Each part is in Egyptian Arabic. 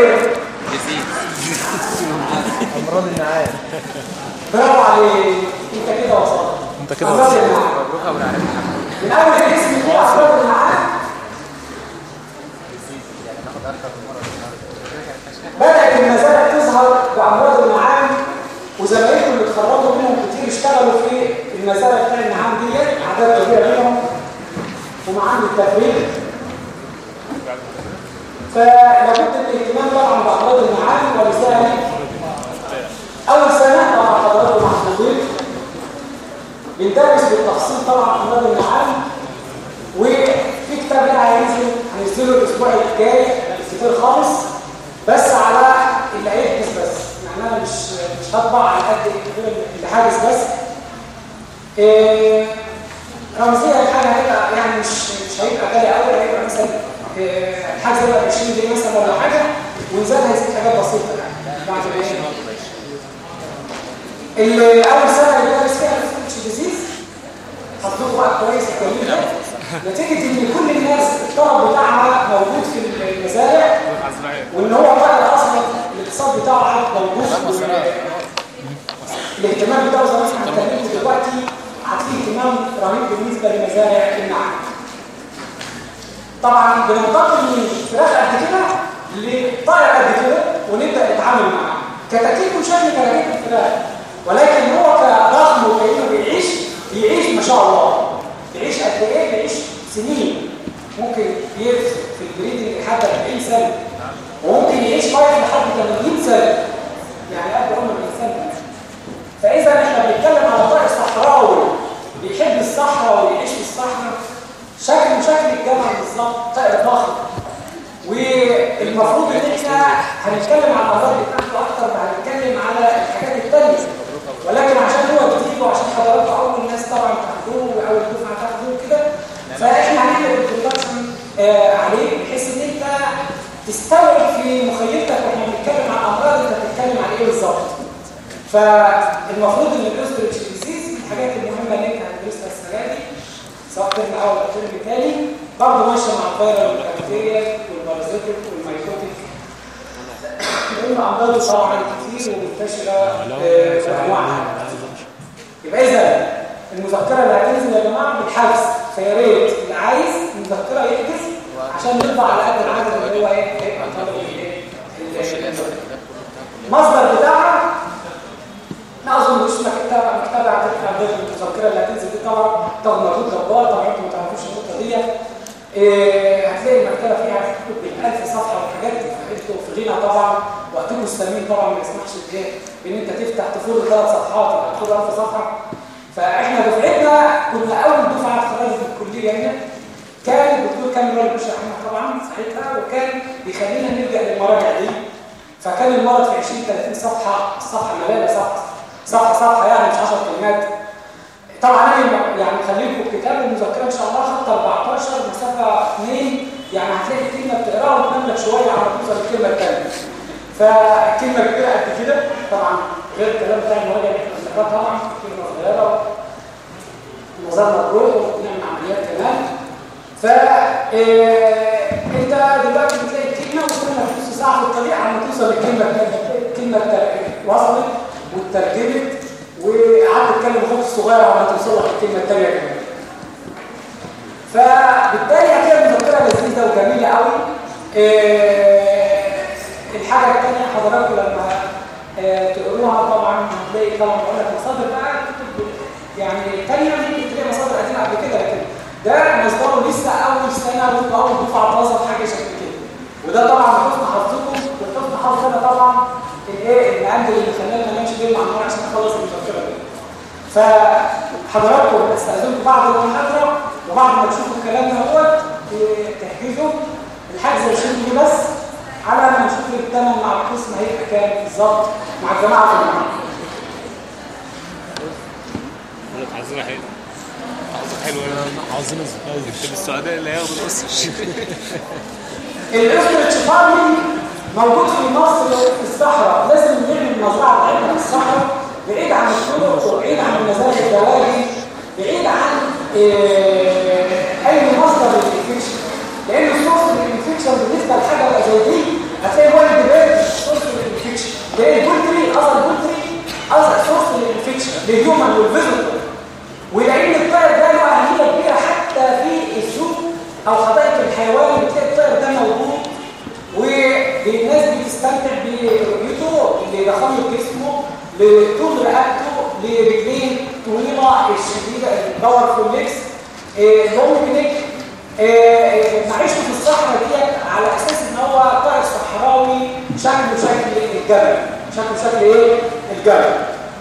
ايه امراض النعام برافو عليك انت كده وصلت انت كده امراض وصلت. النعام مبروك ابو العالمين من اول الاسم دي امراض النعام بدأت المزارع تظهر بأمراض النعام وزمايلهم اللي اتخرجوا منهم كتير اشتغلوا في المزارع بتاع النعام دي أعداد كبيرة منهم ومعاهم التفريغ فلابد من الاهتمام طبعا بأمراض النعام ولذلك أول سنة طبعا حضراتكم محظوظين بندرس بالتفصيل طبعا أمراض النعام وفي كتاب بقى هينزل هنزله الأسبوع الجاي كتير خالص بس على اللي هيحجز بس يعني انا مش مش هطبع على قد اللي حاجز بس إيه رمزيه الحاجه هتبقى يعني مش مش هيبقى غالي قوي هيبقى مثلا إيه الحجز هيبقى ب 20 جنيه مثلا ولا حاجه ونزل هيزيد حاجات بسيطه يعني بعد ما اللي اول سنه اللي درس فيها الفيتش ديزيز حطوه بقى كويس الكلام ده نتيجه ان كل الناس الطلب بتاعها موجود في المزارع وان هو بقى اصلا الاقتصاد بتاعه عاد موجود الاهتمام بتاعه زي ما احنا اتكلمنا دلوقتي هتلاقي اهتمام رهيب بالنسبه لمزارع النعام طبعا بننتقل من فراخ قد كده لطائر قد كده ونبدا نتعامل معاه كتاكيت وشكل كتاكيت الفراخ ولكن هو كضخم وكانه بيعيش بيعيش ما شاء الله بيعيش قد ايه بيعيش سنين ممكن يعيش في البريدنج لحد 40 سنه وممكن يعيش لغايه لحد 80 سنه يعني قد عمر الانسان فاذا احنا بنتكلم على طائر صحراوي بيحب الصحراء ويعيش في الصحراء شكله شكل الجبل بالظبط طائر ضخم والمفروض ان احنا هنتكلم على الامراض بتاعته اكتر ما هنتكلم على الحاجات الثانيه ولكن عشان هو جديد وعشان حضراتكم اول ناس طبعا تاخدوه واول دفعه تاخدوه كده فاحنا هنعمل انترودكشن آه عليه بحيث ان انت تستوعب في مخيلتك واحنا بنتكلم عن امراض انت بتتكلم عن ايه بالظبط فالمفروض ان الاسترتش ديزيز من الحاجات المهمه اللي انت هتدرسها السنه دي سواء ترم اول او ترم ثاني برضه ماشيه مع الفيروس والبكتيريا والبارازيتيك والميكوتيك لان امراض طبعا كتير ومنتشره آه، بانواعها يبقى اذا المذكره اللي هتنزل يا جماعه بالحجز فيا ريت اللي عايز مذكره يحجز عشان نطبع على قد العدد اللي هو ايه هيبقى طالب الايه المصدر بتاعها لا اظن مش مكتبه مكتبه هتدفع ضد المذكره اللي هتنزل دي طبعا تاخد مجهود جبار طبعا انتوا ما تعرفوش النقطه دي إيه هتلاقي المكتبه فيها كتب بال1000 صفحه وحاجات انتوا في غنى طبعا وقتكم الثمين طبعا ما يسمحش بايه بان انت تفتح تفر ثلاث صفحات ولا تاخد 1000 صفحه فاحنا دفعتنا كنا اول دفعه اتخرجت من الكليه هنا كان الدكتور كامل وائل باشا احمد طبعا ساعتها وكان بيخلينا نلجا للمراجع دي فكان المرض في 20 30 صفحه الصفحه مليانه صفحه صفحه صفحه يعني مش 10 كلمات طبعا انا يعني خليكم الكتاب والمذكره ان شاء الله خط 14 مسافه 2 يعني هتلاقي الكلمه بتقراها وتنملك شويه على توصل للكلمه الثانيه فالكلمه كبيره قد كده طبعا غير الكلام بتاع المراجع اللي احنا بنذاكرها طبعا كلمه صغيره نظرنا بروح ونعمل عمليات كمان ف انت دلوقتي بتلاقي الكلمه وكل ما نص ساعه في الطريق عم توصل للكلمه الثانيه الكلمه وصلت واترجمت وقعدت تتكلم اخوك الصغير عم توصل لك الكلمه الثانيه كمان فبالتالي هتلاقي المذكره لذيذه وجميله قوي إيه الحاجه الثانيه حضراتكم لما إيه تقروها طبعا هتلاقي طبعا بقول لك مصادر بقى كتب يعني ثانيه ممكن تلاقي مصادر قديمه قبل كده لكن ده مصدره لسه اول سنه وانتوا اول دفعه توظف حاجه شكل كده وده طبعا بحسن حظكم وحسن حظنا طبعا الايه العمل اللي خلانا نمشي بيه مع النور عشان نخلص المذكره دي فحضراتكم استاذنكم بعد المحاضره وبعد ما تشوفوا الكلام ده هو تحجزوا الحجز 20 جنيه بس على ما نشوف الثمن مع القسم هيبقى كام بالظبط مع الجماعه في المعهد عايزين حلو عايزين حلو عاوزين ازاي في السعوديه اللي هياخدوا القصه الاسترتش فارمنج موجود في مصر في الصحراء لازم نعمل مزرعه بتاعتنا في الصحراء بعيد عن الطرق وبعيد عن المزارع الدواجن بعيد عن آه، اي مصدر للانفكشن لان الصوص الانفكشن بالنسبه لحاجه زي دي هتلاقي وارد الناس بتستمتع برؤيته لضخامه جسمه لطول رقبته لرجلين طويله الشديده الباور فول ليكس لونج نيك معيشته في الصحراء ديت على اساس ان هو طائر صحراوي شكله شكل الجبل شكله شكل ايه الجبل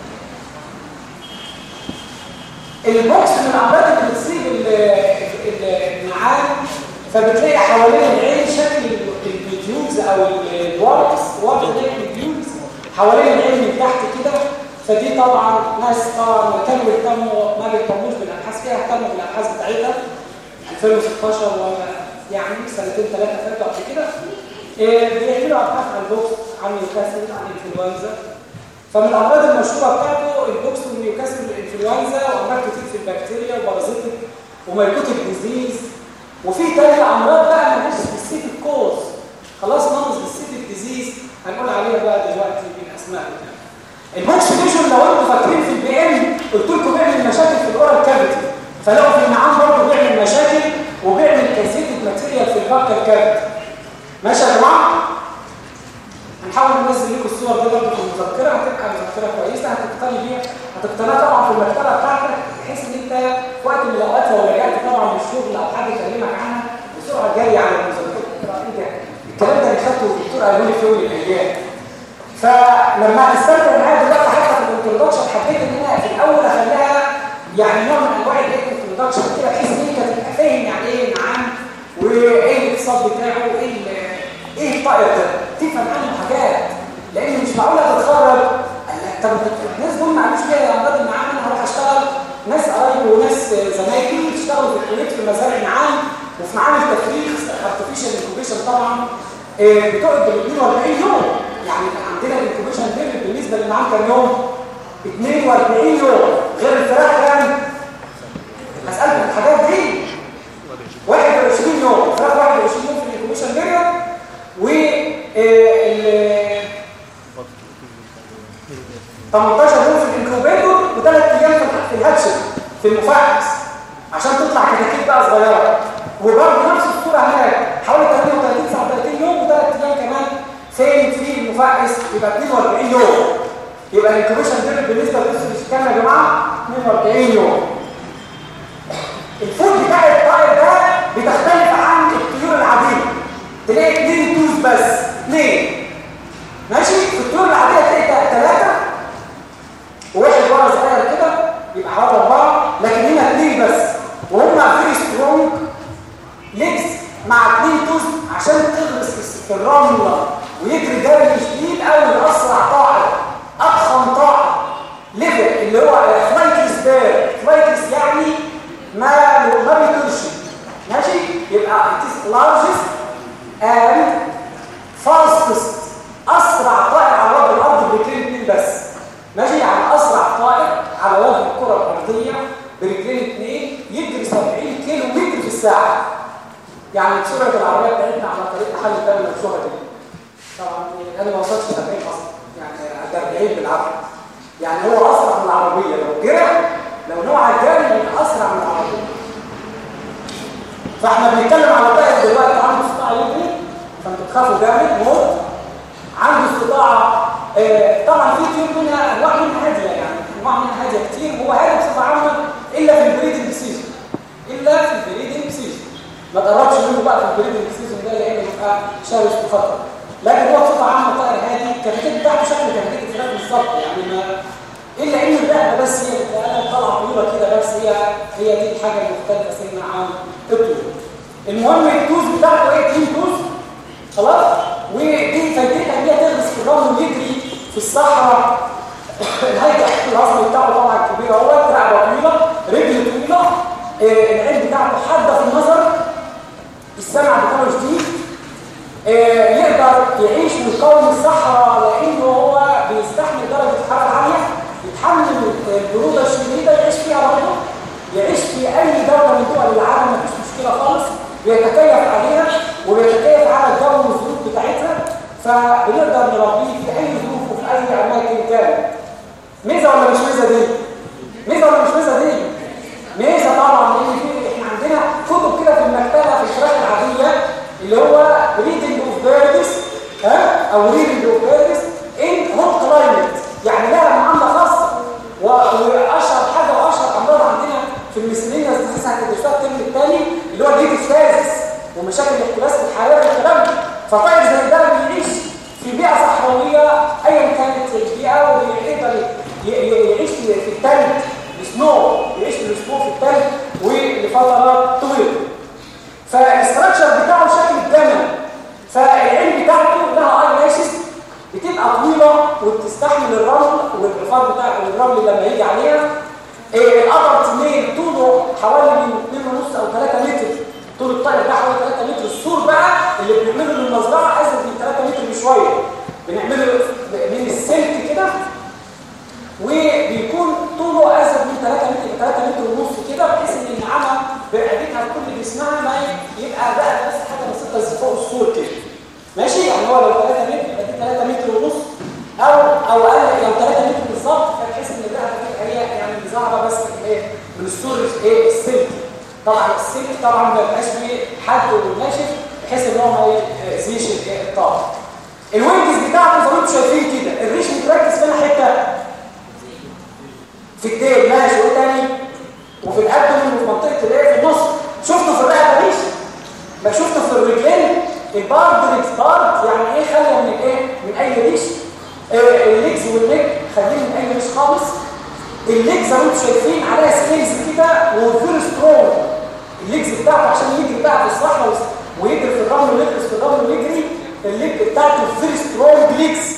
البوكس من الامراض اللي بتصيب النعام فبتلاقي حوالين العين شكل البيديوز او الوركس ورك البيديوز حوالين العين من تحت كده فدي طبعا ناس طبعا كانوا بيهتموا ما بيهتموش بالابحاث فيها اهتموا بالابحاث بتاعتها 2016 يعني سنتين ثلاثه فاتوا قبل كده بيعملوا ابحاث عن البوكس عن نيوكاسل عن الانفلونزا فمن الامراض المشهوره بتاعته البوكس ونيوكاسل الانفلونزا وامراض كتير في البكتيريا وبارازيتك وميكوتيك ديزيز وفي تاني امراض بقى مالهاش سبيسيفيك كوز خلاص نون سبيسيفيك ديزيز هنقول عليها بقى دلوقتي بالاسماء بتاعتها البوكس فيجن لو انتوا فاكرين في البي ام قلت لكم بيعمل مشاكل في الاورال كافيتي فلو في النعام برضه بيعمل مشاكل وبيعمل كاسيتيك ماتيريال في الباكر كافيتي ماشي يا جماعه هنحاول ننزل لكم الصور دي برضه في المذكره هتبقى مذكره كويسه هتقتني بيها هتقتنيها طبعا في المكتبه بتاعتك بحيث ان انت في وقت من الاوقات لو رجعت طبعا من الشغل او حد كلمك عنها بسرعه جاري على المذكره الكلام ده اللي خدته الدكتور قالوا لي في يوم من الايام فلما هنستخدم معايا دلوقتي حتى في الانترودكشن حبيت ان انا في الاول اخليها يعني نوع من انواع الانترودكشن كده بحيث ان انت تبقى فاهم يعني ايه نعم وايه الاقتصاد بتاعه وايه ايه الطائر ده تفهم عنه حاجات لان مش معقوله تتخرج طب الناس دول ما عملوش كده يا امراض النعام انا هروح اشتغل ناس قرايبي وناس زمايلي بيشتغلوا في الكليه في مزارع النعام وفي معامل تفريخ ارتفيشال انكوبيشن طبعا بتقعد بال 42 يوم يعني عندنا الانكوبيشن بيريد بالنسبه للنعام كام يوم 42 يوم غير الفراخ كام هسالكم الحاجات دي 21 يوم الفراخ 21 يوم في الانكوبيشن بيريد و ال 18 يوم في الانكوبيتور وثلاث ايام في الهاتشن في المفعص عشان تطلع كتاكيت بقى صغيره وبرضه نفس الصوره هناك حوالي 38 39 يوم وثلاث ايام كمان فين في المفعص يبقى 42 يوم يبقى الانكوبيشن بيريد بالنسبه للاسس كام يا جماعه 42 يوم الفود بتاع الطائر ده بتختلف عن الطيور العاديه تلاقي اثنين توز بس اثنين ماشي في الطيور العاديه تلاقي ثلاثه وواحد ورا صغير كده يبقى حوالي اربعه لكن هنا اثنين بس وهم فيري سترونج ليجز مع اثنين توز عشان تغرس في الرمله ويجري جري شديد قوي اسرع طائر اضخم طائر ليفل اللي هو فلايتلس بير فلايتلس يعني ما ما بيطيرش ماشي يبقى it is largest and fastest اسرع طائر على وجه الارض برجلين اثنين بس ماشي يعني اسرع طائر على وجه الكره الارضيه برجلين اثنين يجري 70 كيلو متر في الساعه يعني سرعه العربيه بتاعتنا على طريق حل الدوله المشهوره دي طبعا انا ما وصلتش 70 اصلا يعني ده 40 بالعافيه يعني هو اسرع من العربيه لو جرى لو نوع الجري يبقى اسرع من العربيه فاحنا بنتكلم على طائر دلوقتي عنده استطاعه يجري فانتوا تخافوا جامد موت عنده استطاعه آه طبعا في كتير منها انواع منها هاديه يعني انواع منها هاديه كتير هو هادي بصفه عامه الا في البريدنج سيزون الا في البريدنج سيزون ما تقربش منه بقى في البريدنج سيزون ده لانه بيبقى شرس وخطر لكن هو بصفه عامه طائر هادي الكتاكيت بتاعته شكل كتاكيت الفراخ بالظبط يعني ما الا ان الرقبه بس هي اللي طالعه طويله كده بس هي هي دي الحاجه المختلفه سنه عن الطيور المهم التوز بتاعته ايه تيم توز خلاص ودي فايدتها ان هي تغرس في الرمل ويجري في الصحراء الهيكل الاصلي بتاعه طبعا كبير اهو رقبه طويله رجل طويله آه العين بتاعته حاده في النظر السمع بتاعه شديد آه يقدر يعيش ويقاوم الصحراء لانه هو بيستحمل درجه حراره عاليه يتحمل البروده الشديده يعيش فيها برضه يعيش في اي دوله من دول العالم مفيش مشكله خالص بيتكيف عليها وبيتكيف على الجو والظروف بتاعتها فبنقدر نربيه في اي ظروف وفي اي اماكن كان ميزه ولا مش ميزه دي ميزه ولا مش ميزه دي ميزه طبعا لان في احنا عندنا كتب كده في المكتبه في الفراخ العاديه اللي هو بريدنج اوف بيردز ها او ريرنج اوف بيرز ان هوت كلايمت يعني لها معامله خاصه و- واشهر حاجه واشهر امراض عندنا في الميسلينيوس ديزيز هتدرسوها الترم الثاني اللي هو الهيتوستازيس ومشاكل الاحتباس الحراري والكلام ده فطائر زي ده بيعيش في بيئه صحراويه ايا كانت البيئه وبيقدر ي- ي- يعيش في في التلج السنو يعيش في السنو في التلج ولفترات طويله فالاستراكشر بتاعه شكل الجمل فالعين بتاعته لها اي لاشز بتبقى طويله وبتستحمل الرمل والرفاض بتاع الرمل لما يجي عليها إيه القمر تنين طوله حوالي من 2.5 او 3 متر طول الطائر ده حوالي 3 متر السور بقى اللي بنعمله للمزرعه ازيد من 3 متر بشويه بنعمله من السلك كده وبيكون طوله ازيد من 3 متر 3 متر ونص كده بحيث ان النعامه برقبتها كل جسمها ما يبقى بقى بس حاجه بسيطه فوق السور كده ماشي يعني هو لو 3 متر يبقى دي 3 متر ونص او او اقل لو 3 متر بالظبط فبحيث ان الرقبه تبقى هي يعني ظاهره بس ايه من السور ايه السلك طبعا السلك طبعا ما يبقاش فيه حد وناشف بحيث ان هو ما يأذيش الايه الطاقه الوينجز بتاعته زي ما انتم شايفين كده الريش متركز فين حته في الديل ماشي وايه تاني وفي الابدومين وفي منطقه الايه في النص شفتوا في الرقبه ريش ما شفتوا في الرجلين البارد ريكس بارد يعني ايه خليه من الايه من اي ريش آه الليجز والنك خليه من اي ريش خالص الليجز زي ما انتم شايفين عليها سكيلز كده وفير سترونج الليجز بتاعته عشان يجري بقى في الصحراء ويجري في الرمل ويلبس في الرمل ويجري الليج بتاعته فير سترونج ليجز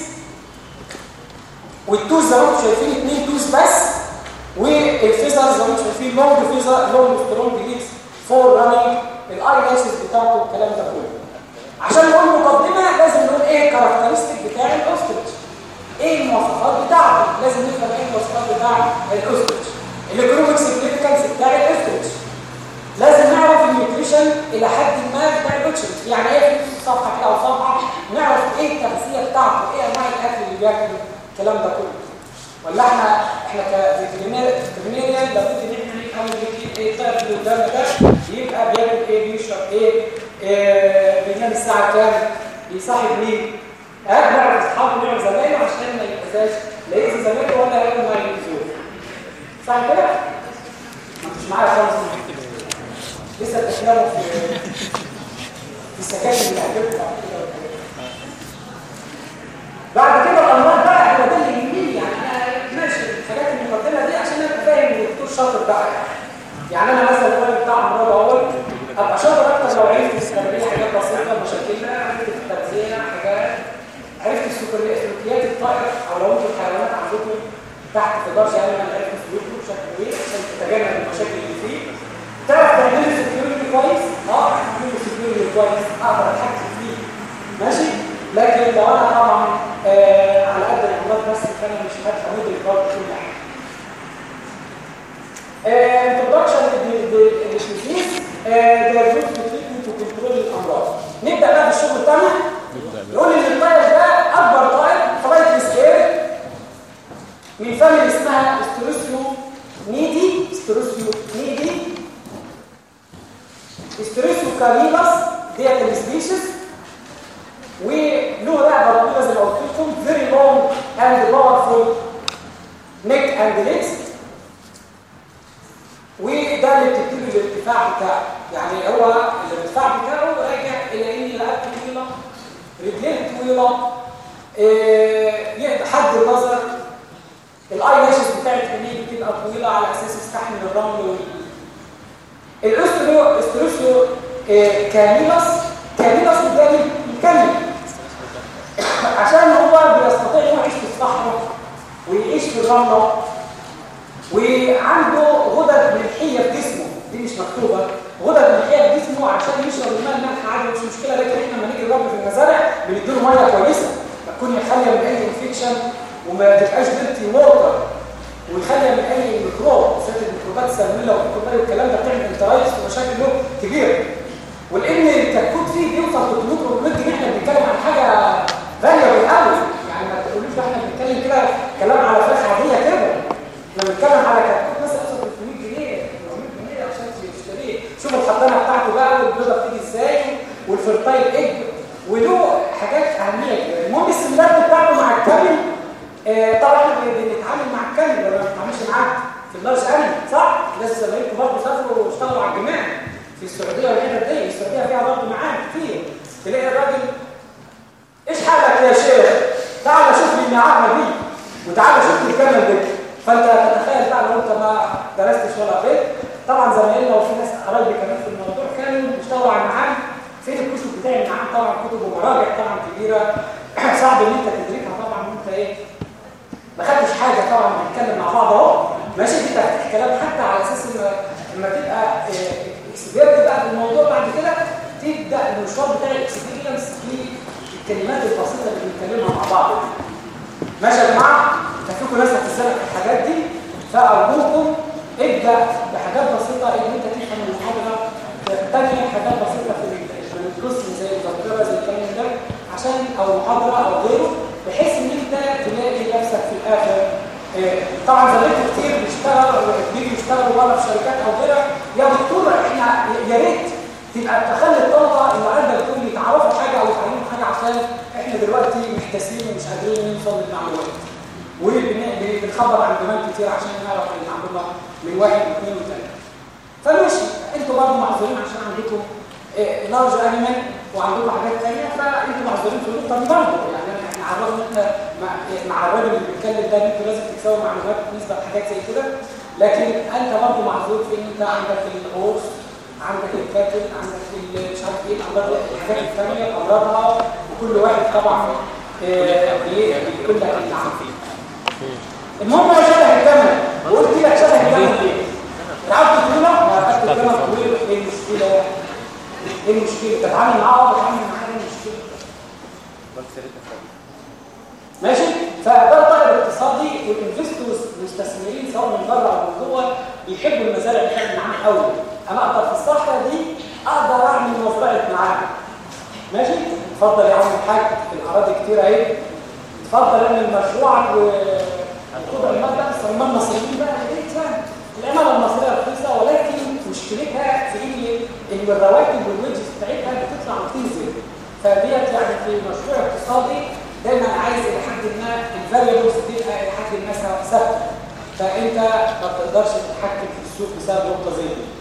والتوز زي ما انتم شايفين اثنين توز بس والفيزر زي ما انتم شايفين لونج فيزر لونج سترونج ليجز فور رانينج الاي لاشز بتاعته والكلام ده كله عشان نقول مقدمه لازم نقول ايه الكاركترستيك بتاع الاوستريتش ايه المواصفات بتاعته لازم نفهم ايه المواصفات بتاع الاوستريتش الايكونوميك سيجنيفيكانس بتاع الاوستريتش لازم نعرف النيوتريشن الى حد ما بتاع الاوستريتش يعني ايه في صفحه كده او صفحه نعرف ايه التغذيه بتاعته ايه انواع الاكل اللي بياكله الكلام ده كله ولا احنا احنا كفيترينيريان لابد ان احنا نفهم ايه الطائر اللي قدامنا ده يبقى بياكل ايه بيشرب ايه, إيه بينام الساعه كام بيصاحب مين ها نعرف اصحابه نعرف زمايله عشان ما يبقاش لا يأذي زمايله ولا يقول ما يأذوه صح كده؟ ما انتش معايا خالص لسه بتتكلموا في في السكاكين اللي هتبقى بعد كده بعد كده الامراض بقى هو ده اللي يهمني يعني انا ماشي الحاجات المقدمه دي عشان ابقى فاهم الدكتور شاطر بقى يعني انا مثلا الراجل بتاع امراض اول ابقى شاطر اكتر لو عرفت في التمرين حاجات بسيطه مشاكلنا عرفت في التغذيه حاجات عرفت السلوكيات سلوكيات الطائر او لو انتوا الحيوانات عندكم تحت 11 يعني انا عرفت سلوكه بشكل ايه عشان تتجنب المشاكل اللي فيه تعرف تعمل سكيورتي كويس اه تعمل سكيورتي كويس اقدر اتحكم فيه ماشي لكن لو انا طبعا آه على قد الامراض بس فانا مش هفهم ادرك كل حاجه introduction للديزيز diagnostic treatment وكنترول الامراض نبدا بقى بالشغل بتاعنا نقول ان الطائر ده اكبر طائر طائر السكير من فاميلي اسمها استروسيو نيدي استروسيو نيدي استروسيو كاريلاس ديت السبيشيز وله رقبه طويله زي ما قلت لكم very long and powerful neck and legs وده اللي بتبتدي الارتفاع بتاعه يعني هو الارتفاع بتاعه راجع الى ان رقبته طويله رجليه طويله إيه حد النظر الاي لاشز بتاعت عينيه بتبقى طويله على اساس يستحمل الرمل وال الاسترو استروسيو إيه كاميلس كاميلس ده مكمل عشان هو بيستطيع يعيش في الصحراء ويعيش في الرمله وعنده غدد ملحيه في جسمه دي مش مكتوبه غدد ملحيه في جسمه عشان يشرب الماء الملح عادي مش مشكله لكن احنا لما نيجي نربي في المزارع بنديله ميه كويسه تكون خاليه من اي انفكشن وما تبقاش ديرتي ووتر ويخلي من اي ميكروب بالذات الميكروبات السلميه والميكروبات والكلام ده بتعمل انترايتس ومشاكل له كبيره والان الكتكوت فيه بيوصل 300 400 جنيه احنا بنتكلم عن حاجه غاليه قوي يعني ما تقولوش احنا بنتكلم كده كلام على فراخ عاديه كده احنا بنتكلم على كتكوت مثلا 300 جنيه 400 جنيه عشان تشتريه شوف الحضانه بتاعته بقى والبيضه بتيجي ازاي والفرتايل ايج وله حاجات اهميه كبيره المهم السيميلاريتي بتاعته مع الكامل آه، طبعا بنتعامل مع الكامل ولا ما بنتعاملش معاه في اللارج انيمال صح؟ ناس زمايلكم برضه سافروا واشتغلوا على الجماع في السعوديه والحتت دي السعوديه فيها برضه معاه كتير تلاقي الراجل ايش حالك يا شيخ؟ تعال شوف لي النعامه دي وتعال شوف لي الكامل دي فانت تتخيل بقى لو انت ما درستش ولا قريت طبعا زمايلنا وفي ناس قرايبي كمان في الموضوع كانوا بيشتغلوا على المعامل فين الكتب بتاع المعامل طبعا كتب ومراجع طبعا كبيره صعب ان انت تدركها طبعا وانت ايه ما خدتش حاجه طبعا بنتكلم مع بعض اهو ماشي انت هتحكي كلام حتى على اساس ان لما تبقى اكسبيرت بقى في الموضوع بعد كده تبدا المشوار بتاع الاكسبيرينس في الكلمات البسيطه اللي بنتكلمها مع بعض ماشي يا جماعه فيكم ناس هتسالك في الحاجات دي فارجوكم ابدا بحاجات بسيطه ان انت تفهم المحاضره تاني حاجات بسيطه في القسم زي الذاكره زي الكلام ده عشان او محاضره او غيره بحيث ان انت تلاقي نفسك في الاخر إيه، طبعا زمايلكم كتير بيشتغلوا بيجوا يشتغلوا بره في شركات او غيرها يا دكتور احنا يا ريت تبقى تخلي الطلبه اللي عندك دول يتعرفوا حاجه او يتعلموا حاجه عشان احنا دلوقتي محتاسين ومش قادرين نوصل للمعلومات وبنخبر عن جمال كتير عشان نعرف المعلومه من واحد واثنين وثلاثه فماشي انتوا برضه معذورين عشان عندكم لارج انيمال وعندكم حاجات ثانيه فانتوا معذورين في النقطه دي برضه يعني احنا على الرغم ان انت مع, مع الراجل اللي بيتكلم ده ان انتوا لازم تكسبوا معلومات بالنسبه لحاجات زي كده لكن انت برضه معذور في ان انت عندك الهورس عندك الكاتل عندك مش عارف ايه الامراض الحاجات الثانيه امراضها وكل واحد طبعا بيقول لك اللي عارفين المهم هو شبه الجمل وقلت لك شبه الجمل ليه؟ تعرف تقول له اكتب الجمل طويل ايه المشكله ايه المشكله تتعامل معاه وتتعامل معاه ايه المشكله ماشي فده الطالب الاقتصادي والانفستورز المستثمرين سواء من بره او من جوه بيحبوا المزارع بتاعت معاه قوي انا اقدر في الصحراء دي اقدر اعمل مزرعه معاه ماشي اتفضل يا عم الحاج الاراضي كتير اهي اتفضل اعمل مشروعك وخد الماده الصرمان المصريين بقى لقيت يعني العماله المصريه رخيصه ولكن مشكلتها في ان ان الرواتب والويجز بتاعتها بتطلع وتنزل فديت يعني في مشروع اقتصادي دايما عايز الى حد ما الفاريبلز تبقى الى حد ما ثابته فانت ما بتقدرش تتحكم في السوق بسبب نقطه زي دي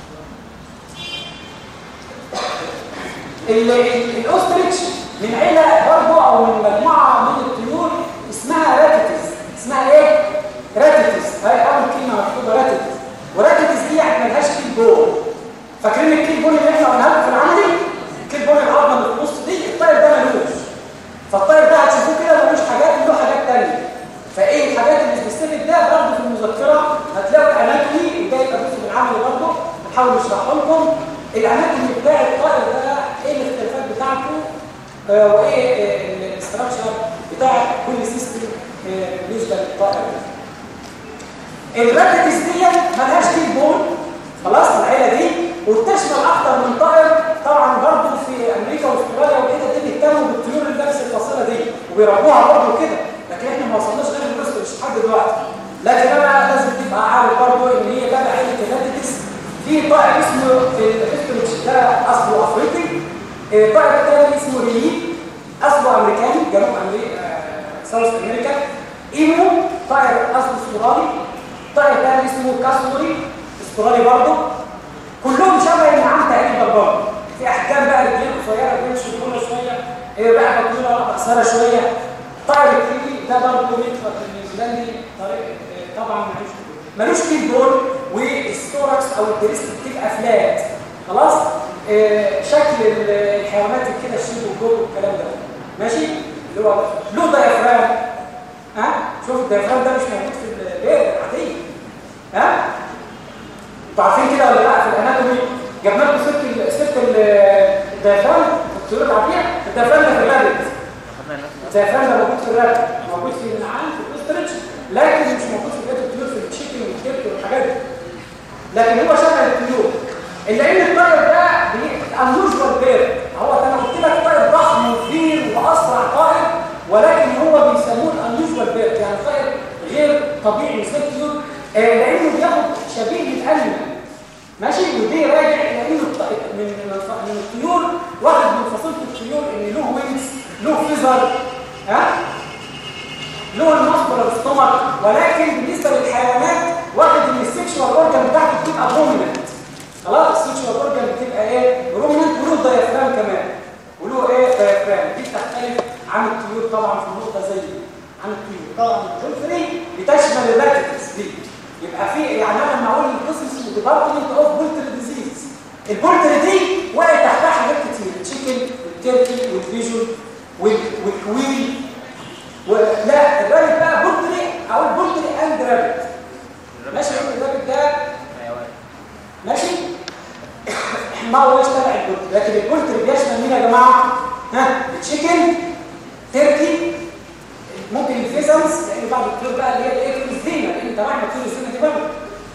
الاوستريتش من عيله برضه او من مجموعه من الطيور اسمها راتيتس اسمها ايه راتيتس هاي اول كلمه مكتوبه راتيتس وراتيتس دي يعني ملهاش كيل بول فاكرين الكيل بول اللي احنا قلناها لكم في العملي الكيل بول العظمه اللي في النص دي الطير ده ملوش فالطير ده هتشوفوه كده ملوش حاجات له حاجات ثانيه فايه الحاجات اللي سبيسيفيك ده برضه في المذكره هتلاقوا الاناتومي وده يبقى جزء من العمل برضه نحاول نشرحه لكم الاناتومي بتاع الطائر ده ايه الاختلافات بتاعته آه وايه الاستراكشر بتاع كل سيستم آه بالنسبه للطائر الراتيتس دي ملهاش كيل بول خلاص العيله دي وبتشمل اكتر من طائر طبعا برضه في امريكا واستراليا وكده دي بيهتموا بالطيور اللي نفس الفصيله دي وبيربوها برضه كده لكن احنا ما وصلناش غير للريسيرش لحد دلوقتي لكن انا لازم تبقى عارف برضه ان هي بقى عيله الراتيتس في طائر اسمه الهيستولوجي ده اصله افريقي طائر الثاني اسمه ريليب اصله امريكاني جنوب امريكا ساوث امريكا ايمو طائر اصله استرالي طائر ثاني اسمه كاستوري استرالي برضه كلهم شبه النعام تقريبا برضه في احجام بقى رجلين قصيره رجلين شطوره شويه بقى طويله قصيره شويه طائر الكيلي ده برضه ميتفر النيوزيلندي طريق طبعا ملوش ملوش كيل دول والستوركس او الدريست بتبقى فلات خلاص آه شكل الحيوانات كده الشيب والجوب والكلام ده ماشي اللي هو له دايفرام ها شوف الدايفرام ده مش موجود في البيئه العاديه ها انتوا عارفين كده ولا لا في الاناتومي جبنا لكم سيره سيره الدايفرام الطيور العاديه الدايفرام ده في الرابط الدايفرام ده موجود في الرابط موجود في النعام في الاسترتش لكن مش موجود في بيت الطيور في التشيكن والكيرك والحاجات دي لكن هو شبه الطيور الا ان الطائر ده انوجوال بير هو انا قلت لك طائر ضخم وكبير واسرع طائر ولكن هو بيسموه الانوجوال بير يعني طائر غير طبيعي مثل الطيور آه لانه بياخد شبيه للانيمال ماشي ودي راجع لانه من من الطيور واحد من فصيله الطيور ان له الليزر ها له المصدر الستومك ولكن بالنسبه للحيوانات واخد ان السكشوال اورجان بتاعته بتبقى بروميننت خلاص السكشوال اورجان بتبقى ايه بروميننت وله دايفرام كمان وله ايه دايفرام دي بتختلف عن الطيور طبعا في النقطه زي دي عن الطيور طبعا الجولفري بتشمل الراتكس دي يبقى في يعني انا لما اقول القسم اسمه ديبارتمنت اوف بولتري ديزيز البولتري دي وقع تحتها حاجات كتير التشيكن والتركي والفيجن والكويري ولا الرابط بقى بولتري او البولتري اند رابط ماشي الرابط ده ماشي ما هوش تبع البولتري لكن البولتري بيشمل مين يا جماعه ها التشيكن تركي ممكن الفيزنس لان بعض الطيور بقى اللي هي الايه الزينه لان انت رايح طيور الزينه دي برضه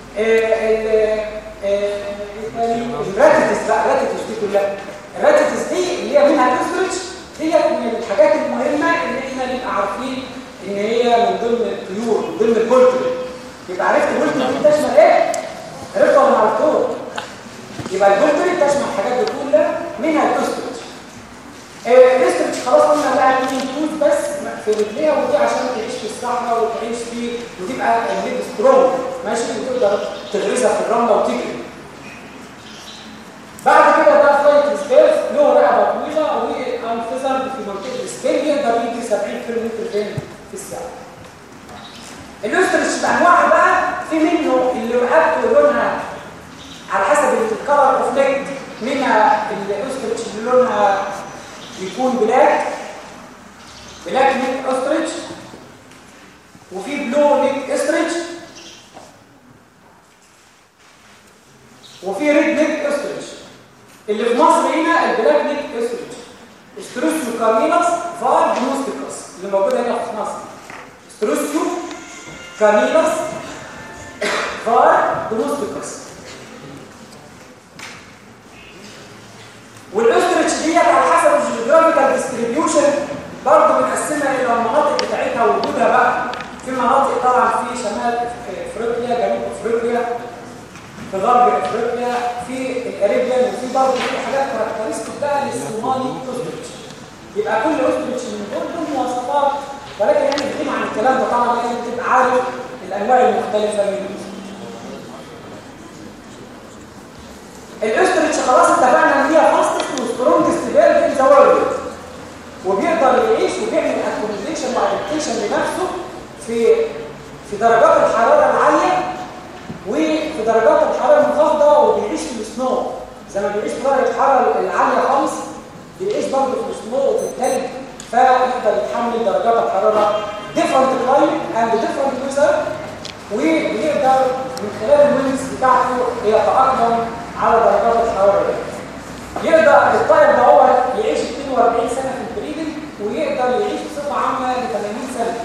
الراتيتس بقى الراتيتس دي كلها الراتيتس دي اللي هي منها الاسترتش ديت من الحاجات المهمه اللي احنا نبقى عارفين ان هي من ضمن الطيور من ضمن البولتري يبقى عرفت البولتري دي تشمل ايه؟ عرفت ولا ما عرفتوش؟ يبقى البولتري تشمل الحاجات دي كلها منها الاسترتش الاسترتش خلاص قلنا بقى مين توز بس في رجليها ودي عشان تعيش في الصحراء وتعيش في وتبقى الليد سترونج ماشي وتقدر تغرزها في الرمله وتجري بعد كده ده فلايت سبيس له رقبه طويله وانفصل في منطقه السبيل يقدر يجري 70 كيلو متر في الساعه الاسترتش بانواعها بقى في منه اللي رقبته لونها على حسب الكلر اوف ليج منها الاسترتش اللي لونها يكون بلاك بلاك نيك استرتش وفي بلو نيك استرتش وفي ريد نيك استرتش اللي في مصر هنا البلاك نيك استرتش استروسيو كارمينس فار جنوستيكوس اللي موجوده هنا في مصر استروسيو كارمينس فار جنوستيكوس والاسترتش ديت على حسب الجيوغرافيكال ديستريبيوشن برضه بنقسمها الى المناطق بتاعتها وجودها بقى في مناطق طبعا في شمال افريقيا جنوب افريقيا في غرب افريقيا في الكاريبيان وفي برضه في حاجات كاركترستيك بقى للصومالي استرتش يبقى كل استرتش من دول له مواصفات ولكن يعني بنتكلم عن الكلام ده طبعا لازم تبقى عارف الانواع المختلفه من الاسترتش خلاص اتفقنا ان هي فاستست وسترونجست بيرد ان ذا وورلد وبيقدر يعيش وبيعمل اكوموديشن وادابتيشن لنفسه في في درجات الحراره العاليه وفي درجات الحراره المنخفضه وبيعيش في السنو زي ما بيعيش في درجه الحراره العاليه خالص بيعيش برضه في السنو وفي الثلج فيقدر يتحمل درجات الحراره different climate and different weather وبيقدر من خلال الوينز بتاعته يتأقلم على درجات الحراره دي يقدر الطائر ده هو يعيش 42 سنه في البريدنج ويقدر يعيش بصفه عامه ل 80 سنه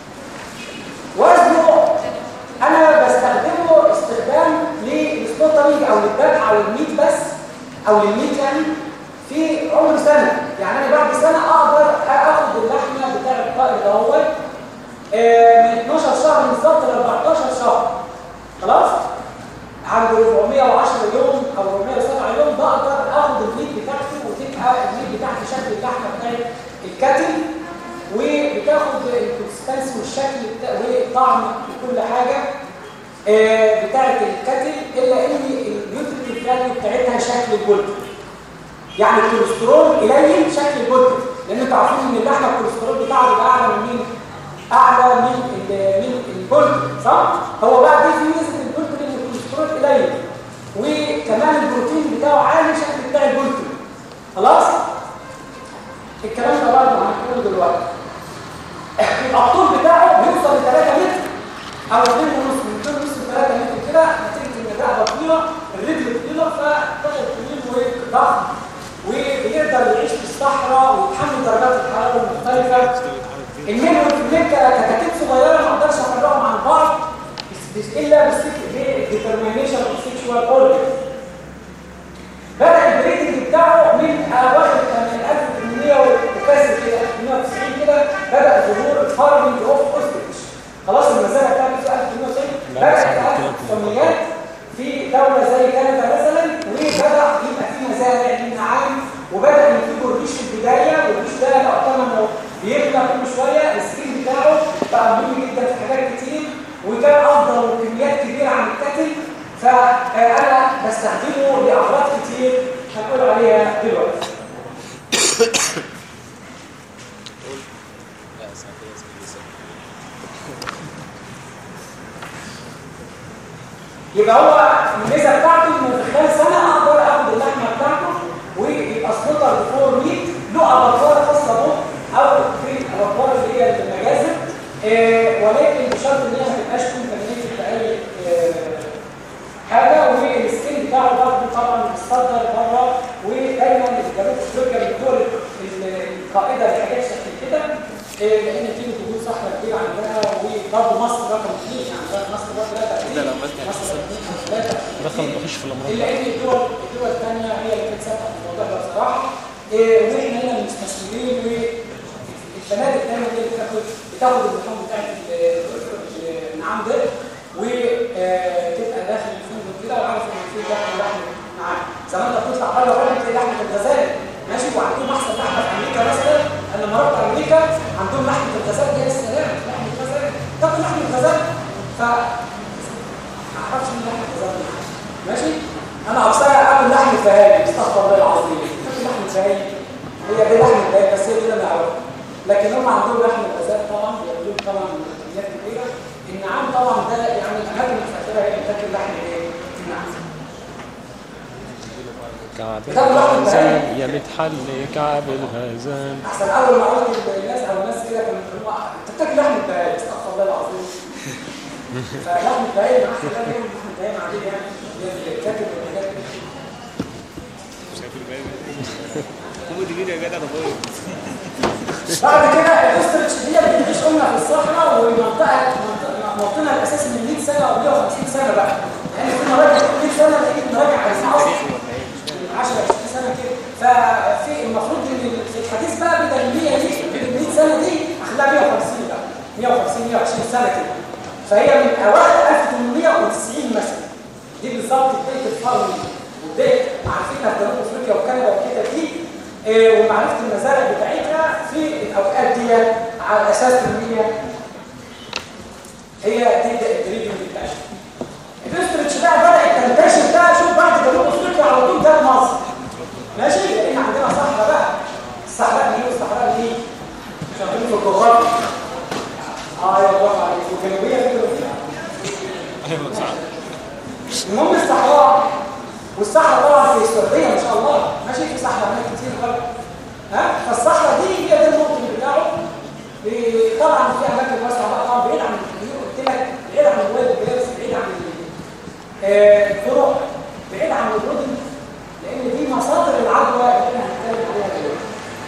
وزنه انا بستخدمه استخدام للسلوترنج او للذبح او للميت بس او للميت يعني في عمر سنه يعني انا بعد سنه اقدر اخد اللحمه بتاع الطائر ده هو من 12 شهر بالظبط ل 14 شهر خلاص عند 410 يوم او 407 يوم بقدر اخد الميت بتاعته وتبقى الميت بتاعتي شكل اللحمه بتاعت الكتل وبتاخد الكونسستنسي والشكل وطعم وكل حاجه بتاعت الكتل الا ان النيوترينت فاليو بتاعتها شكل الجلد يعني الكوليسترول قليل شكل الجلد لان انتوا عارفين ان اللحمه الكوليسترول بتاعها بيبقى اعلى من مين؟ اعلى من من الجلد صح؟ هو بقى دي في ميزه الجلد ان الكوليسترول قليل وكمان البروتين بتاعه عالي شكل بتاع الجلد خلاص؟ الكلام ده برضه هنقوله دلوقتي يبقى الطول بتاعه بيوصل ل 3 متر او 2 ونص من 2 ونص ل 3 متر كده نتيجه ان الرقبه طويله الرجل طويله فطلع طويل وضخم وبيقدر يعيش في الصحراء ويتحمل درجات الحراره المختلفه الميل والفيميل كتكاتيب صغيره ما اقدرش افرقهم عن بعض الا بالديترمينيشن اوف سيكشوال اورجن بدا البريدنج بتاعه من اواخر من 1800 وكسر كده 1890 كده بدا ظهور الفارمنج اوف اوستريتش خلاص المزارع بتاعته في 1890 بدات في 1900 في دوله زي كندا مثلا وبدا يبقى في مزارع للنعام وبدا ينتجوا الريش في البدايه والريش ده له اكثر من انه بيغلى كل شويه السكين بتاعه بقى مهم جدا في حاجات كتير وكان افضل وكميات كبيره عن الكتل فانا بستخدمه لاغراض كتير هنقول عليها دلوقتي يبقى هو الميزه بتاعته انه في خلال سنه اقدر اخد اللحمه بتاعته ويبقى سلوتر فور ميت له ابطال خاصه به او في الابطال اللي هي المجازر آه ولكن بشرط ان هي ما تبقاش كونتامينيتد باي آه حاجه والسكين بتاعه برضه طبعا بيتصدر بره ودايما جنوب افريقيا من الدول القائده لحاجات شكل كده آه لان في ضغوط صحراء كتير عندنا وبرضه مصر رقم اثنين يعني مصر برضه لا تقريبا ده لما انت مصر ثلاثه دخل بخش في الامراض الا ان الدول الدول الثانيه هي اللي بتسبق في الموضوع ده بصراحه إيه واحنا هنا مش مسؤولين والفنادق دايما هي اللي بتاخد بتاخد اللحوم بتاعت النعام ده وتبقى داخل الفندق كده وعارف ان في لحم لحم نعام زي ما انت بتطلع بره بره بتلاقي لحمه الغزال ماشي وعندهم احسن لحمه في امريكا مثلا انا لما رحت امريكا عندهم لحمه الغزال دي يا سلام لحمه الغزال تاكل لحمه الغزال ف ما اعرفش مين لحمه الغزال دي. ماشي انا اقصاها اكل لحم فهاري استغفر الله العظيم اكل لحم فهاري هي دي لحم فهاري بس هي دي اللي انا اعرفها لكن هم عندهم لحم الغزال طبعا بيعملوا طبعا كميات كبيره النعام طبعا ده يعني الاماكن الفاخره هي اللي بتاكل لحم ايه النعام كعب بتاكل لحم فهاري الهزان يا متحلي كعب الهزان احسن اول ما قلت للناس او الناس كده كانوا بيقولوا انت بتاكل لحم البهايم استغفر الله العظيم فلحم البهايم احسن لحم لحم البهايم عادي يعني هي اللي بتاكل والحاجات دي شايف الباقي هم دي مين يا جدع ده طيب بعد كده الاسترتش دي بتعيش قلنا في الصحراء ومنطقه منطقة- موطنها الاساسي من 100 سنه او 150 سنه بقى يعني في مراجع 100 سنه لقيت مراجع عايزين اصلا 10 20 سنه كده ففي المفروض ان في الحديث بقى بدل ال 100 دي بدل ال 100 سنه دي اخليها 150 بقى 150 120 سنه كده فهي من اوائل 1890 مثلا دي بالظبط بدايه الفارم وبدايه معرفتنا في جنوب افريقيا وكندا وكده دي آه، ومعرفه المزارع بتاعتها في الاوقات دي على اساس ان هي هي تبدا الدريجنج بتاعتها الاسترتش بقى بدات تنتشر بقى شوف بعد جنوب افريقيا على طول جت مصر ماشي لان عندنا صحراء بقى الصحراء دي والصحراء دي شغالين في الجغرافيا اه يا برافو عليك والجنوبيه في الجنوبيه ايوه صح المهم الصحراء والصحراء طبعا في السعوديه ما شاء الله ماشي في صحراء هناك كتير برضه ها فالصحراء دي هي ده الموطن بتاعه إيه، طبعا في اماكن واسعه بقى طبعا بعيد عن الكبير قلت لك بعيد عن الوادي الجالس بعيد عن ال- آه، الطرق بعيد عن المدن لان دي مصادر العدوى اللي احنا هنتكلم عليها دلوقتي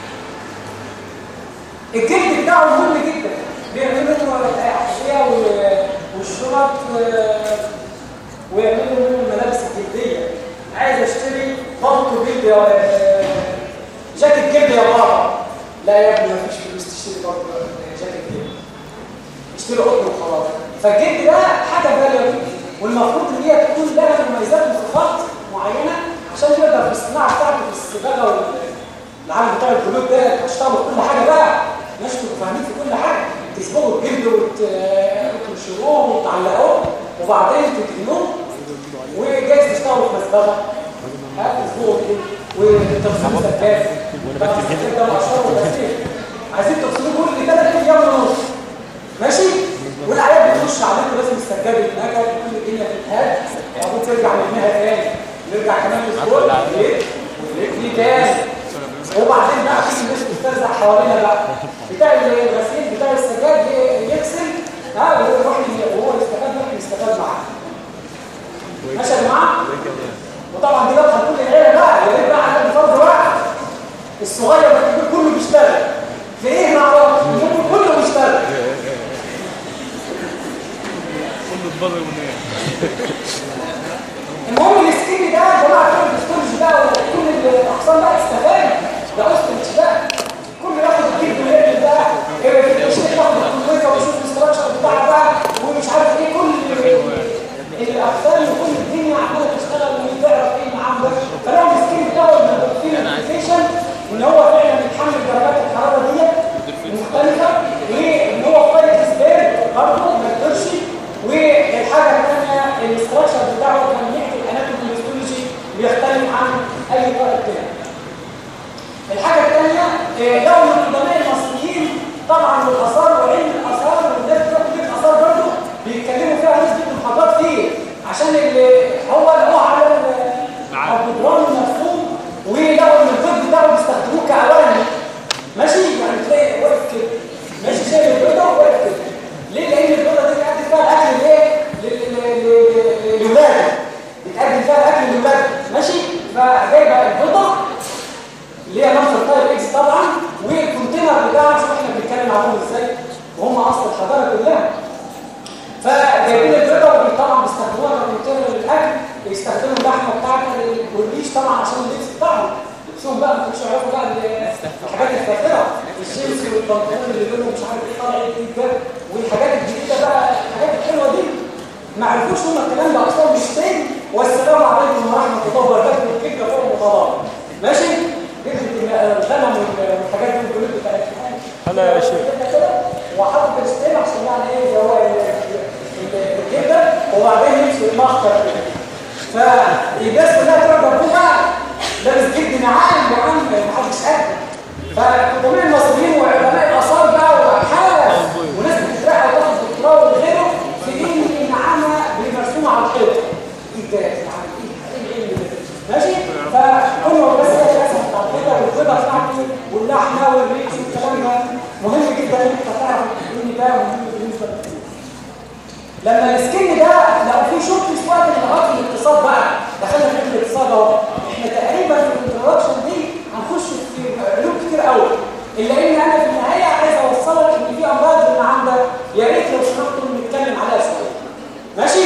الجلد بتاعه مهم جدا بيعملوا منه الاحذيه وال- والشنط و- ويعملوا منه الملابس الجلديه عايز اشتري بلطو جلد يا جاكيت جلد يا بابا لا يا ابني مفيش فلوس تشتري برضه جاكيت جلد اشتري قطن وخلاص فالجلد ده حاجه غاليه جدا والمفروض ان هي تكون لها مميزات وصفات معينه عشان تقدر في الصناعه بتاعته في الصباغه والعالم بتاع الجلود ده تشتغل كل حاجه بقى مش تبقوا فاهمين في كل حاجه تصبغوا الجلد وت- وتنشروه وتعلقوه وبعدين تدهنوه وجايز تشتغلوا في مسبغه ها تصبغوا الجلد وتغسلوه سكاف طبعاً السكاف ده مقشر وغسيل عايزين تغسلوه كل ثلاث ايام ونص ماشي والاعياد بتخش عليكم لازم السجاد يتنجد وكل الدنيا تتهد وبعدين ترجع منها تاني نرجع كمان اسبوع وليك وليك ليه تاني وبعدين بقى في الناس بتسترزق حوالينا بقى بتاع الغسيل بتاع السجاد ي- يغسل ها ويروح ي- وهو يستفاد ممكن يستفاد معاه ماشي يا جماعه وطبعا دي لقطه كل العيله بقى يا ريت بقى عدد فرد واحد الصغير والكبير كله بيشتغل في ايه مع بعض المهم كله بيشتغل كله اتبرر من ايه المهم السكيني ده يا جماعه كل الاستورج ده وكل الاقسام بقى استفاد ده استورج ده كل ياخد الكيلو ويعمل بقى ايه والاثار وعلم الاثار والناس بتوع كليه الاثار برضه بيتكلموا فيها ناس بتدوا محاضرات كتير عشان اللي هو اللي هو على ال- نعم. الجدران المرسوم ولقوا ان البيض بتاعه بيستخدموه كعوامل ماشي يعني تلاقي واقف كده ماشي شايل البيضه واقف كده ليه لان البيضه دي بتقدم فيها الاكل لايه لل- لل- لل- للاولاد بتقدم فيها الاكل للاولاد ماشي فجايبه البيضه اللي هي نمط الطائر اكس طبعا والكونتينر بتاعها شوف احنا بنتكلم عنهم ازاي وهم اصل الحضاره كلها فجايبين البيضه وطبعا بيستخدموها ككونتينر للاكل بيستخدموا اللحمه بتاعتها والريش طبعا عشان اللبس بتاعهم لبسهم بقى ما كانوش يعرفوا بقى ال- الحاجات الفاخره الجينز والبنطلون اللي لونه مش عارف ايه طالع ايه ده والحاجات الجديده بقى الحاجات الحلوه دي ما عرفوش هم الكلام ده اصلا مش تاني والسلام عليكم ورحمه الله وبركاته والكبده فوق المطالب ماشي كبده الغنم والحاجات دي والجلود بتاعتها هلا يا شيخ وحاطط الستين عشان يعني ايه هو الجبده وبعدين يمشي المخطر كده فالناس كلها تقعد ابوه بقى لابس جد نعام يا عم محدش قد فقدماء المصريين وعلماء الاثار بقى وحاله وناس بتترقى وتاخد دكتوراه وغيره في ان النعامه مرسومه على الحيط ايه ده يعني ايه ايه العلم ده ماشي فكله بس كده رسم على الحيطه والبيضه بتاعته واللحمه والريش والكلام ده مهم جدا ان انت تعرف ان ده مهم بالنسبه لك لما السكن ده لو في شوط في وقت من اوقات الاقتصاد بقى دخلنا في الاقتصاد اهو احنا تقريبا في الانترودكشن دي هنخش في علوم كتير قوي الا ان انا في النهايه عايز اوصلك ان في امراض اللي عندك يا ريت لو سمحتوا نتكلم عليها شويه ماشي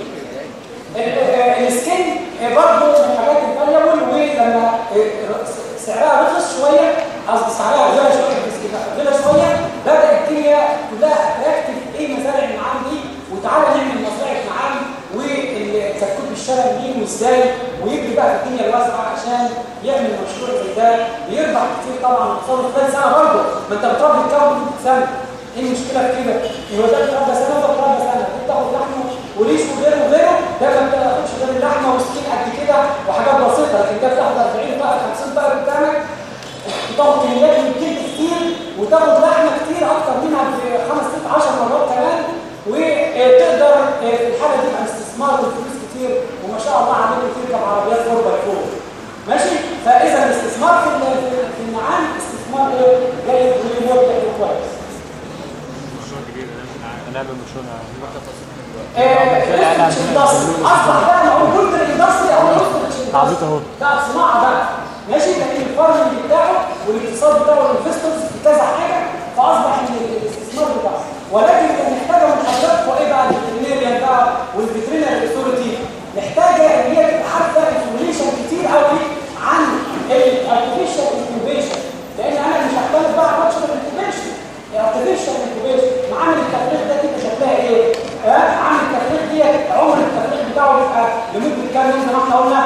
ال- ال- السكن برضه من الحاجات الفاليبل ولما سعرها رخص شويه قصدي سعرها غلى شويه بس غلى شويه بدا الدنيا كلها اتراكتيف ايه مزارع النعام دي وتعالى نعمل مزرعه نعام والكتكوت بالشارع مين وازاي ويجري بقى في الدنيا الواسعه عشان يعمل مشروع زي ده بيربح كتير طبعا اقتصاده خلال سنه برضه ما انت بتربي الكون في سنه ايه المشكله في كده؟ هو ده بتربى سنه وده بتربى سنه دي بتاخد لحمه وريش وغيره وغيره ده ما بتاخدش غير اللحمه وسكين قد كده وحاجات بسيطه لكن ده بتاخد 40 بقى 50 بقى قدامك وتاخد كميات من الكيك كتير وتاخد لحمه كتير اكتر منها بخمس ست 10 مرات كمان وتقدر في الحاله دي يبقى استثمار وفلوس كتير وما شاء الله عليك تركب عربيات 4 باي 4 ماشي فاذا الاستثمار في ال- في النعام استثمار ايه جيد ومربح وكويس مشروع كبير ده من عام. هنعمل مشروع نعم. اصبح بقى ما هو قلت الاندستري او قلت عبيط اهو بقى صناعه بقى ماشي لكن الفارمنج بتاعه والاقتصاد بتاعه والانفستورز في كذا حاجه فاصبح ان الاستثمار بتاعه ولكن اللي محتاجه من حضرتك ايه بقى الفيترينيريان بقى والفيترينري اثورتي محتاجه ان هي تبقى عارفه انفورميشن كتير قوي عن الارتفيشال انكوبيشن لان انا مش هختلف بقى على ناتشورال انكوبيشن الارتفيشال انكوبيشن معامل التفريغ ده تبقى شكلها ايه؟ ها عامل التفريغ دي عمر التفريغ بتاعه بيبقى لمده كام يوم زي ما احنا قلنا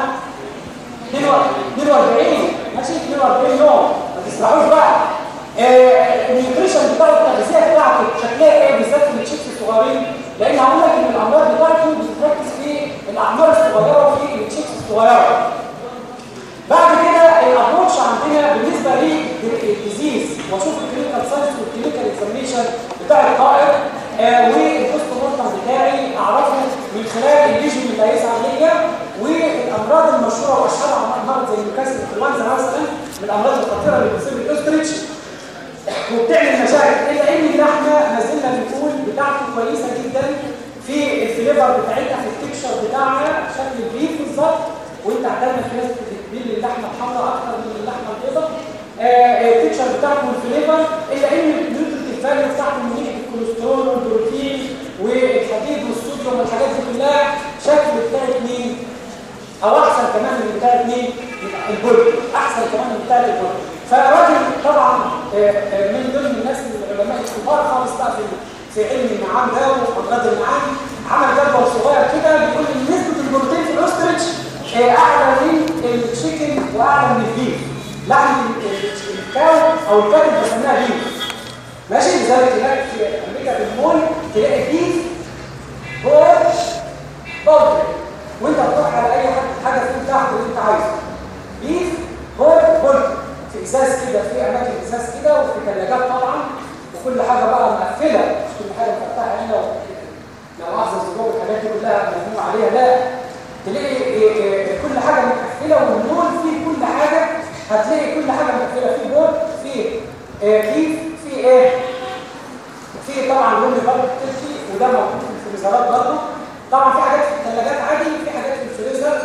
42 ماشي 42 يوم ما تسرعوش بقى آه، النيوتريشن بتاعه التغذيه بتاعته شكلها ايه بالذات في التشيكس الصغيرين لان هقول لك ان الامراض بتاعته بتركز في الاعمار الصغيره وفي التشيكس الصغيره بعد كده الابروتش عندنا بالنسبه للديزيز واشوف الكلينيكال ساينس والكلينيكال اكزامينشن بتاع الطائر آه والبوست مورتم بتاعي اعرفه من خلال الليجن اللي هيسعى ليا والامراض المشهوره واشهرها امراض زي نيوكاسل انفلونزا مثلا من الامراض الخطيره اللي بتصيب الاستريتش وبتعمل مشاكل الا ان اللحمه ما زلنا بنقول بتاعته كويسه جدا في الفليفر بتاعتها في التكشر بتاعها شكل البيف بالظبط وانت عندنا في ناس بتميل للحمه الحمراء اكتر من اللحمه البيضاء التكشر بتاعته والفليفر الا ان النيوتريتيف فاليو بتاعته من ناحيه الكوليسترول والبروتين والحديد والصوديوم والحاجات دي كلها شكل بتاعت مين؟ او احسن كمان من بتاعت مين؟ البرد احسن كمان من بتاعت البرد فراجل طبعا آه، آه، من ضمن الناس العلماء الكبار خالص بقى في في علم النعام ده وامراض النعام عمل جدول صغير كده بيقول ان نسبه البروتين في الاوستريتش آه، اعلى من التشيكن واعلى من البيف لحم ال- الكاو او الكاتب بسميها بيف ماشي لذلك هناك في امريكا في المول تلاقي بيف بورش بولتري وانت بتروح على اي حاجه حاجه فيه تحت اللي انت عايزه بيف بورد بولتري في ازاز كده في اماكن ازاز كده وفي ثلاجات طبعا كل حاجه بقى مقفله مش كل حاجه مفتحه هنا لو احظى الزجاج والحاجات دي كلها مجموع عليها لا تلاقي إيه إيه كل حاجه مقفله والنور فيه كل حاجه هتلاقي كل حاجه مقفله في بول في إيه كيف في ايه في طبعا لون برضه بتمشي وده موجود في الفريزرات برضه طبعا في حاجات في الثلاجات عادي في حاجات في الفريزر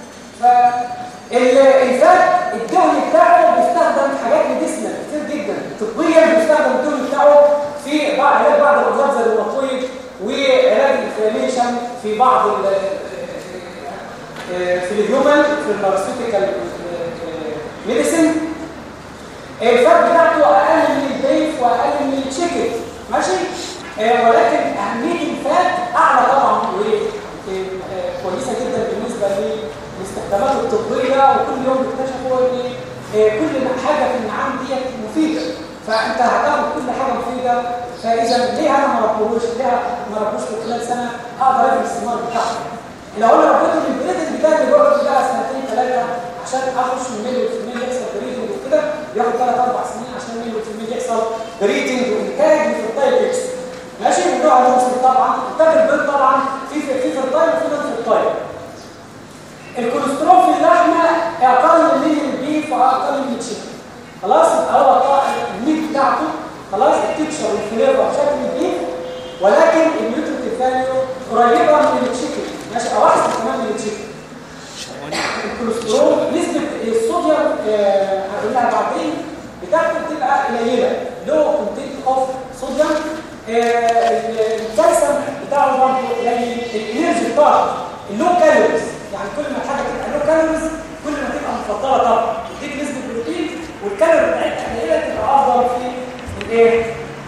فالفات الدهن بتاعه بيستخدم حاجات ميديسنال كتير جدا طبيا بيستخدم الدهن بتاعه في بعض علاج بعض الامراض زي الروماتويد وعلاج الانفلاميشن في بعض ال في الهيومن في الباراسيتيكال ميديسن الفات بتاعته اقل من البيف واقل من التشيكن ماشي آه ولكن اهميه الفات اعلى طبعا وكويسه جدا بالنسبه للاستخدامات الطبيه وكل يوم بيكتشفوا ان آه كل حاجه في النعام ديت مفيده فانت هتاخد كل حاجه مفيده فاذا ليه انا ما ربوش ليه ما ربوش في خلال سنه اقدر ابني الاستثمار بتاعي لو انا ربيته البريد بتاعي اللي بيقعد بقى سنتين ثلاثه عشان اخش من مليون في المية يحصل بريدنج وكده ياخد ثلاث اربع سنين عشان مليون في المية يحصل بريدنج وانتاج في الطيب اكس ماشي ونوع المسلم طبعا انتاج البيض طبعا في في في الطيب وفي في الطيب الكوليسترول في اللحمه اقل من البيف واقل من التشيكن خلاص هو الميت بتاعته خلاص التكشر والفليفر شكل البيف ولكن النيوتريتيف فاليو قريبه من التشيكن ماشي او احسن كمان من التشيكن الكوليسترول نسبه الصوديوم هقولها بعدين بتاعته بتبقى قليله لو كونتنت اوف صوديوم الكالسيوم بتاعه برضه قليل الانرجي بتاعه اللو كالوريز يعني كل ما الحاجه تبقى لو كالوريز كل ما تبقى مفضله طبعا تديك نسبه بروتين والكالوري بتاعتها قليله تبقى افضل في الايه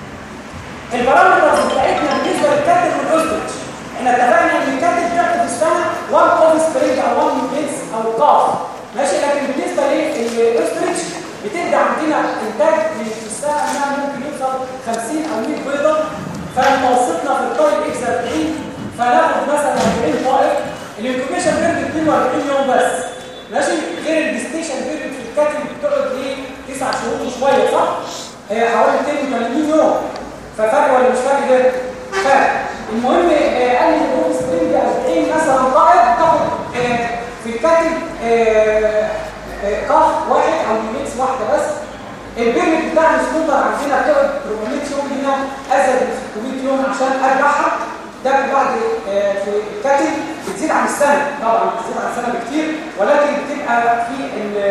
البارامترز بتاعتنا بالنسبه للكاتل والاوستريتش احنا اتفقنا ان الكاتل بتاعته في السنه 1 اوف سبرينج او 1 بيتس او قاف ماشي لكن بالنسبه للاوستريتش بتبدا عندنا انتاج في السنه انها ممكن يوصل 50 او 100 بيضه فمتوسطنا في الطيب اكس 40 فناخد مثلا 40 طائر الانكوبيشن بيريد 42 يوم بس ماشي غير الديستيشن بيريد في الكاتل بتقعد ايه 9 شهور وشويه صح؟ هي حوالي 280 يوم ففرق ولا مش فرق ده؟ فرق المهم آه قال لي الروب سبرينج 40 مثلا طائر تاخد آه في الكاتب آه قاف واحد او ميكس واحده بس البيرمت بتاع السكوتر عندنا بتقعد 400 يوم هنا ازيد من 600 يوم عشان ارجعها ده بعد في الكاتب بتزيد عن السنه طبعا بتزيد عن السنه بكتير ولكن بتبقى في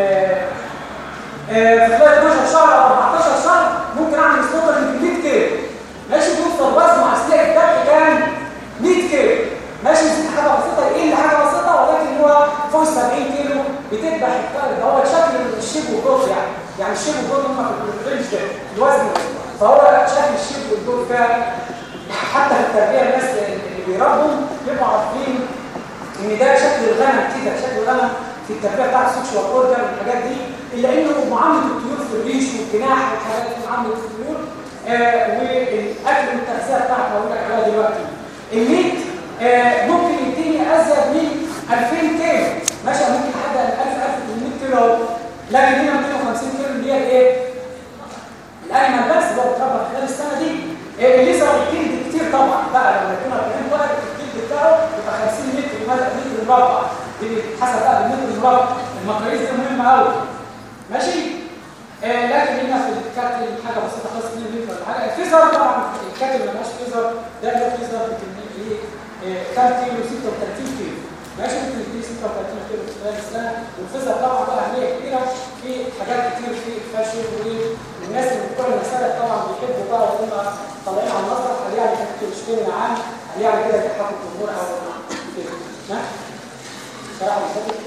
في خلال 12 شهر او 14 شهر ممكن اعمل سكوتر من 100 كيلو ماشي بيوصل وزنه مع سلاح الدفع كان 100 كيلو ماشي يزيد حاجه بسيطه يقل حاجه بسيطه ولكن هو فوق 70 كيلو بتذبح الطائر هو شكل الشيب والجوف يعني يعني الشيب والجوف هم في الرينج ده الوزن فهو شكل الشيب والجوف فعلا حتى في التربيه الناس اللي بيربوا بيبقوا عارفين ان ده شكل الغنم كده شكل الغنم في التربيه بتاعت السكشوال اورجر والحاجات دي الا انه معامله الطيور في الريش والجناح والحاجات دي معامله الطيور آه والاكل والتغذيه بتاعته هقول لك عليها دلوقتي الميت آه ممكن يديني ازيد من 2000 كيلو ماشي ممكن حد 1000 1800 كيلو لكن هنا 250 كيلو اللي هي الايه الانيمال بس اللي هو بيتربى خلال السنه دي آه اللي يظهر الجلد كتير طبعا بقى لما يكون 40 ولد الجلد بتاعه يبقى 50 متر متر مربع دي حسب بقى المتر المربع المقاييس دي مهمه قوي ماشي آه لكن هنا في الكاتل حاجه بسيطه خالص 2 متر ولا حاجه الفيزر طبعا الكاتل ما بقاش فيزر ده له فيزر ايه كام كيلو 36 كيلو ماشي ممكن يدي 36 كيلو في خلال السنه والفيزر طبعا بقى اهميه كبيره في حاجات كتير في الفاشن والناس اللي بتوع المسالك طبعا بيحبوا بقى وهم طالعين على المسرح قال يعني كانت تشتري معاه قال يعني كده يضحكوا الجمهور او كده ماشي صراحه مش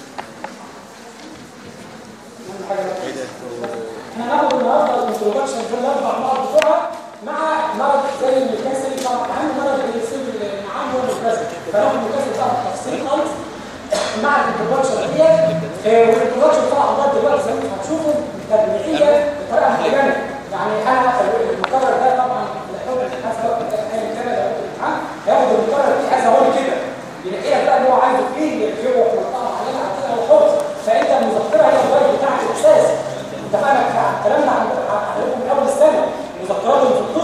حاجه احنا هناخد النهارده الانترودكشن في الاربع نقط بتوعها مع مرض زي الكسل طبعا اهم مرض اللي يصيب النعام هو الكسل فناخد الكسل بقى بالتفصيل خالص مع الانترودكشن ديت والانترودكشن طبعا لغايه دلوقتي زي ما انتم هتشوفوا تجميعيه بطريقه معينه يعني انا المقرر ده طبعا حسب ايا كان لو الامتحان هياخد المقرر فيه كذا هو كده يلاقي لك بقى اللي هو عايزه فيه يكتبه ويحطها عليها على كده ويحط فانت المذكره هي الغايه بتاعك الاساس اتفقنا الكلام ده عليكم من اول السنه مذكرات في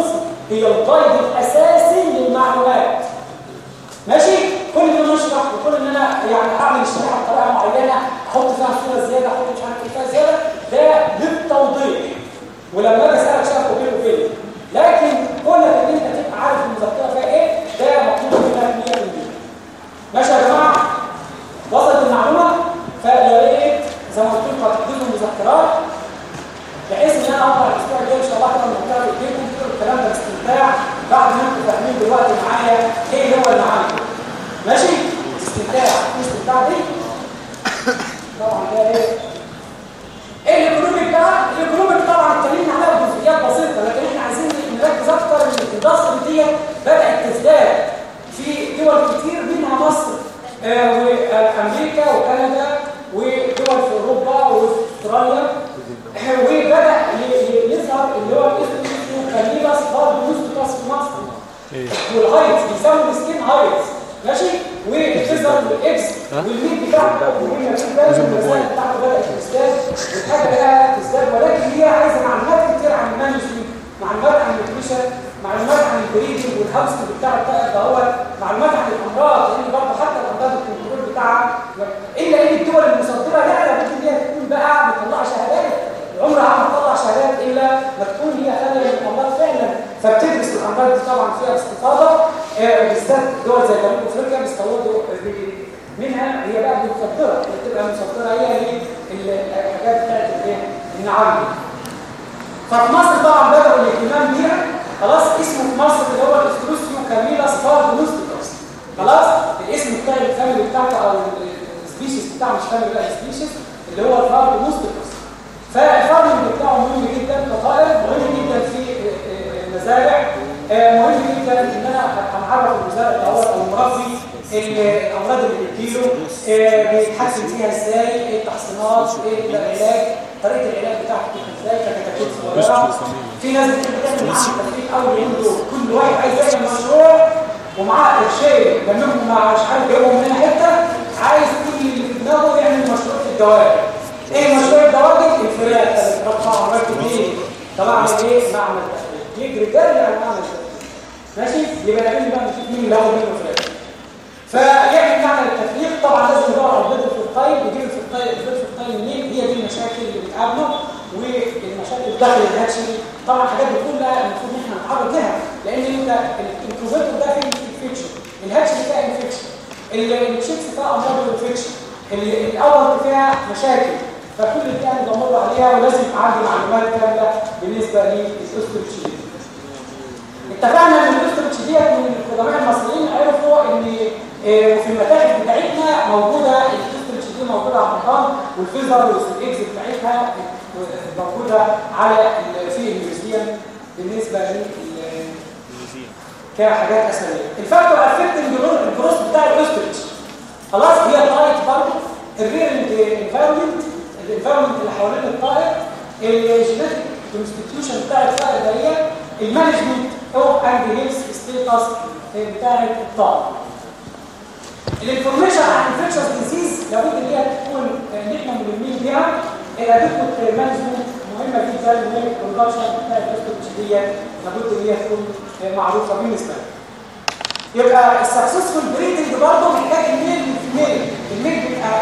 هي القيد الاساسي للمعلومات ماشي كل ان انا اشرح وكل ان انا يعني اعمل الشريحه بطريقه معينه احط فيها صوره زياده احط مش عارف ايه فيها زياده ده للتوضيح ولما اجي اسالك شرح وكده وكده لكن كونك ان انت تبقى عارف المذكره فيها ايه ده مطلوب منك 100% ماشي يا جماعه وصلت المعلومه فيا ريت زي ما قلت لكم هتديكم مذكرات بحيث ان انا اقدر الاسبوع الجاي ان شاء الله كده المذكره في ايديكم تقروا الكلام ده باستمتاع بعد ما انتم فاهمين دلوقتي معايا ايه هو المعلم ماشي استمتاع في استمتاع دي طبعا ده ايه ايه الايكونوميك بقى الايكونوميك طبعا اتكلمنا عليها بجزئيات بسيطه لكن احنا عايزين نركز اكتر ان الاندستري ديت بدات تزداد في دول كتير منها مصر آه وامريكا وكندا ودول في اوروبا وفي استراليا وبدا يظهر اللي هو اسمه كانيلاس برضه نوستوكاس في مصر والهايتس بيسموا السكين هايتس ماشي وبتظهر الاكس والميت بتاعته مهمه جدا المسائل بتاعته بدات تزداد والحاجه بقى تزداد ولكن هي عايزه معلومات كتير عن المانجمنت معلومات عن النيوتريشن معلومات عن البريدنج والهاوسنج بتاع الطائر دوت معلومات عن الامراض لان برضه حتى الامراض الكنترول بتاعها الا ان الدول المصدره لا لابد ان هي تكون بقى مطلعه شهادات عمرها ما تطلع شهادات الا ما تكون هي خاليه من الامراض فعلا فبتدرس الامراض دي طبعا فيها باستفاضه آه بالذات دول زي جنوب افريقيا بيستوردوا منها هي بقى مصدره بتبقى مصدره هي الحاجات بتاعت النعام ففي مصر طبعا بدأوا الاهتمام بيها خلاص اسمه في مصر اللي هو الاستروسيو كاميلا سبارد نوستيكوس خلاص الاسم بتاع الفاميلي بتاعته او السبيشيز بتاعه مش فاميلي بقى سبيشيز اللي هو الفارد نوستيكوس فالفارمنج بتاعه مهم جدا كطائر مهم جدا في المزارع مهم جدا ان انا هنعرف المزارع الاول او المربي الامراض اللي بتجيله بيتحكم فيها ازاي ايه التحصينات ايه العلاج طريقه العلاج بتاعته ازاي ككتاكيت صغيره في ناس بتحب تعمل معاها تدريب اول يوم دول كل واحد عايز يعمل مشروع ومعاه قرشين جنبهم مع مش عارف جايبهم من حته عايز كل اللي في دماغه يعمل مشروع في الدواجن ايه مشروع الدواجن الفراخ رفع مركب ايه طب اعمل ايه معمل تحليل يجري جري على معمل ماشي يبقى نعمل بقى نشوف مين اللي هو منه فراخ فيعمل معنى التفريق طبعا لازم يدور على البيض في الطيب يجيب في الطيب البيض في الطيب منين هي دي المشاكل اللي بتقابله والمشاكل داخل الهاتشري طبعا الحاجات دي كلها المفروض ان احنا نتعرض لها لان انت الانكوفيتور ده فيه انفكشن الهاتشري فيها انفكشن الشيكس فيها امراض انفكشن الاول فيها مشاكل فكل دي انا بمر عليها ولازم يبقى عندي معلومات كامله بالنسبه للاستروتشي اتفقنا ان الاستروتشي ديت من القدماء المصريين عرفوا ان وفي المتاحف بتاعتنا موجوده الاستروتشي دي موجوده على المقام والفيزر والاكس بتاعتها موجوده على في الميوزيوم بالنسبه لل كحاجات اثريه الفاكتور افكتنج الجروس بتاع الاستروتشي خلاص هي طايت برضه الريرنج انفايرمنت الانفايرمنت اللي حوالين الطائر الجينيتيك كونستيتيوشن بتاع الطائر ده هي المانجمنت او اند هيلث ستيتس بتاع الطائر الانفورميشن عن انفكشن ديزيز لابد ان هي تكون ان احنا ملمين بيها الادكوت مانجمنت مهمه جدا ان البرودكشن بتاع الاستروتش ديت لابد ان هي تكون معروفه بالنسبه لنا يبقى السكسسفول بريدنج برضه محتاج الميل للفيميل الميل بيبقى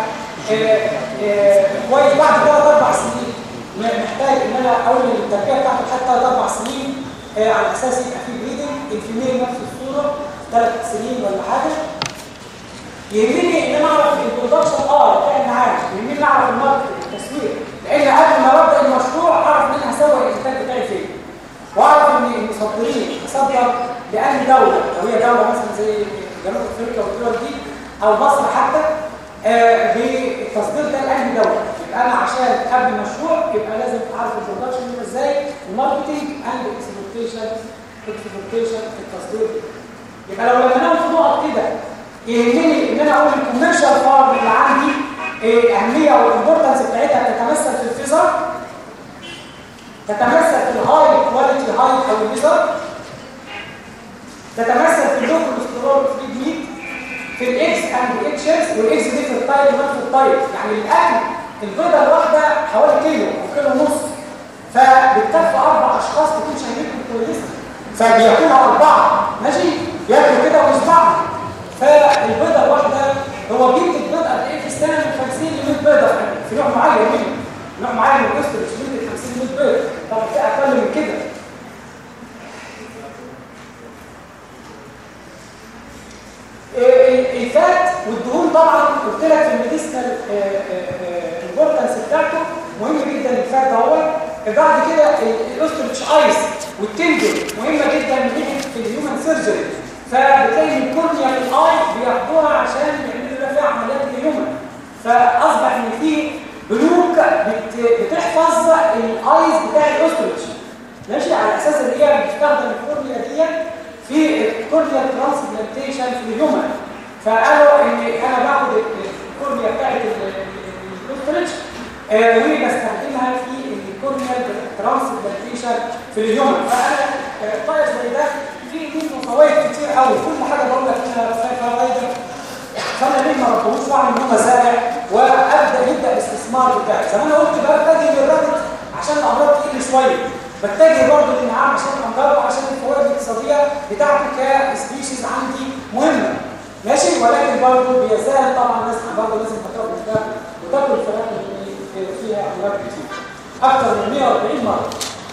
كويس بعد ثلاث اربع سنين محتاج ان انا اقول التربيه بتاعته لحد ثلاث اربع سنين على اساس يبقى في بريدنج الفيميل نفس الصوره ثلاث سنين ولا حاجه يهمني ان انا اعرف البرودكشن اه بتاع معايا يهمني اعرف الماركت التسويق لان قبل ما ابدا المشروع اعرف ان انا هسوق الانتاج بتاعي فين واعرف ان المصدرين اصدر لأي دولة لو هي دولة مثلا زي جنوب افريقيا والدول دي او مصر حتى آه بالتصدير ده لأي دولة يبقى انا عشان قبل المشروع يبقى لازم اعرف البرودكشن يبقى ازاي الماركتنج اند اكسبورتيشن اكسبورتيشن في التصدير يبقى لو لما ناخد في نقط كده يهمني ان انا اقول الكوميرشال فارم اللي عندي إيه اهميه والامبورتنس بتاعتها تتمثل في الفيزر تتمثل في الهاي كواليتي هاي او الفيزر تتمثل في اللو كوليسترول فري ميت في الاكس اند اتشز والاكس دي في الطيب ونفس الطيب يعني الاكل البيضه الواحده حوالي كيلو او كيلو ونص فبتكفي اربع اشخاص تكون شهيتهم كويسه فبياكلها اربعه ماشي ياكلوا كده ويشبعوا فالبيضه الواحده هو جبت البيضه قد ايه في السنه من 50 ل 100 بيضه في نوع معين منه نوع معين من الجسر مش من 50 ل 100 بيض طبعا في اقل من كده إيه، الفات والدهون طبعا قلت لك في الميديسنال امبورتنس بتاعته مهم جدا الفات هو بعد كده الاوستريتش ايس والتندر مهمه جدا من في الهيومن سيرجري فبتلاقي ان الكورنيا في الاي بياخدوها عشان يعملوا لها فيها عمليات الهيومن فاصبح ان في بنوك بت- بتحفظ الايس بتاع الاوستريتش ماشي على اساس ان هي بتستخدم الكورنيا دي في الكورنيا ترانسبلانتيشن في الهيومن فقالوا ان انا باخد الكورنيا بتاعت الاوستريتش آه، وبستخدمها في الكورنيا ترانسبلانتيشن في الهيومن فانا آه، طيب زي ده في منه فوائد كتير قوي كل حاجه بقول لك فيها فوائد فانا ليه ما ربطوش واعمل منه مزارع وابدا يبدا الاستثمار بتاعي زي ما انا قلت بقى بتجي للربط عشان الامراض تقل شويه بتجه برضه للنعام عشان الامراض وعشان الفوائد الاقتصاديه بتاعته كسبيشيز عندي مهمه ماشي ولكن برضه بيزال طبعا الناس برضه لازم تاكل ده وتاكل الفراخ اللي فيها امراض كتير اكثر من 140 مره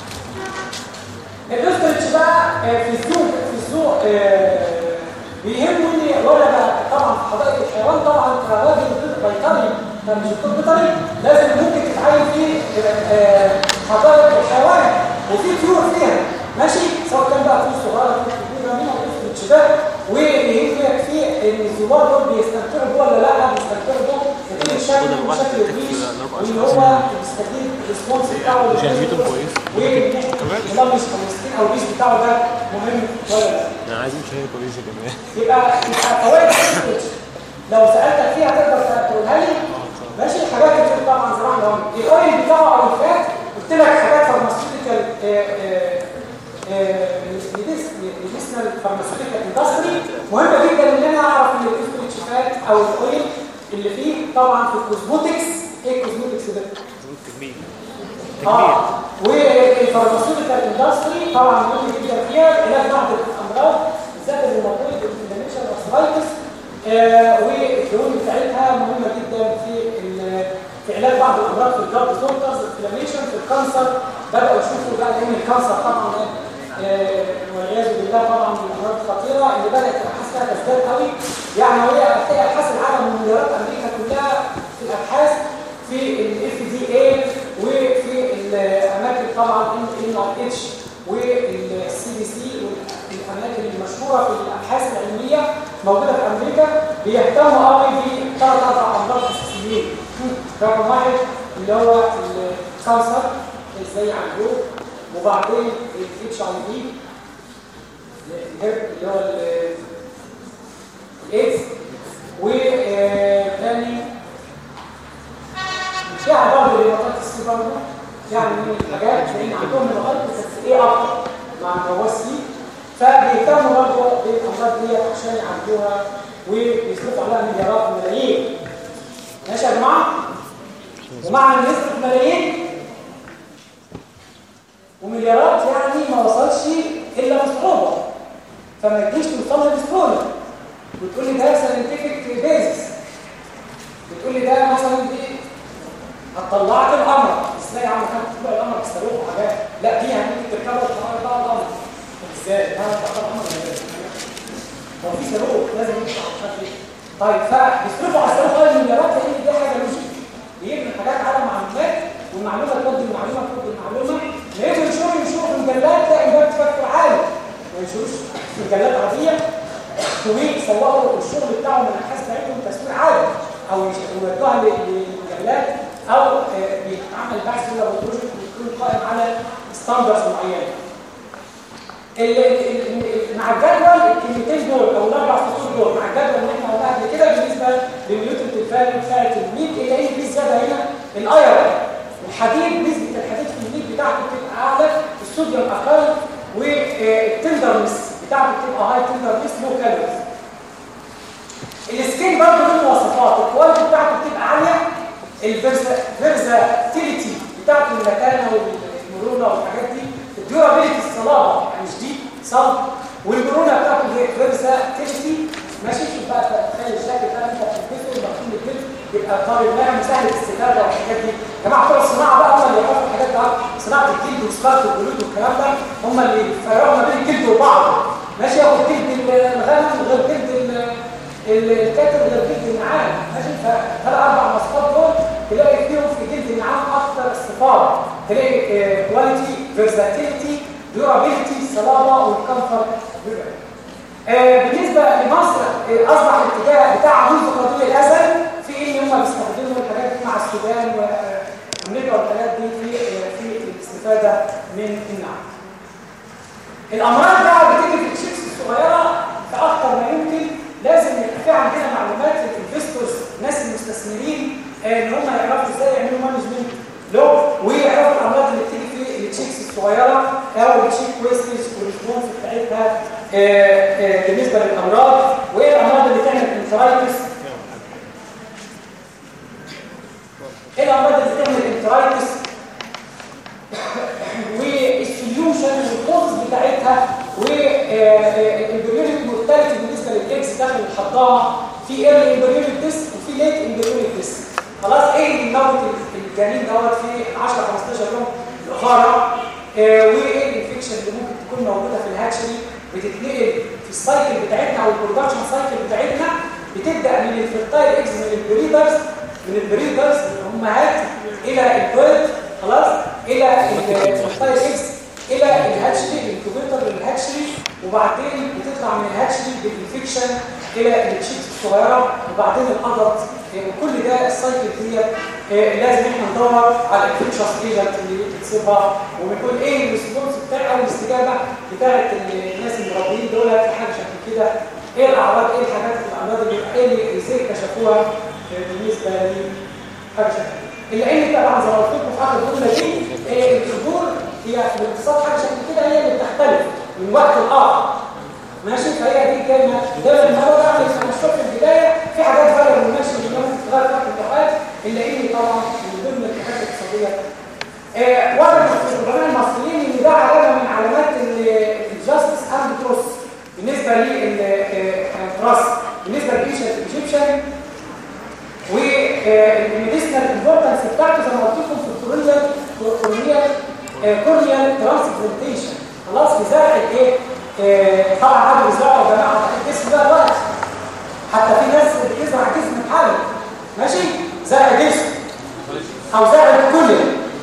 الاسترتش بقى آه، في السوق في السوق آه، بيهمني ولا بقى طبعا في حدائق الحيوان طبعا كراجل بيطري مش دكتور بيطري لازم ممكن تتعين في آه، حدائق الحيوان وفي طيور فيها ماشي سواء كان بقى طيور صغيره طيور كبيره منها الاسترتش ده ويهمك في ان الزوار دول بيستمتعوا بيه ولا لا بيستمتعوا بيه يكون الشكل بشكل كبير وان هو بيستفيد الريسبونس بتاعه جانبيته كويس والله مش 50 او الريش بتاعه ده مهم ولا لا انا عايزين شهيه كويسه كمان يبقى يبقى فوائد السكوتش لو سالتك فيها تقدر تقولها لي ماشي حاجات كتير طبعا زراعه مهم الاويل بتاعه او الفات قلت لك حاجات فارماسيوتيكال ميديسنال فارماسيوتيكال اندستري مهمه جدا ان انا اعرف ان الاستريتش فات او الاويل اللي فيه طبعا في الكوزموتكس ايه الكوزموتكس ده؟ كبير اه والفارماسيوتيكال اندستري طبعا مهم جدا فيها علاج بعض الامراض بالذات الروماتويد والانفلاميشن والارثرايتس آه والدهون بتاعتها مهمه جدا في ال- في علاج بعض الامراض في الجلد سولترز انفلاميشن في الكانسر بداوا يشوفوا بقى ان الكانسر طبعا آه والعياذ بالله طبعا من الامراض الخطيره اللي بدات الابحاث فيها تزداد قوي يعني وهي هتلاقي ابحاث العالم ومليارات امريكا كلها في الابحاث في الاف دي اي وفي الاماكن طبعا ان ار اتش والسي دي سي والاماكن المشهوره في الابحاث العلميه موجوده في امريكا بيهتموا قوي بثلاث اربع امراض اساسيين رقم واحد اللي هو الكانسر ازاي يعالجوه وبعدين الاتش اي في اللي هو ال- الايدز وثاني فيها برضه الهيباتيتس سي برضه يعني من الحاجات لان عندهم الهيباتيتس بس ايه اكتر مع الجواز سي فبيهتموا برضه بالامراض دي عشان يعالجوها ويصرفوا عليها مليارات وملايين ماشي يا جماعه ومع ان يصرف ملايين ومليارات يعني ما وصلش الا بصعوبه فما تجيش توصل له بسهوله وتقول لي ده ساينتفك بيزس بتقول لي ده مثلا دي هتطلعك القمر ازاي يا عم كانت تطلع القمر بيستروح وحاجات لا دي يعني ممكن تركبها وتطلع بقى القمر طب ازاي انا بطلع القمر ازاي هو في صاروخ لازم يطلع مش عارف ايه طيب فبيصرفوا على الصاروخ قوي مليارات لان دي حاجه لوجيك بيبني حاجات على معلومات والمعلومه تودي المعلومه تودي المعلومه لقيتوا ينشروا ينشروا في مجلات تلاقي ده بتفكر عالي ما ينشروش في مجلات عاديه ويصوروا الشغل بتاعهم من الابحاث بتاعتهم تصوير عالي او يودوها للمجلات او آه، بيتعمل بحث ولا بروجكت بيكون قائم على ستاندرز معينه ال- ال- ال- مع الجدول الكلمتين دول او الاربع فصول دول مع الجدول اللي احنا قلناها قبل كده بالنسبه للنيوتن الفاليو بتاعت الميت الا ان في زياده هنا الايرون الحديد نسبه الحديد في الميت بتاعته بتبقى اعلى الصوديوم اقل والتندرنس بتاعته بتبقى هاي تندرنس لو كالوريز السكين برضه له مواصفات الكواليتي بتاعته بتبقى عاليه الفيرزاتيليتي بتاعته المتانه والمرونه والحاجات دي الديورابيلتي الصلابه يعني مش دي الصلب والبرونه بتاعته هي فيرساتيليتي ماشي شوف بقى تخيل الشكل ده انت بتلبسه المفروض الجلد يبقى طالب ناعم سهل الاستفاده والحاجات دي يا جماعه بتوع الصناعه بقى هم اللي يعرفوا الحاجات دي صناعه الجلد وصناعه الجلود والكلام ده هم اللي يفرقوا ما بين الجلد وبعضه ماشي ياخد جلد الغنم غير جلد الكاتب غير جلد النعام ماشي فالاربع مواصفات دول تلاقي فيهم في جلد النعام اكثر استفاضه تلاقي كواليتي فيرساتيليتي ديورابيلتي صلابه والكمفورت آه بالنسبه لمصر آه اصبح الاتجاه بتاع منذ قديم الازل في ان هم بيستخدموا الحاجات دي مع السودان وامريكا والحاجات دي في في الاستفاده من النعم. الامراض بقى بتيجي في الشيكس الصغيره فاكثر ما يمكن لازم يبقى في عندنا معلومات للانفستورز الناس المستثمرين آه ان هم يعرفوا ازاي يعملوا مانجمنت له ويعرفوا الامراض اللي بتيجي في التشيكس الصغيره او التشيك ويستج والريسبونس بتاعتها بالنسبه للامراض وايه الامراض اللي تعمل انترايتس ايه الامراض اللي تعمل انترايتس والسوليوشن والكوز بتاعتها والامبريوليك مورتاليتي بالنسبه للاكس داخل الحضانه في ايرلي امبريوليك ديس وفي ليت امبريوليك ديس خلاص ايه اللي بيموت الجنين دوت في 10 15 يوم الاخاره وايه الانفكشن اللي ممكن تكون موجوده في الهاتشري بتتنقل في السايكل بتاعتنا او البرودكشن سايكل بتاعتنا بتبدا من الفيرتايل اكس من البريدرز من البريدرز الامهات الى البيرد خلاص الى الفيرتايل اكس الى الهاتشري الانكوبيتر للهاتشري وبعدين بتطلع من الهاتشري بالانفكشن الى التشيكس الصغيره وبعدين الادلت وكل ده السايكل ديت لازم احنا ندور على الانفكشن ايجنت اللي بتصيبها وبنقول ايه الريسبونس بتاعي او الاستجابه بتاعت الناس المربيين دول في حاجه شكل كده ايه الاعراض ايه الحاجات الامراض اللي ايه اللي ازاي كشفوها بالنسبه لحاجه شكل الا ان طبعا زي ما قلت لكم في اخر الجمله دي الحضور هي باختصار حاجه شكل كده هي اللي بتختلف من وقت لاخر ماشي فهي دي كلمه دايما المره يعني انا مش في البدايه في حاجات فعلا ماشي اللي ممكن تتغير في الامتحانات الا ان طبعا من ضمن الحاجات الاقتصاديه آه ورد في القرآن المصريين ان ده علامه من علامات الجاستس اند تروس بالنسبه للتراس بالنسبه للايجيبشن والميديسنال امبورتنس بتاعته زي ما قلت لكم في الكورنيال كورنيال كورنيال ترانسبلانتيشن خلاص في زرع الايه آه طبعا عادوا يزرعوا يا جماعه الجسم ده دلوقتي حتى في ناس بتزرع جسم محلي ماشي زرع جسم او زرع الكلي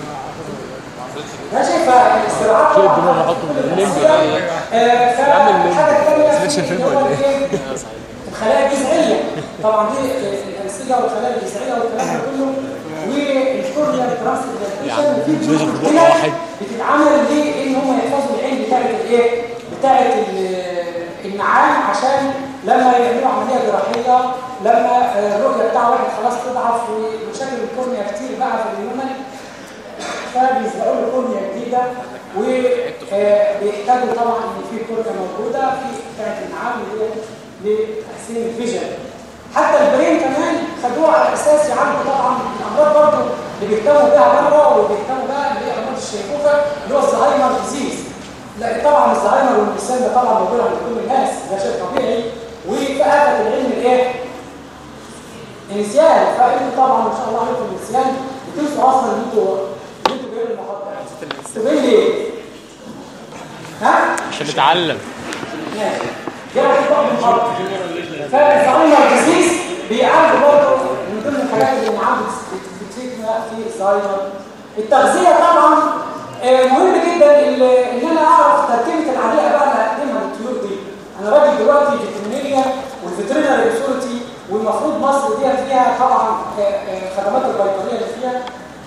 ماشي فالاستراحات شوف الدماغ نحطه من الليمبي فالحاجه الثانيه ليش الفيلم ولا ايه؟ الخلايا الجذعيه طبعا دي الانسجه والخلايا الجذعيه والكلام ده كله والكورنيال ترانسبلانتيشن في جزء واحد بتتعمل ليه ان هم يحفظوا العين بتاعت الايه بتاعت النعام عشان لما يعملوا عمليه جراحيه لما الرؤيه بتاع واحد خلاص تضعف ومشاكل الكورنيا كتير بقى في الهيومن فبيزرعوا له كورنيا جديده وبيحتاجوا طبعا ان في كورنيا موجوده في بتاعت النعام اللي هي لتحسين الفيجن حتى البرين كمان خدوه على اساس يعالجوا طبعا الامراض برضه اللي بيهتموا بيها بره وبيهتموا بقى اللي هي امراض الشيخوخه اللي هو الزهايمر ديزيز لا طبعا الزهايمر والمسان ده طبعا موجود عند كل الناس ده شيء طبيعي وفي آفة العلم الايه؟ النسيان فانتوا طبعا ان شاء الله عليكم النسيان بتنسوا اصلا ان انتوا ان انتوا جايين المحاضره انتوا جايين ليه؟ ها؟ عشان نتعلم ماشي جاي عشان تاخدوا المحاضره فالزهايمر ديزيز بيعالجوا برضه من ضمن الحاجات اللي معاه بتفيدنا في الزهايمر التغذيه طبعا مهم جدا ان انا اعرف تركيبه العليقه بقى اللي هقدمها للطيور دي انا راجل دلوقتي فيترينيريا والفيترينري اثورتي والمفروض مصر دي فيها طبعا خدمات البيطريه اللي فيها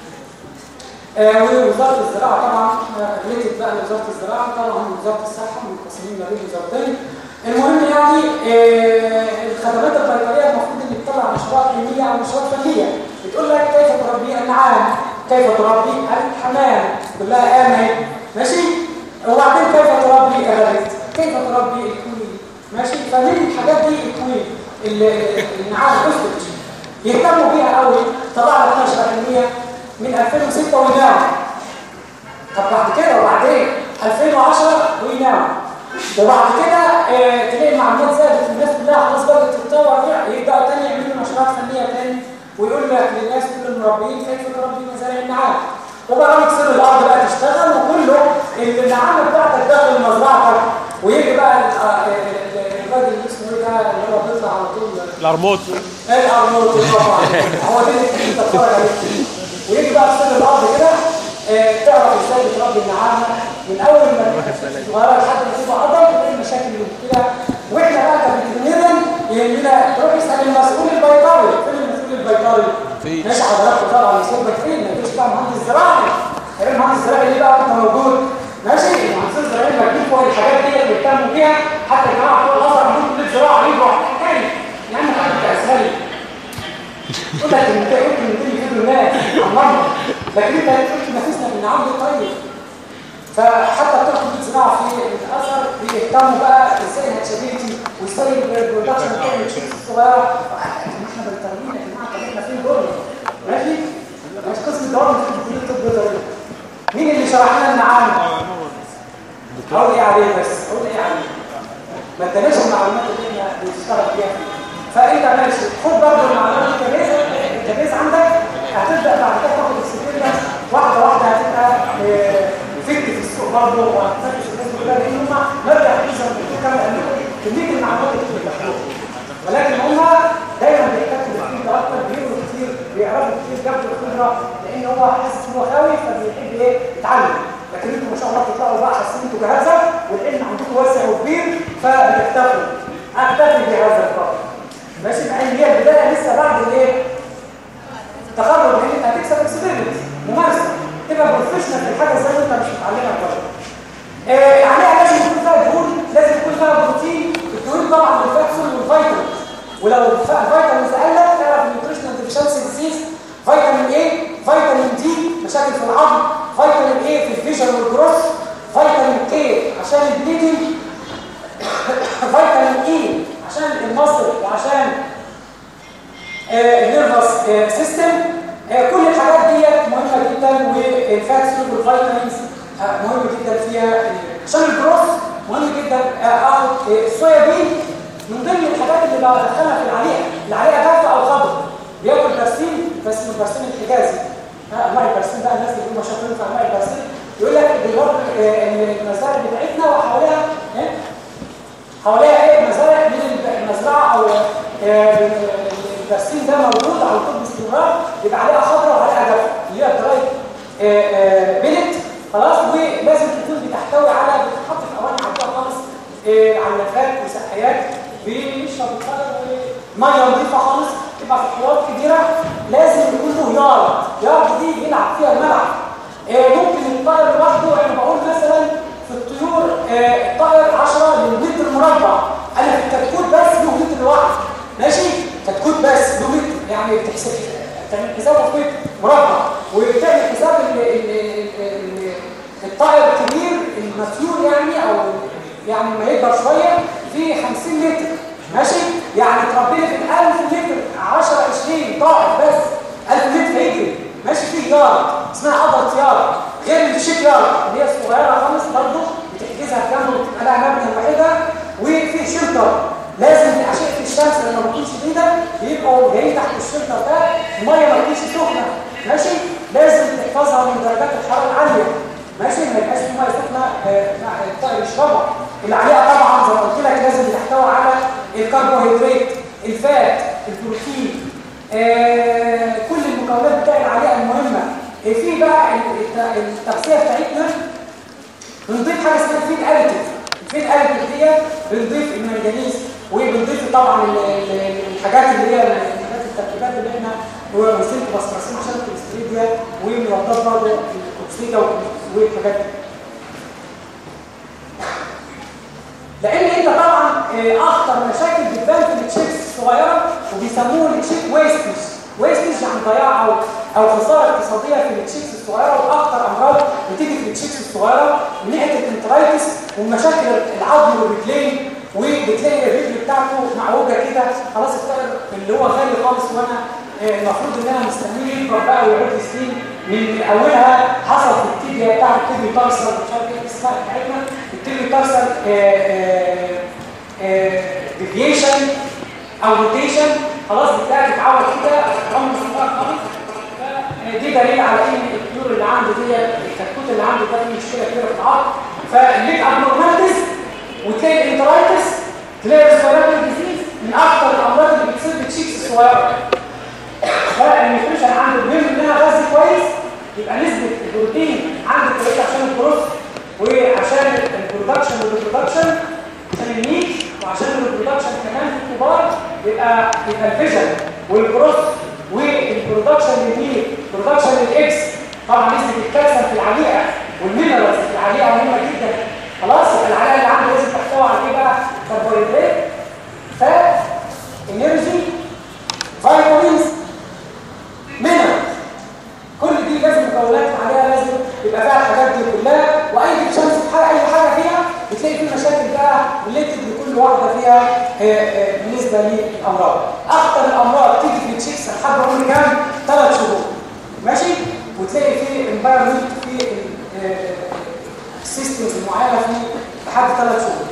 ووزاره الزراعه طبعا ريليتد بقى لوزاره الزراعه طبعا وزاره الصحه منقسمين ما بين وزارتين المهم يعني الخدمات البيطريه المفروض ان تطلع مشروعات علميه او مشروعات فنيه بتقول لك كيف تربي النعام كيف تربي الحمام كلها آمن ماشي وبعدين كيف تربي الرغد كيف تربي الكوي ماشي فمن الحاجات دي الكوي النعام الاسترتش يهتموا بيها قوي طلع لنا نشره علميه من 2006 وينام طب بعد كده وبعدين 2010 وينام وبعد كده آه، تلاقي المعلومات زادت الناس كلها خلاص بدات تتطور فيها يبداوا تاني يعملوا نشرات فنيه تاني ويقول لك للناس كل المربيين كيف تربي مزارع النعام وبقى يكسر الارض بقى تشتغل وكله النعامه بتاعتك داخل مزرعتك ويجي بقى ال- آه، ال- ال- الراجل اللي اسمه ايه ده اللي هو بيطلع على طول الارموت الارنولد طبعا هو ده اللي انت بتتفرج عليه ويجي بقى في الارض كده آه، تعرف ازاي بتربي النعامه من اول ما تبقى صغيره لحد ما تبقى عضل تلاقي مشاكل اللي كده واحنا بقى كمتنين يهمنا تروح اسال المسؤول البيطري فين المسؤول البيطري؟ في. ماشي حضراتكم طبعا مسؤول بيطري ما يجيش بقى مهندس زراعي غير المهندس الزراعي ليه بقى انت موجود ماشي المهندس الزراعي مجنون فوق الحاجات دي اللي بيهتموا بيها حتى الجماعه بتوع الازهر عندهم كليه زراعه يجوا حكايه يعني حاجه اسهل يقول لك ان انت قلت ان دي يفيدوا الناس الله لكن انت قلت نفسنا ان عامل طيب فحتى بتوع كليه الزراعه في الاثر بيهتموا بقى ازاي الهاتشابيلتي وازاي البرودكشن بتاع الشيكس الصغيره احنا بنترمينا يا جماعه طب احنا فين دول ماشي مش قسم الدوام في كليه الطب بيطري مين اللي شرح لنا النعام؟ اقول ايه عليه بس اقول ايه عليه ما اداناش المعلومات اللي احنا بنشتغل فيها فانت ماشي خد برضه المعلومات دي كبيز كبيز عندك هتبدا بعد كده تاخد اكسبيرينس واحده واحده هتبقى آه، فكر في السوق برضه وهتفتش الناس كلها لان هم مبدا حديثا كما قالوا كميه المعلومات اللي بتاخدوها ولكن هم دايما بيحتاجوا بالفيلد اكتر بيقروا كتير بيعرفوا كتير جابوا الخبره لان هو حاسس ان هو خاوي فبيحب ايه يتعلم لكن انتوا ما شاء الله بتطلعوا بقى حاسين انتوا جهازه والعلم عندكم واسع وكبير فبتكتفوا اكتفي بهذا القدر ماشي مع ان هي البدايه لسه بعد الايه تخرج ان انت هتكسب اكسبيرينس ممارسه تبقى بروفيشنال في الحاجه زي ما انت مش متعلمها كويس آه عليها لازم يكون فيها دهون لازم يكون فيها بروتين الدهون طبعا الفاكسول والفيتامين ولو الف- الفيتامين قلت تعرف النيوتريشنال ديفيشنسي ديزيز فيتامين ايه فيتامين دي مشاكل في العظم فيتامين ايه في الفيجن والجروث فيتامين ايه عشان البليدنج فيتامين اي عشان المصل وعشان النيرفس سيستم كل الحاجات دي مهمه جدا والفاتس والفيتامينز آه، مهم جدا فيها عشان الجروث مهم جدا آه، اخد آه، الصويا بين من ضمن الحاجات اللي بدخلها في العليقه العليقه جافه او خضر بياكل برسيم بس من البرسيم الحجازي ها، انواع البرسيم بقى الناس اللي هم شاطرين في انواع البرسيم يقول لك بيورد ان المزارع بتاعتنا وحواليها إيه؟ حواليها ايه مزارع من المزرعه او آه، البرسيم ده موجود على طول باستمرار يبقى عليها خضراء وعليها جافه اللي هي دراي بيلت خلاص ولازم تكون بتحتوي على بتتحط في اواني عاديه خالص آه، علافات وسقايات بيشرب الخضر ميه نظيفه خالص تبقى في حوارات كبيره لازم يكون له يارد يارد دي يلعب فيها الملعب آه، ممكن الطائر لوحده انا بقول مثلا في الطيور آه، الطائر 10 للمتر مربع انا في الكتكوت بس له متر واحد ماشي كتكوت بس له متر يعني بتحسب تعمل حساب في متر مربع وبتعمل حساب ال- ال- ال- ال- الطائر الكبير المسيول يعني او يعني ما يكبر شويه في 50 متر ماشي يعني تربي لي في 1000 متر 10 20 طائر بس 1000 متر هيجري ماشي فيه يارد اسمها عضله يارد غير الشيك يارد اللي هي صغيره خالص برضه بتحجزها في جنب وبتبقى لها مبنى وحيده وفي شلتر لازم اشعه الشمس لما بتكون شديده بيبقوا جايين تحت الشلتر ده الميه ما تكونش سخنه ماشي لازم تحفظها من درجات الحراره العاليه ماشي ما يبقاش في ميه سخنه آه، مع الطائر يشربها اللي عليها طبعا زي ما قلت لك لازم تحتوي على الكربوهيدرات الفات البروتين آه، كل المكونات بتاع العليقه المهمه آه، في بقى الت- التغذيه بتاعتنا بنضيف حاجه اسمها الفيد اديتيف الفيد اديتيف دي بنضيف المنجنيز وبنضيف طبعا ال- ال- الحاجات اللي هي الحاجات التركيبات اللي احنا هو بنسلك بسرسين عشان الكوليسترول دي ومضادات برضه الاكسيدا والحاجات دي لان انت طبعا آه، اخطر مشاكل بتبان في التشيكس الصغيره وبيسموه التشيك ويستج ويستج يعني ضياع او او خساره اقتصاديه في التشيكس الصغيره واخطر امراض بتيجي في التشيكس الصغيره من ناحيه الانترايتس ومشاكل العظم والرجلين وبتلاقي الرجل بتاعته معوجه كده خلاص الطائر اللي هو غالي خالص وانا آه، المفروض ان انا مستنيه يكبر بقى ويقعد سنين من اولها حصل في التيبيا بتاع التيبي تارسر مش عارف ايه اسمها بتاعتنا التيبي يجي تحصل ديفيشن او روتيشن خلاص بتلاقي تتعود كده رمز صغير خالص دي دليل على ان الطيور اللي عنده دي الكتكوت اللي عنده ده فيه مشكله كبيره في العظم فالليك ابنورماليتيز وتلاقي الانترايتس تلاقي الريسبيراتوري ديزيز من اكثر الامراض اللي بتصيب التشيكس الصغيره فالنيوتريشن عنده مهم ان انا اغذي كويس يبقى نسبه البروتين عندي كويسه عشان الجروث وعشان البرودكشن والريبرودكشن عشان الميت وعشان الريبرودكشن كمان في الكبار يبقى يبقى الفيجن والجروث والبرودكشن للميت برودكشن للاكس طبعا نسبه الكالسيوم في العليقه والمينرالز في العليقه مهمه جدا خلاص يبقى العليقه اللي عنده لازم تحتوي على ايه بقى كربوهيدرات فات انرجي فيتامينز مينرالز كل دي لازم مكونات عليها لازم يبقى فيها الحاجات دي كلها واي شمس في حاجه اي حاجه فيها بتلاقي في مشاكل بقى ريليتد لكل واحده فيها آه، آه، بالنسبه للامراض اكتر الامراض تيجي في التشيكس لحد عمر كام ثلاث شهور ماشي وتلاقي في انفايرمنت في السيستمز المعينه في لحد ثلاث شهور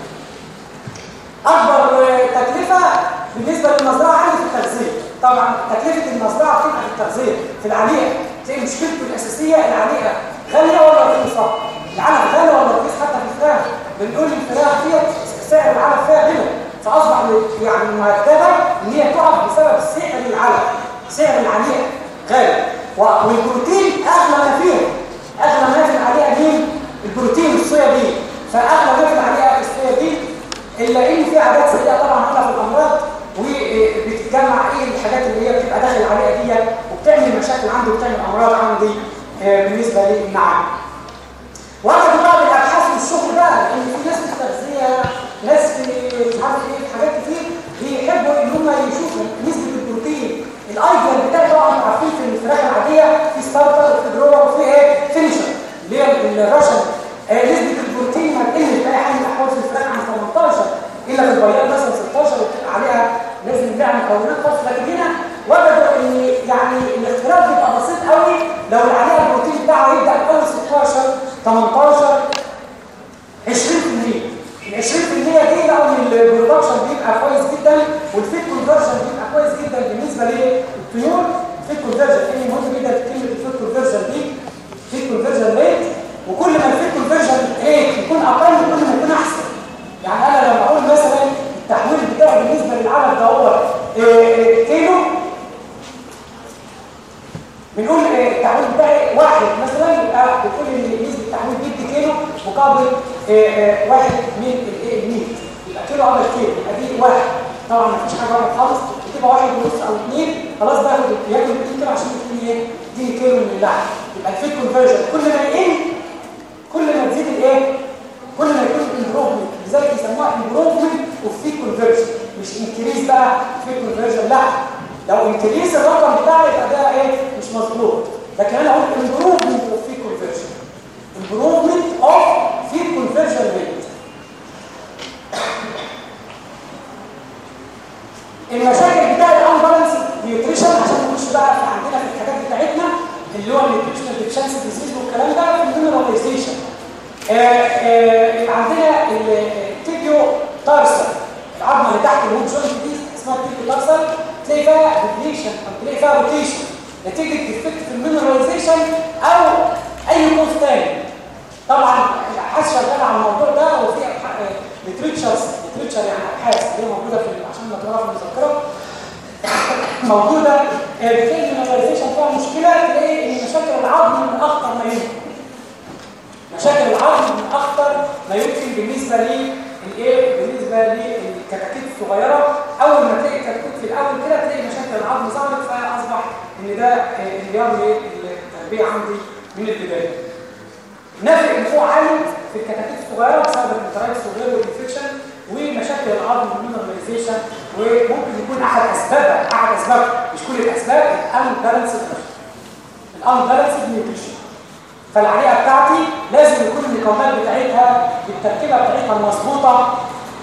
اكبر آه، تكلفه بالنسبه للمزرعه عندي في التغذيه طبعا تكلفه المزرعه بتبقى في التغذيه في العليقه تلاقي مشكلته الاساسيه العليقه غاليه ولا رخيصه العلف غالي ولا رخيص حتى في الفراخ بنقول الفراخ فيها سعر العلف فيها غلى فاصبح يعني مرتبه ان هي تقع بسبب سعر العلف سعر العليقه غالي و- والبروتين اغلى ما فيه اغلى ما في العليقه مين البروتين الصويا دي فاغلى ما في العليقه الصويا دي الا ان في عادات سيئه طبعا هنا في الامراض وبتتجمع ايه الحاجات اللي هي بتبقى داخل العليقه دي وبتعمل مشاكل عندي وبتعمل امراض عندي آه، بالنسبه للنعام واخد بقى بالابحاث والشغل بقى ان في ناس في التغذيه ناس في مش عارف ايه في حاجات كتير بيحبوا ان هم يشوفوا نسبه البروتين الايديال بتاعي طبعا انتوا عارفين في الفراخ العاديه في ستارتر وفي جروور وفي ايه فينيشر اللي هي الراشن آه نسبه البروتين ما تقلش باي حال من الاحوال في الفراخ عن 18 الا في البياض مثلا 16 وبتبقى عليها لازم نعمل مكونات خاصه لكن هنا وجدوا ان يعني الاختلاف بيبقى بسيط قوي لو العليقه البروتين بتاعه يبدا باول 16 18 20% ال 20% دي لو ان البرودكشن بيبقى كويس جدا والفيت كونفرجن بيبقى كويس جدا بالنسبه للطيور الفيت كونفرجن كلمه مهمه جدا في كلمه الفيت كونفرجن دي فيت كونفرجن ريت وكل ما الفيت كونفرجن ريت يكون اقل كل ما يكون احسن يعني انا لما اقول مثلا التحويل بتاعي بالنسبه للعلف ده هو إيه كيلو بنقول إيه التحويل بتاعي واحد مثلا يبقى بتقول ان نسبه التحويل بيدي كيلو مقابل إيه إيه واحد من الايه الميت يبقى كيلو عمل كيلو يبقى دي واحد طبعا ما فيش حاجه واحد خالص بتبقى واحد ونص او اثنين خلاص باخد ياكل 2 كيلو عشان يديني ايه يديني كيلو من اللحم يبقى الفيت كونفرجن كل ما يقل كل ما تزيد الايه كل ما يكون امبروفمنت لذلك يسموها امبروفمنت اوف فيت كونفرجن مش انكريز بقى فيت كونفرجن لا لو انكريز الرقم بتاعي يبقى ده ايه مش مظبوط لكن انا اقول امبروفمنت اوف فيت كونفرجن امبروفمنت اوف فيت كونفرجن ريت المشاكل بتاع الانبالانس نيوتريشن عشان نخش بقى في عندنا في الحاجات بتاعتنا اللي هو النيوتريشنال ديفشنسي ديزيز والكلام ده في المينراليزيشن يبقى عندنا التيبيو تارسل العظمه اللي تحت الهوب جوينت دي اسمها التيبيو تارسل تلاقي فيها ديبليشن او تلاقي فيها روتيشن نتيجه ديفكت في المينراليزيشن او اي كوز تاني طبعا الابحاث شغاله على الموضوع ده وفي ليتريتشرز ليتريتشر يعني ابحاث اللي هي موجوده في عشان ما تقراها في المذكره موجوده بتلاقي المينراليزيشن فيها مشكله تلاقي ان مشاكل العظم من اخطر ما يمكن مشاكل العظم من اخطر ما يمكن بالنسبه لي الايه بالنسبه للكتاكيت الصغيره اول ما تلاقي كتكوت في الاول كده تلاقي مشاكل العظم ظهرت فاصبح ان ده انهيار للتربيه عندي من البدايه نفع النفوع عالي في الكتاكيت الصغيره بسبب الانترايتس وغيره والانفكشن ومشاكل العظم والمينراليزيشن وممكن يكون احد اسبابها احد اسبابها مش كل الاسباب الان بالانسد الان بالانسد نيوتريشن فالعليقه بتاعتي لازم يكون المكونات بتاعتها بالتركيبه بتاعتها المظبوطه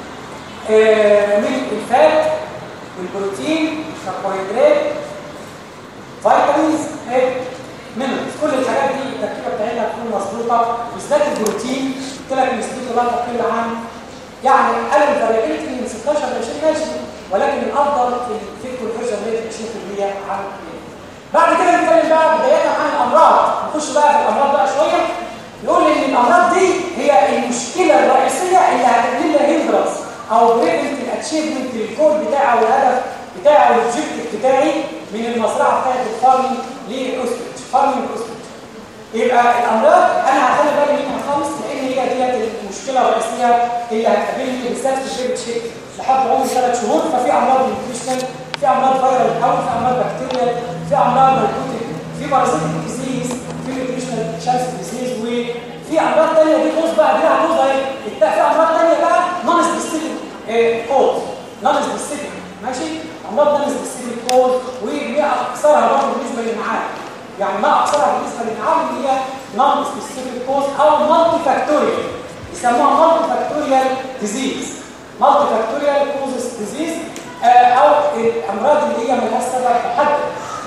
من الفات والبروتين الكربوهيدرات فيتامينز مينرالز كل الحاجات دي التركيبه بتاعتها تكون مظبوطه بالذات البروتين قلت لك نسبته لا تقل عن يعني قال الفاريبيلتي من 16 ل 20 ماشي ولكن الافضل في في الكونفرجن ريت 20% عن بعد كده نتكلم بقى بدايه عن الامراض نخش بقى في الامراض بقى شويه نقول ان الامراض دي هي المشكله الرئيسيه اللي هتعمل لها هندرس او بريفنت الاتشيفمنت الجول بتاعي او الهدف بتاعي او الاوبجيكتيف بتاعي من المزرعه بتاعت الفارمنج للاوستريتش فارمنج اوستريتش يبقى الامراض انا هخلي بالي منها خالص لان هي ديت المشكله الرئيسيه اللي هتقابلني بالذات في البيبي شيك لحد عمر ثلاث شهور ففي امراض نيوتريشنال في امراض فيرال او في امراض بكتيريال في امراض نيكوتيك في بارازيتيك ديزيز في نيوتريشنال شانس ديزيز وفي امراض ثانيه دي كوز بقى دي هتوز اهي في امراض ثانيه بقى نون سبيسيفيك كوز نون سبيسيفيك ماشي امراض نون سبيسيفيك كوز وهي اكثرها برضه بالنسبه للمعادن يعني ما اكثرها بالنسبه للمعادن هي نون سبيسيفيك كوز او مالتي فاكتوريال يسموها مالتي فاكتوريال ديزيز مالتي فاكتوريال كوزز ديزيز او الامراض اللي هي ملهاش سبب محدد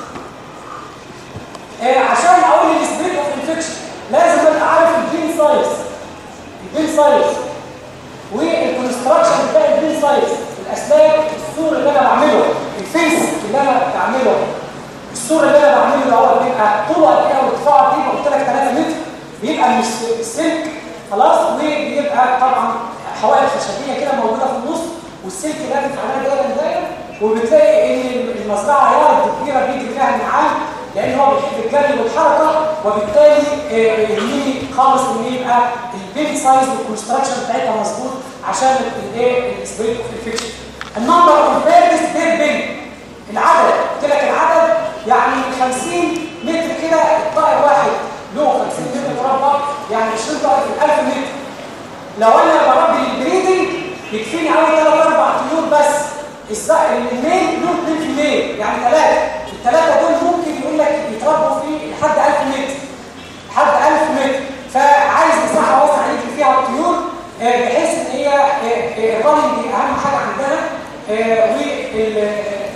آه عشان اقول السبريد اوف انفكشن لازم ابقى عارف الجين سايز الجين سايز والكونستراكشن بتاع الجين سايز الاسلاك السور اللي انا بعمله الفيس اللي انا بعمله السور اللي انا بعمله هو بيبقى طوله قد ايه وارتفاعه قد ايه قلت لك 3 متر بيبقى مش السلك خلاص وبيبقى طبعا حوائط خشبيه كده موجوده في النص والسلك لافف عليها دايره دايره وبتلاقي ان المزرعه يارد كبيره بيجي فيها النعام لان هو بيحب الجري والحركه وبالتالي يهمني خالص ان يبقى البيلد سايز والكونستراكشن بتاعتها مظبوط عشان الايه السبريد اوف انفكشن النمبر اوف بيرز بير بيل العدد قلت لك العدد يعني 50 متر كده الطائر واحد له 50 متر مربع يعني 20 طائر في 1000 متر لو انا بربي البريدنج يكفيني حوالي 3 4 طيور بس الميل له 2 في الميل يعني ثلاثه الثلاثه دول ممكن يقول لك يتربوا في لحد 1000 متر لحد 1000 متر فعايز مساحه واسعه يجي فيها الطيور بحيث ان هي الرننج دي اهم حاجه عندنا وال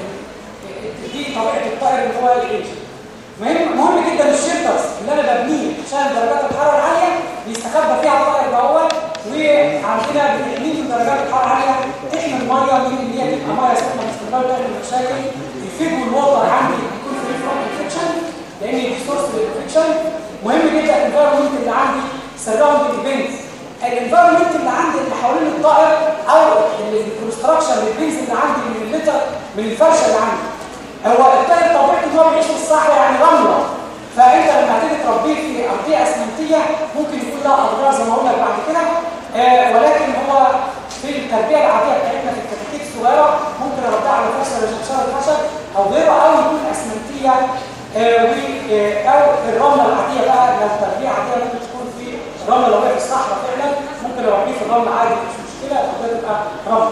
دي طبيعه الطائر اللي هو الايج مهم مهم جدا الشيلترز اللي انا ببنيه عشان درجات الحراره العاليه بيستخبى فيها الطائر دوت وعندنا بنحميه من درجات الحراره العاليه تحمي الميه من ان هي تبقى ميه سخنه باستمرار تعمل مشاكل الفيد والوتر عندي يكون فري فروم انفكشن لان دي سورس للانفكشن مهم جدا الانفايرمنت اللي عندي سراوند ايفنتس الانفايرمنت اللي عندي اللي حوالين الطائر او الكونستراكشن للبيز اللي عندي من الليتر من الفرشه اللي عندي هو الطائر طبيعته ان هو بيعيش في الصحراء يعني رمله فانت لما تيجي تربيه في ارضيه اسمنتيه ممكن يكون لها اضرار زي ما اقول لك بعد كده آه ولكن هو في التربيه العاديه بتاعتنا في الكتاكيت الصغيره ممكن اربيها على فرشه شجره خشب او غيره او يكون اسمنتيه آه و آه او الرمله العاديه بقى لو تربيه عاديه ممكن تكون في الرمله لو هي في الصحراء فعلا ممكن اربيه في الرمل عادي مش مشكله او تبقى رمل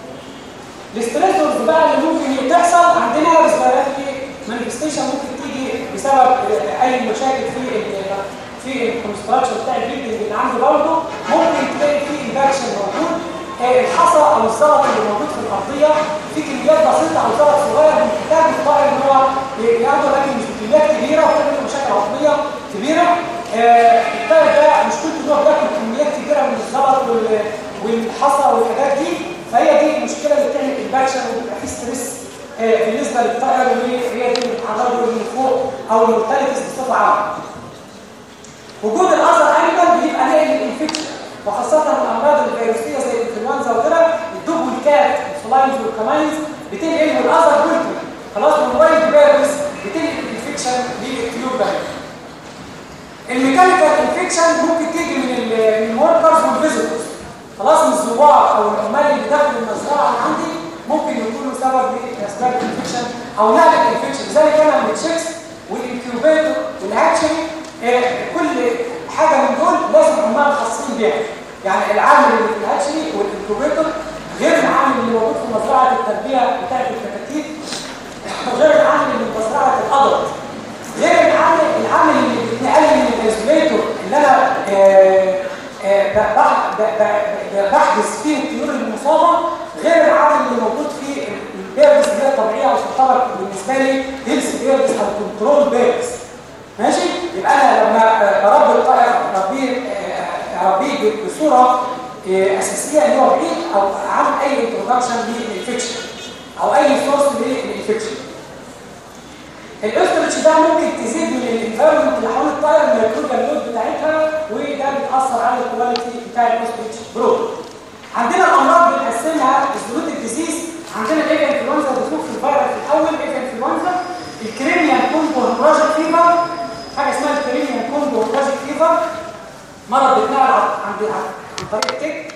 الاستريسورز بقى اللي ممكن تحصل عندنا ريسبيراتوري مانيفستيشن ممكن تيجي بسبب اي مشاكل في في الكونستراكشن بتاع البيلدنج اللي عندي برضه ممكن تلاقي فيه انفكشن موجود الحصى او الزلط اللي موجود في الارضيه في كميات بسيطه او زلط صغير محتاج الطائر ان هو ياخده لكن مش بكميات كبيره وبتعمل مشاكل عضويه كبيره الطائر ده مشكلته ان هو بياكل كميات كبيره من الزلط والحصى والحاجات دي فهي دي المشكله اللي بتعمل انفكشن وبيبقى فيه ستريس بالنسبه للطائر وهي دي اللي بتعرضه من فوق او المورتاليتيز بصفه عامه وجود الاذر انيمال بيبقى نقل الانفكشن وخاصه الامراض الفيروسيه زي الانفلونزا وغيرها الدب والكات الفلايز والكمايز بتنقل والاذر بولتي خلاص من وايد فيروس بتنقل الانفكشن للطيور ده الميكانيكال انفكشن ممكن تيجي من الوركرز والفيزيتورز خلاص من الزوار او العمال اللي داخل المزرعه اللي عندي ممكن يكونوا سبب لاسباب الانفكشن او نقل الانفكشن لذلك انا التشيكس والانكيوبيتور والهاتشري آه كل حاجه من دول لازم عمال خاصين بيها يعني العامل اللي في الهاتشري والانكيوبيتور غير العامل اللي موجود في مزرعه التربيه بتاعه الكتاكيت غير العامل اللي في مزرعه الادلت غير العامل العامل اللي بيتنقل من الريسبيتور اللي انا آه بحجز فيه الطيور المصابه غير العامل اللي موجود في البيرز اللي هي الطبيعيه او تعتبر بالنسبه لي هيلث بيرز او كنترول بيرز ماشي يبقى انا لما بربي الطائر بربيه او بيجي بصوره آه، اساسيه ان هو بعيد او عن اي انترودكشن للانفكشن او اي سورس للانفكشن الاسترتش ده ممكن تزيد من الانفيرمنت اللي حوالين الطائر من الميكروبيال لود بتاعتها وده بيأثر على الكواليتي بتاع الاسترتش برود عندنا الامراض بنقسمها الزلوت الديزيز عندنا الايه انفلونزا بتفوق في الفيروس الاول ايه انفلونزا الكريميان كومبو هيموراجيك فيفر حاجه اسمها الكريميان كومبو هيموراجيك فيفر مرض بيتنقل عن عن عن طريق التك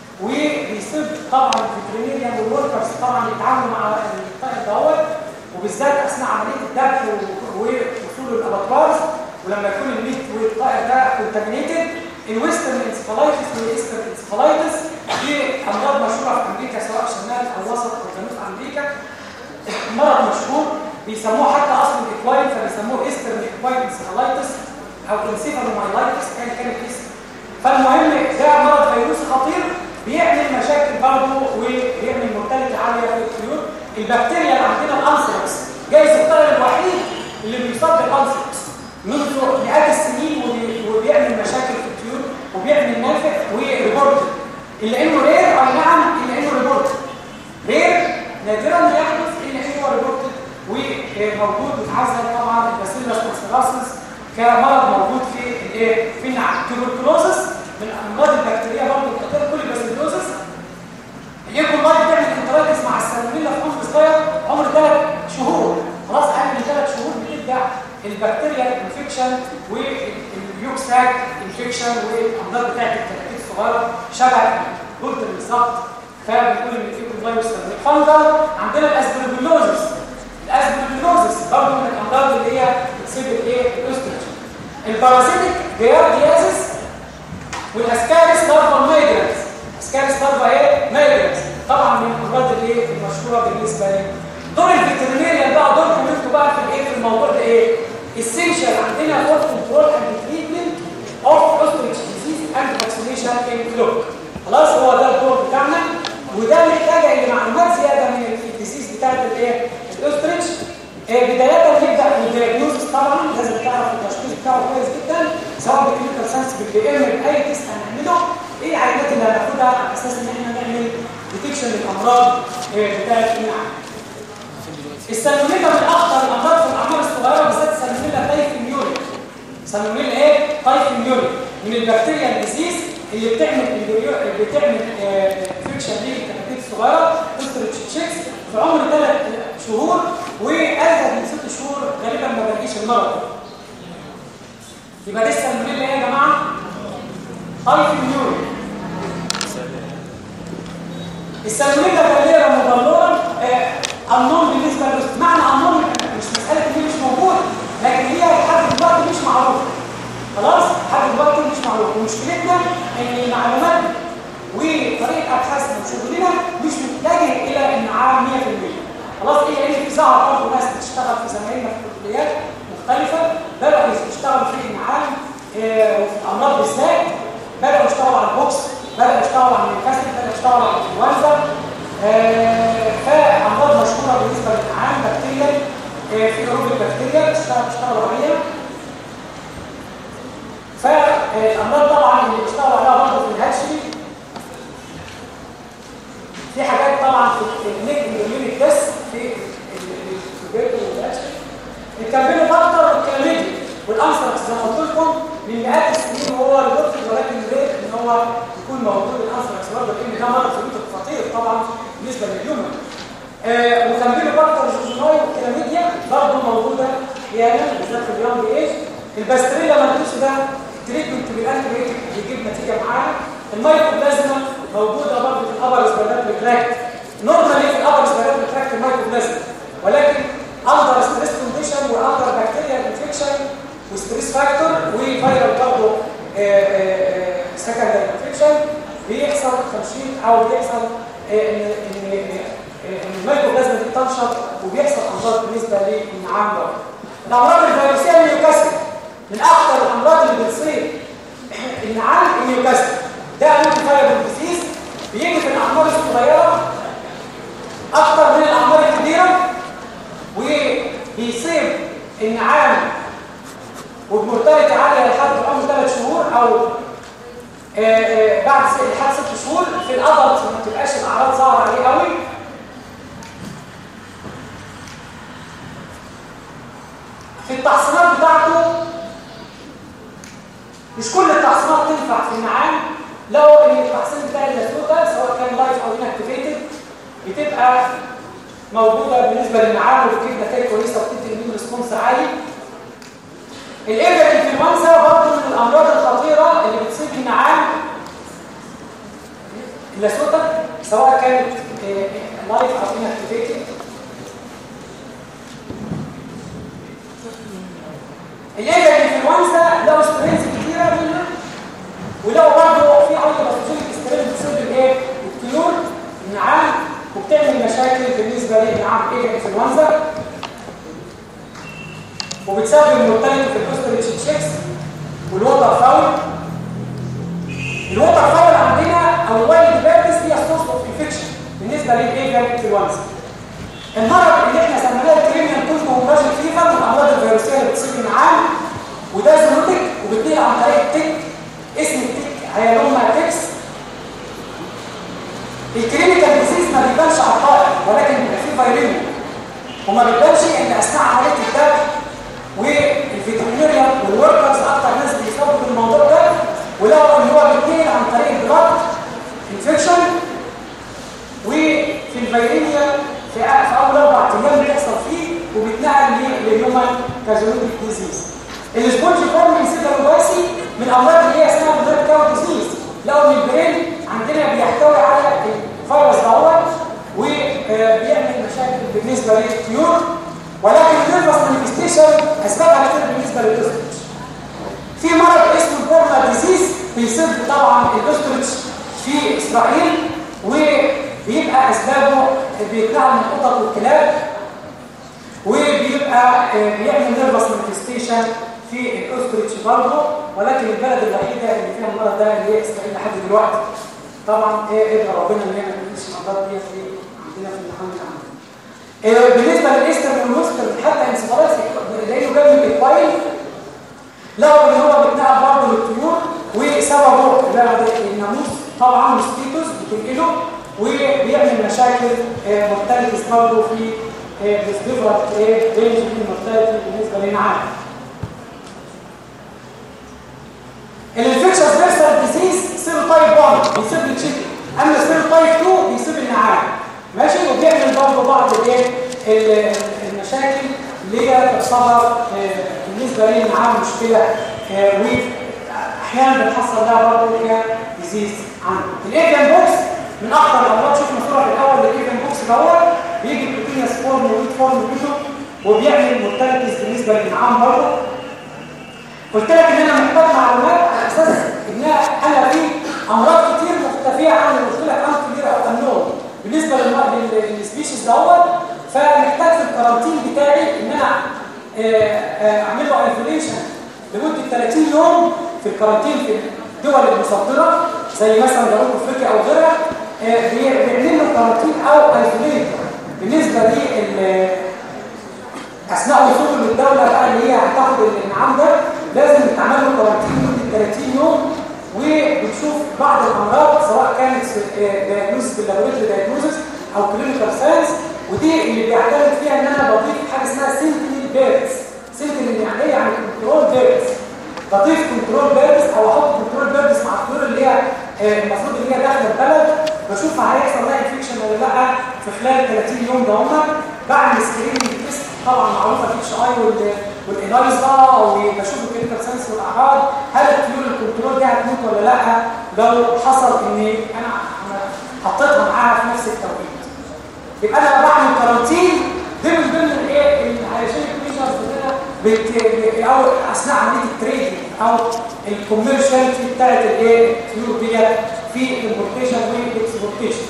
وبيصيب طبعا الفيترينيريان والوركرز طبعا بيتعاملوا مع الطائر دوت وبالذات اثناء عمليه الذبح و- ووصول الابطوارز ولما يكون الميت والطائر ده كونتامينيتد الويسترن انسفالايتس والايسترن انسفالايتس دي امراض مشهوره في امريكا سواء شمال او وسط او جنوب امريكا مرض مشهور بيسموه حتى اصلا الاكواين فبيسموه ايسترن اكواين انسفالايتس او انسيفالومايلايتس كان كان الاسم فالمهم ده مرض فيروسي خطير بيعمل مشاكل برضه وبيعمل مورتاليتي عاليه في الطيور البكتيريا اللي عندنا الانثراكس جايز الطائر الوحيد اللي بيصاب بالانثراكس منذ مئات السنين وبي- وبيعمل مشاكل في الطيور وبيعمل نافع وريبورت الا انه رير اي نعم الا انه ريبورت رير نادرا ما يحدث الا انه ريبورت وموجود وتعزل طبعا الباسيلس كونسيراسيس كمرض موجود في الايه في النعم تيوبركلوزس من الامراض البكتيريه برضه بتقدر كل باسيلوزس يكون مرض بيعمل انترايتس مع السالمونيلا في عمر صغير عمر ثلاث شهور خلاص اقل من ثلاث شهور بتبدا البكتيريا انفكشن واليوكساك انفكشن والامراض بتاعت الكتاكيت الصغيره شبه الجلد بالظبط فبنقول ان في فيروس الفنجل عندنا الاسبرجلوزس الاسبرجلوزس برضه من الامراض اللي هي بتصيب الايه الاستروجين البارازيتيك جيارديازيس والاسكاريس لارفا مايجرانس اسكاريس لارفا ايه مايجرانس طبعا من الامراض الايه المشهوره بالنسبه لي دور الفيترينيريان بقى دوركم انتوا بقى في الايه في الموضوع ده ايه essential عندنا فور كنترول اند تريتمنت اوف اوستريتش ديزيز اند فاكسينيشن ان فلوك خلاص هو ده الدور بتاعنا وده محتاجه الى معلومات زياده من الديزيز بتاعت الايه الاوستريتش آه، بدايه نبدا بالدياجنوستس طبعا لازم تعرف التشخيص بتاعه كويس جدا سواء بالكلينيكال ساينس بالبي ام باي تيست هنعمله ايه العينات اللي هناخدها على اساس ان احنا نعمل ديتكشن للامراض آه، بتاعت النعم السالمونيلا من اخطر الامراض في الاعمار الصغيره بالذات سالمونيلا تايف اميوني سالمونيلا ايه تايف اميوني من البكتيريا الديزيز اللي بتعمل اللي بتعمل انفكشن للكتاكيت الصغيره تستريتش تشيكس في عمر ثلاث شهور وازيد من ست شهور غالبا ما بلاقيش المرض يبقى دي السالمونيلا ايه يا جماعه تايف اميوني السالمونيلا فاليرا مضلورا النون بالنسبه له معنى النون مش مساله ان هي مش موجود لكن هي لحد دلوقتي مش معروفه خلاص لحد دلوقتي مش معروفه ومشكلتنا ان المعلومات وطريقه ابحاثنا وشغلنا مش متجه الى النعام 100% خلاص ايه لان في ظهر برضه ناس بتشتغل في زمايلنا في كليات مختلفه بداوا يشتغلوا في النعام آه، وفي الامراض بالذات بداوا يشتغلوا على البوكس بداوا يشتغلوا على الكاسيت بداوا يشتغلوا على الانفلونزا آه، فامراض مشهوره بالنسبه للنعام بكتيريا آه، في حروب البكتيريا بتشتغل بتشتغل عليها فالامراض طبعا اللي بيشتغلوا عليها برضه في الهاتشري في حاجات طبعا في النجم اليونيك بس في البيت والهاتشري الكامبينو فاكتور والكلاميديا والانثراكس زي ما قلت لكم من مئات السنين وهو ريبورت ولكن ريت ان هو يكون موجود الانثراكس برضه لان ده مرض فلوتك خطير طبعا بالنسبه للهيومن آه وكامبينو فاكتور جوجوناي والكلاميديا برضه موجوده احيانا بالذات في اليوم ايه الباستريلا مالتوس ده تريتمنت بالانتي بيجيب نتيجه معانا المايكوبلازما موجوده برضه في الابر سبيراتوري تراكت نورمالي في الابر سبيراتوري تراكت المايكوبلازما ولكن اندر ستريس كونديشن واندر بكتيريال انفكشن وستريس فاكتور وفيرال برضه سكندري انفكشن بيحصل تنشيط او بيحصل آه، ان ان ان المايكوبلازما دي بتنشط وبيحصل امراض بالنسبه للنعام برضه الامراض الفيروسيه النيوكاسل من اكثر الامراض اللي بتصيب النعام النيوكاسل ده انتي فايرال ديزيز بيجي في الاعمار الصغيره اكثر من الاعمار الكبيره وبيصيب النعام وبمرتبط عاليه لحد عمر ثلاث شهور او آه، آه، بعد س- لحد ست شهور في الادلت ما بتبقاش الاعراض ظاهره عليه قوي في التحصينات بتاعته مش كل التحصينات تنفع في النعام لو ان التحصين بتاع اللاسوتا سواء كان لايف او انكتيفيتد بتبقى موجوده بالنسبه للنعام وبتجيب نتائج كويسه وبتدي اميون ريسبونس عالي الايفر انفلونزا برضه من الامراض الخطيره اللي بتصيب النعام اللاسوتا سواء كانت لايف او انكتيفيتد الايفر انفلونزا له سترينز كتيره منها ولو برضه في ايضا باثوجينيك سترينز بتصيب الايه الطيور النعام وبتعمل مشاكل بالنسبه للنعام ايه انفلونزا وبتسبب المورتاليتي في البوستريتش تشيكس والووتر فاول الووتر فاول عندنا او الوايلد بيردز هي سورس اوف انفكشن بالنسبه للايفيان انفلونزا المرض اللي احنا سميناه الكريميان كولد كونفرجن فيفر من الامراض الفيروسيه اللي بتصيب النعام وده زونوتيك وبتنقل عن طريق التك اسم التك هيالوما تكس الكلينيكال ديزيز ما بيبانش على الطائر ولكن بيبقى فيه فيرينيا وما بيبانش ان اثناء عمليه الدم والفيترينيريا والوركرز اكتر ناس بيصابوا بالموضوع ده ولو ان هو بيتنقل عن طريق البلاد انفكشن وفي الفيرينيا في في اول اربع ايام بيحصل فيه وبيتنقل للهيومن كاجولوجيك ديزيز السبونج فورم انسيفالوباسي من الامراض اللي هي اسمها بلاد كاو ديزيز لو ان البرين عندنا بيحتوي على الفيروس دوت وبيعمل مشاكل بالنسبه للطيور ولكن النيرفس مانيفستيشن اسبابها كتير بالنسبه للاستروتش في مرض اسمه البورلا ديزيز بيصيب طبعا الاستروتش في اسرائيل وبيبقى اسبابه بيتنقل من القطط والكلاب وبيبقى آه، بيعمل نيرفس مانيفستيشن في الاستروتش برضه ولكن البلد الوحيده اللي فيها المرض ده اللي هي اسرائيل لحد دلوقتي طبعا ايه ادعي ربنا ان هي ما تكونش الامراض دي في عندنا في المحل عندنا آه، بالنسبه للايستر والويستر حتى انسفالات لانه جاب من الاكوايل لقوا ان هو بيتنقل برضه للطيور وسببه اللي هو ده الناموس طبعا موسكيتوس بتنقله وبيعمل مشاكل مورتاليتيز برضه في ديفرنت رينج من المورتاليتي بالنسبه للنعام الانفكشن فيرسال ديزيز سيروتايب 1 بيصيب التشيكن اما سيروتايب 2 بيصيب النعام ماشي وبيعمل برضه بعض الايه ال- المشاكل اللي هي تعتبر آه، بالنسبه للنعام مشكله آه، واحيانا بنحصل لها برضه كديزيز عنده الايفن بوكس من اكثر الامراض شفنا صوره في الاول للايفن بوكس دوت بيجي بروتينيوس فورم ويت فورم منه وبيعمل مورتاليتيز بالنسبه للنعام برضه قلت لك ان انا محتاج معلومات على اساس ان انا في امراض كتير مختفيه عن اللي قلت لك ام كبيره او النوم بالنسبه للم- لل- للسبيشيز دوت فمحتاج في الكارانتين بتاعي ان انا آه، آه، اعمل له ايزوليشن لمده 30 يوم في الكارانتين في الدول المصدره زي مثلا جنوب افريقيا او غيرها آه، بي- بيعمل له كارانتين او ايزوليت بالنسبه لل اثناء وصوله للدوله بقى اللي هي هتاخد الانعام ده لازم يتعمل له كارانتين لمده 30 يوم وبتشوف بعض الامراض سواء كانت دايجنوستس باللابوريتري دايجنوستس او كلينيكال ساينس ودي اللي بيعتمد فيها ان انا بضيف حاجه اسمها سنتينيل بيرز سنتينيل يعني ايه يعني كنترول بيرز بضيف كنترول بيرز او احط كنترول بيرز مع الطيور اللي هي آه، المفروض ان هي داخله البلد بشوف هيحصل لها انفكشن ولا لا في خلال 30 يوم ده هم بعمل سكريننج تيست طبعا معروفه الاتش اي والانايزا وبشوف الكلينيكال ساينس والاعراض هل الطيور الكنترول دي هتموت ولا لا لو حصل ان انا حطيتها معاها في نفس التوقيت يبقى انا بعمل كارانتين دي من ضمن الايه الهيجينيك ميجرز بتاعنا بت- او اثناء عمليه التريدنج او الكوميرشال بتاعت الايه الطيور ديت في الامبورتيشن والاكسبورتيشن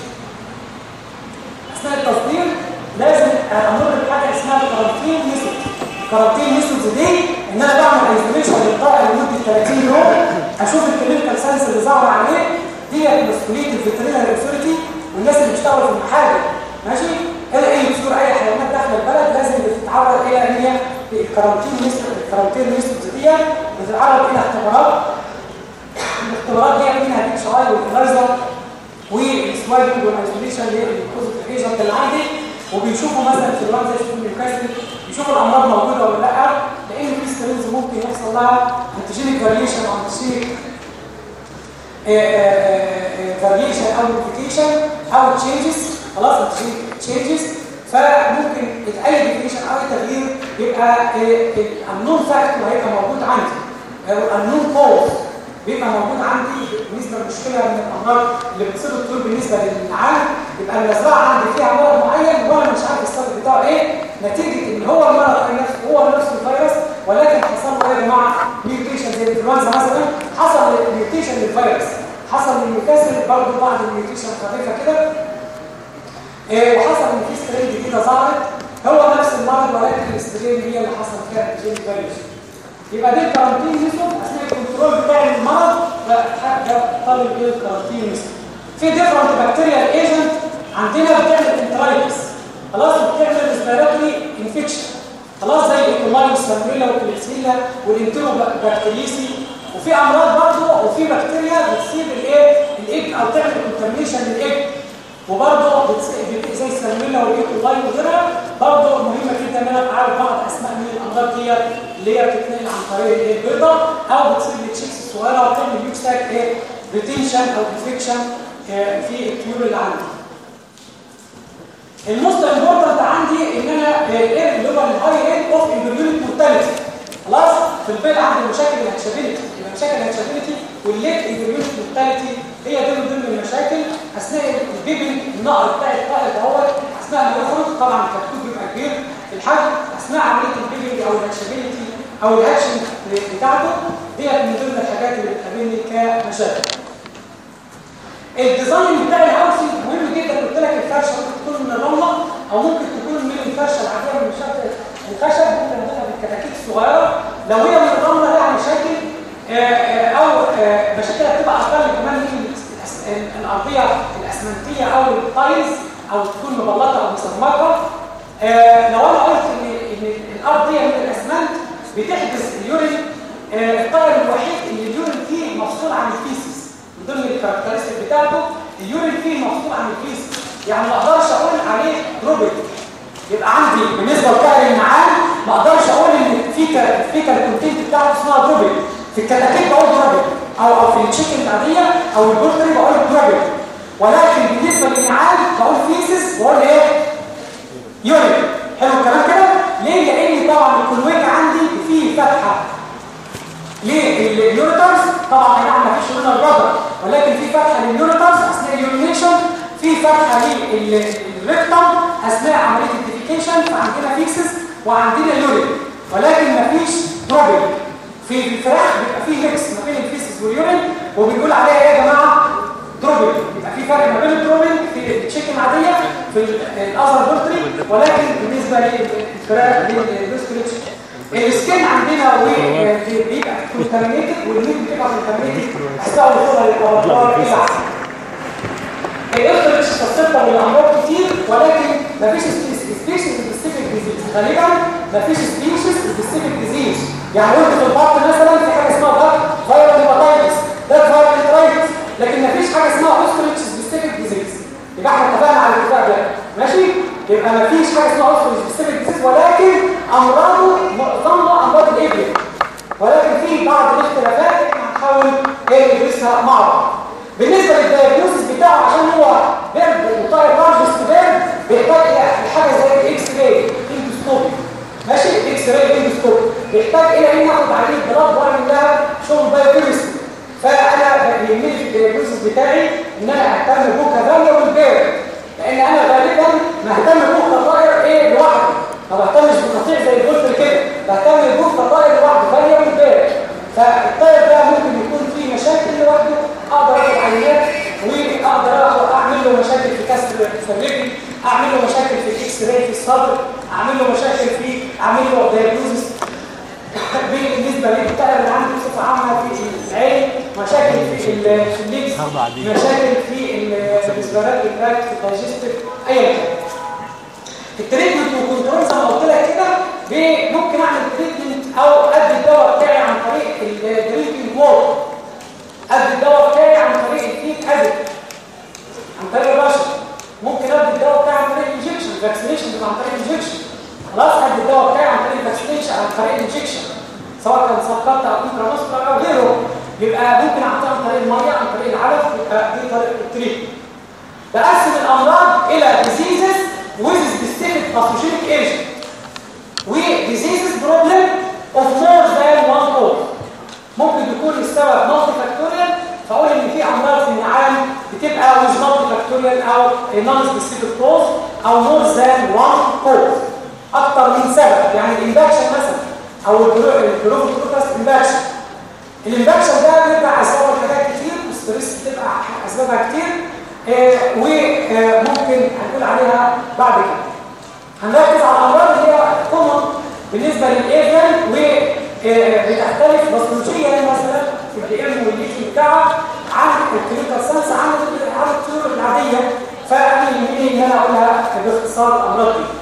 اثناء التصدير لازم امر بحاجه اسمها الكارانتين ميثود الكارانتين ميثودز دي ان انا بعمل ايزوليشن للطائر لمده 30 يوم اشوف الكلينيكال ساينس اللي ظهر عليه ديت مسؤوليه الفيترينري اوثورتي والناس اللي بيشتغلوا في المحاجر ماشي اي اي طيور اي حيوانات داخل البلد لازم بتتعرض الى ان هي الكارانتين ميثود الكارانتين ميثودز دي بتتعرض الى اختبارات الاختبارات دي منها الاتش اي والاناليزر والسوايبنج والايزوليشن للبوزيتيف ايجنت اللي عندي وبيشوفوا مثلا في الوان زي شوفوا نيوكاسل يشوفوا الامراض موجوده ولا لا لان في سترينز ممكن يحصل لها انتيجينيك فاريشن او انتيجينيك فاريشن او موديفيكيشن او تشينجز خلاص انتيجينيك تشينجز فممكن اي ديفينيشن او اي تغيير يبقى النون فاكتور هيبقى موجود عندي او النون كوز بيبقى موجود عندي بالنسبه للمشكله من الامراض اللي بتصيب الطيور بالنسبه للعالم يبقى المزرعه عندي فيها مرض معين وانا مش عارف السبب بتاعه ايه نتيجه ان هو المرض نفسه هو نفسه الفيروس ولكن حصل له يا جماعه ميوتيشن زي الانفلونزا مثلا حصل ميوتيشن للفيروس حصل للنيوكاسل برضه بعض الميوتيشن خفيفه كده إيه وحصل ان في سترين جديده ظهرت هو نفس المرض ولكن السترين هي اللي حصل فيها الجين فاريشن يبقى دي الكارانتين ميثود اثناء الكنترول بتاع المرض ده طالب ايه الكارانتين ميثود في ديفرنت بكتيريال ايجنت عندنا بتعمل انترايتس خلاص بتعمل ريسبيراتوري انفكشن خلاص زي الايكولاي والسالمونيلا والكليبسيلا والانترو بكتيريسي وفي امراض برضه وفي بكتيريا بتصيب الايه الايج او تعمل كونتامينيشن للايج وبرضه زي السالمونيلا والايكولاي وغيرها برضه مهمه جدا ان انا اعرف بعض اسماء من الامراض دي اللي هي بتتنقل عن طريق الايه البيضه او بتصيب التشيكس الصغيره وتعمل يوكساك ايه ريتنشن او انفكشن في الطيور اللي عندي الموست امبورتنت عندي ان انا الايه اللي هو الهاي ريت اوف امبريونيك مورتاليتي خلاص في البيض عندي مشاكل الهاتشابيلتي يبقى مشاكل الهاتشابيلتي والليت امبريونيك مورتاليتي هي دي من ضمن المشاكل اثناء البيبنج النقر بتاع الطائر دوت اثناء ما يخرج طبعا الكتكوت بيبقى كبير الحجم اثناء عمليه البيبنج او الهاتشابيلتي او الاكشن بتاعته ديت من ضمن الحاجات اللي بتقابلني كمشاكل الديزاين بتاع الهاوسنج مهم جدا قلت لك الفرشه ممكن تكون من الرمله او ممكن تكون من الفرشه العاديه من شكل الخشب ممكن ناخدها بالكتاكيت الصغيره لو هي من الرمله لها مشاكل او مشاكلها بتبقى اقل كمان من الارضيه الاسمنتيه او التايلز او تكون مبلطه او مسمكه لو انا قلت ان ان الارضيه من الاسمنت بتحبس اليورين الطائر الوحيد اللي اليورين فيه مفصول عن الفيسس من ضمن الكاركترستيك بتاعته اليورين فيه مفصول عن الفيسس يعني ما اقدرش اقول عليه روبوت يبقى عندي بالنسبه لطائر النعام ما اقدرش اقول ان الفيكا الفيكا الكونتنت بتاعته اسمها دروبل في الكتاكيت بقول دروبل او او في التشيكن العاديه او البولتري بقول دروبل ولكن بالنسبه للنعام بقول فيسس بقول ايه يورين حلو الكلام كده ليه لان طبعا الكلويك عندي فيه فتحه لليوريترز طبعا اي نعم مفيش منها الرابر ولكن في فتحه لليوريترز اثناء اليورينيشن في فتحه للريكتم اثناء عمليه الديفيكيشن فعندنا فيكسس وعندنا يورين ولكن مفيش دروبل في الفراخ بيبقى فيه ميكس ما بين الفيسس واليورين وبنقول عليها ايه يا جماعه دروبل يبقى في فرق ما بين الدروبل في التشيكن عاديه في الاذر بولتري ولكن بالنسبه للفراخ للستريتش السكين عندنا بيبقى كونتامينيتد والميت بتبقى كونتامينيتد اثناء وصولها للابراج الى عسل الاختلاف قصتها للامراض كتير ولكن مفيش سبيشيز سبيسيفيك ديزيز غالبا مفيش سبيشيز سبيسيفيك ديزيز يعني قلت في البط مثلا في حاجه اسمها بط فايرال هيباتايتس ده فايرال هيباتايتس لكن مفيش حاجه اسمها اوستريتش سبيسيفيك ديزيز يبقى احنا اتفقنا على الاتفاق ده ماشي يبقى مفيش حاجه اسمها اوستريتش سبيسيفيك ديزيز ولكن امراضه معظمها امراض الابل ولكن في بعض الاختلافات احنا هنحاول ايه ندرسها مع بعض بالنسبه للدايجنوستس بتاعه عشان هو بيرد وطائر لارج ستيبل بيحتاج حاجه زي الاكس راي اندوسكوبي ماشي الاكس راي اندوسكوبي بيحتاج الى ان اخد عليه بلاد واعمل لها شغل بايوكيمستري فانا بيهمني في الدايجنوستس بتاعي ان انا اهتم بوكا فاليا والبير لان انا غالبا مهتم بوكا طائر ايه لوحده ما بهتمش بالقطيع زي البولتر كده بهتم بوكا طائر لوحده فاليا والبير فالطائر ده ممكن يكون فيه مشاكل لوحده اقدر اخد عينات واقدر اعمل له مشاكل في كسر في الرجل اعمل له مشاكل في الاكس راي في الصدر اعمل له مشاكل في اعمل له دايجنوزس بالنسبه للطائر اللي عنده بصفه عامه في العين مشاكل في في الليكس مشاكل في الريسبيرات التراكت في الدايجستيف ايا كان التريتمنت والكنترول زي ما قلت لك كده ممكن اعمل تريتمنت او ادي الدواء بتاعي عن طريق الدرينكينج ووتر ادي الدواء ادي عن طريق البشر ممكن ادي الدواء بتاعي عن طريق الانجكشن فاكسينيشن عن طريق الانجكشن خلاص ادي الدواء بتاعي عن طريق الفاكسينيشن عن طريق الانجكشن سواء كان سقطت او انتراماسكولار او غيره يبقى ممكن اعطيه عن طريق الميه عن طريق العلف يبقى دي طريقه التريتمنت بقسم الامراض الى diseases with specific pathogenic agent و diseases problem of more than one cause ممكن يكون السبب مالتي فاكتوريال فاقول ان في امراض في النعام بتبقى with multi factorial او non specific cause او more than one cause اكتر من سبب يعني الانفكشن مثلا او البروفوكروكاس انفكشن الانفكشن ده بيبقى اسبابه حاجات كتير والستريس بتبقى اسبابها كتير آه وممكن هنقول عليها بعد كده هنركز على الامراض اللي هي كومن بالنسبه للايفن وبتختلف باثولوجيا مثلا في الدي ام والليكي بتاعها عن الكلينيكال ساينس عن عن الطيور العاديه فانا يهمني ان انا اقولها باختصار الامراض دي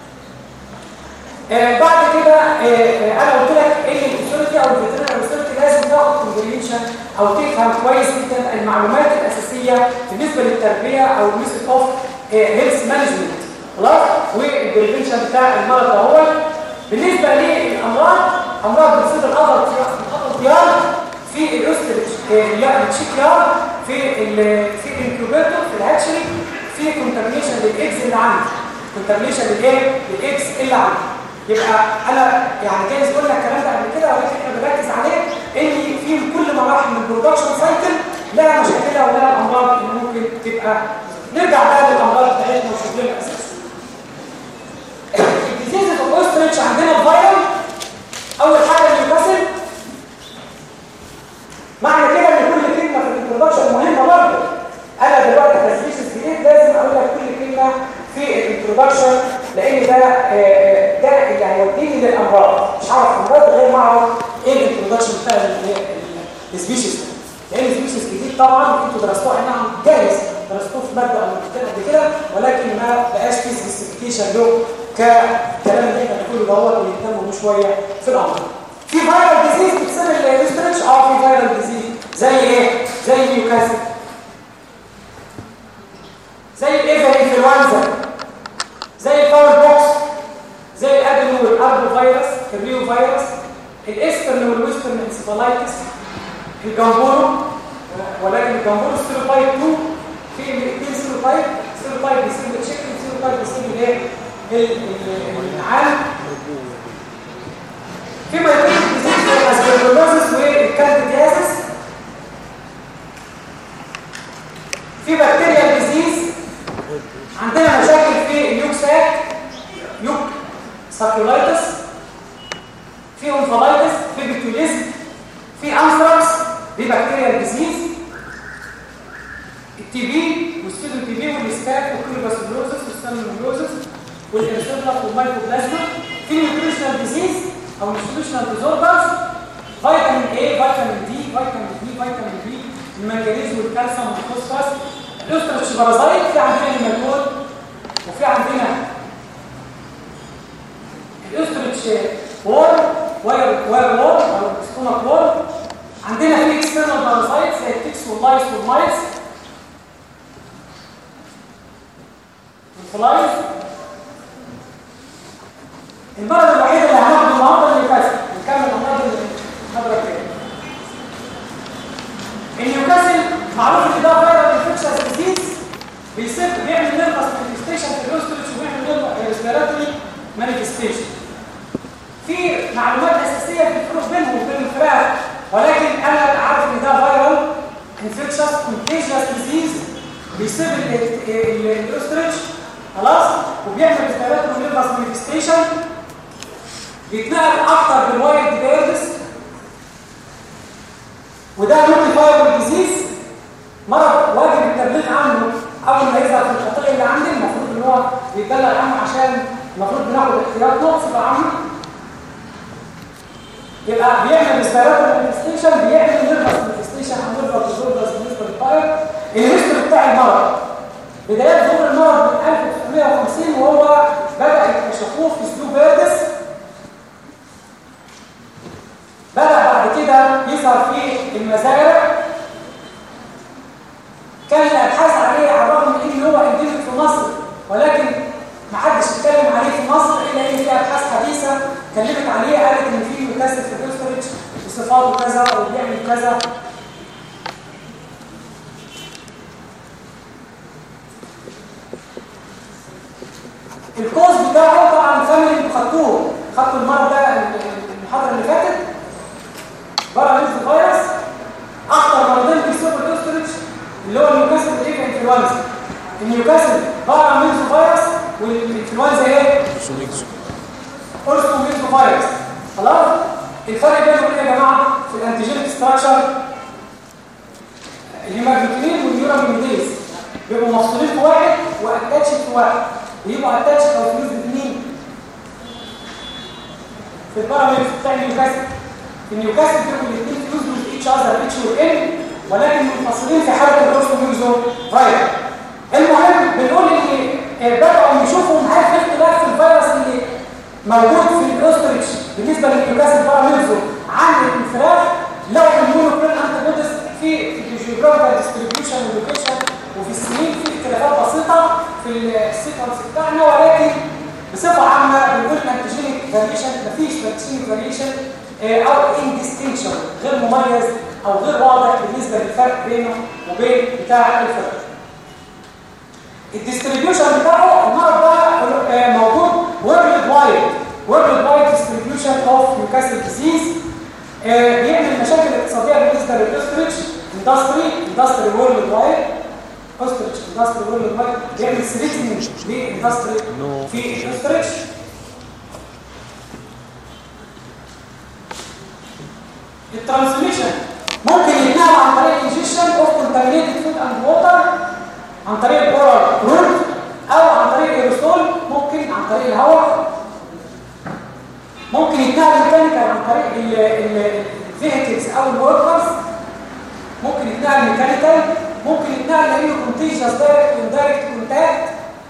آه بعد كده آه انا قلت لك ان الاسيورتي او الفيترينري اسيورتي لازم تاخد كونفرينشن او تفهم كويس جدا المعلومات الاساسيه بالنسبه للتربيه او بالنسبه اوف هيلث مانجمنت خلاص والبريفنشن بتاع المرض ده هو بالنسبه للامراض امراض بتصيب القدر الطيار في الاوستريتش التشيك يار في ال في الانكيوبيتور في الهاتشري في كونتامينيشن للاكس اللي عندي كونتامينيشن للايه للاكس اللي عندي يبقى انا يعني جايز قلنا الكلام ده قبل كده ولكن احنا بنركز عليه ان في كل مراحل من البرودكشن سايكل لها مشاكلها ولها الامراض اللي ممكن تبقى نرجع بقى للامراض بتاعتنا وشغلنا الاساسي الديزيز اوف اوستريتش عندنا الفيروس اول حاجه النيوكاسل معنى كده ان كل كلمه في الانترودكشن مهمه برضه انا دلوقتي كسبيشس جديد لازم اقول لك كل كلمه في الانترودكشن لان ده ده اللي هيوديني للامراض مش هعرف امراض غير ما اعرف ايه الانترودكشن بتاع السبيشيز لان السبيشيز جديد طبعا انتوا درستوه اي نعم جاهز درستوه في ماده او مادتين قبل كده ولكن ما بقاش في سبيسيفيكيشن له ككلام اللي احنا بنقوله دوت ونهتموا شويه في الامر في فايرال ديزيز بتسبب الاسترتش اه في فايرال ديزيز زي ايه زي نيوكاسل زي الايفر انفلونزا زي الفاول بوكس زي الادينو والاربو فيروس الريو فيروس الاسترن والويسترن انسفالايتس الجمبورو ولكن الجمبورو ستيروتايب 2 في الاثنين ستيروتايب ستيروتايب بيسيب التشيكن ستيروتايب بيسيب الايه النعام في مايكروبيك ديزيز الاسبرجلوزس والكارديازيس في بكتيريا ديزيز عندنا مشاكل في اليوك ساك يوك ساكيولايتس في انفلايتس في بيتوليزم في انثراكس دي بكتيريا ديزيز التي بي والسيدو تي بي والسكاك والكلوباسيلوزس والسالمونيلوزس والانسيبلر والمايكوبلازما في نيوتريشنال ديزيز او نيوتريشنال ديزوردرز فيتامين A فيتامين دي فيتامين بي فيتامين بي المنجنيز والكالسيوم والفوسفورس الاسترتش بارازايت في عندنا الميتول وفي عندنا الاسترتش وور واير واير وور او ستومك وور عندنا في اكسترنال بارازايت زي التكس واللايس والمايس والفلايز المرض الوحيد اللي هناخده النهارده النيوكاسل نكمل امراض المحاضره الثانيه النيوكاسل معروف ان ده فايرال انفكشن ديزيز بيصير بيعمل نيرفس مانيفستيشن في الاوستريتش وبيعمل ريسبيراتوري مانيفستيشن في معلومات اساسيه في الفروق بينهم وبين الفراخ ولكن انا عارف ان ده فايرال انفكشن كونتيجيوس ديزيز بيصيب الاوستريتش خلاص وبيعمل ريسبيراتوري نيرفس مانيفستيشن بيتنقل اكتر بالوايلد بيردز وده ممكن فايبر ديزيز مرض واجب التبليغ عنه اول ما يظهر في الخطيه اللي عندي المفروض ان هو بيتبلغ عنه عشان المفروض بناخد احتياط نقص عنه يبقى بيعمل ريسبيراتوري مانيفستيشن بيعمل نيرفس مانيفستيشن او نيرفس ديزوردرز بالنسبه للفاير الهيستوري بتاع المرض بدايات ظهور المرض من 1950 وهو بدا يكتشفوه في سلو بيردس بدأ بعد كده يظهر في المزارع الكوز بتاعه طبعا فاميلي انتوا خدتوه خدتوا المرض ده المحاضره اللي فاتت باراميز فيروس اخطر مرضين بيصيبوا الاوستريتش اللي هو النيوكاسل ايه انفلونزا النيوكاسل باراميز فيروس والانفلونزا ايه اورثوميز فيروس خلاص الفرق بينهم ايه يا جماعه في الانتيجينيك ستراكشر الهيماجلوبين والنيورامينيز بيبقوا مفصولين في واحد واتاتش في واحد بيبقوا اتاتش او فيوز باثنين في الباراميز بتاع النيوكاسل في النيوكاسل بيبقوا الاثنين فيوز من اتش اذر اتش وان ولكن منفصلين في حاله الاورثوميزو فيروس المهم بنقول ان بدأوا يشوفوا معايا في اختلاف في الفيروس اللي موجود في الاوستريتش بالنسبه للنيوكاسل باراميزو عن الفراخ لو المونوكلون انتيبوديز في الجيوغرافيكال ديستريبيوشن واللوكيشن وفي السنين في اختلافات بسيطه في السيكونس بتاعنا ولكن بصفه عامه بنقول انتيجينيك فاريشن مفيش انتيجينيك فاريشن او انديستنكشن غير مميز او غير واضح بالنسبه للفرق بينه وبين بتاع الفرق الديستريبيوشن بتاعه المرض ده موجود وورلد وايد وورلد وايد ديستريبيوشن اوف نيوكاسل ديزيز بيعمل مشاكل اقتصاديه بالنسبه للاوستريتش اندستري اندستري وورلد وايد اوستريتش اندستري وورلد وايد بيعمل سريتنج للاندستري في الاوستريتش الترانسميشن ممكن يتنقل عن طريق انجكشن اوف كونتامينيتد فود اند ووتر عن طريق الاورال روت او عن طريق الايروسول ممكن عن طريق الهواء ممكن يتنقل ميكانيكال عن طريق الفيهيكلز او الوركرز ممكن يتنقل ميكانيكال ممكن يتنقل لانه كونتيجيوس دايركت واندايركت كونتاكت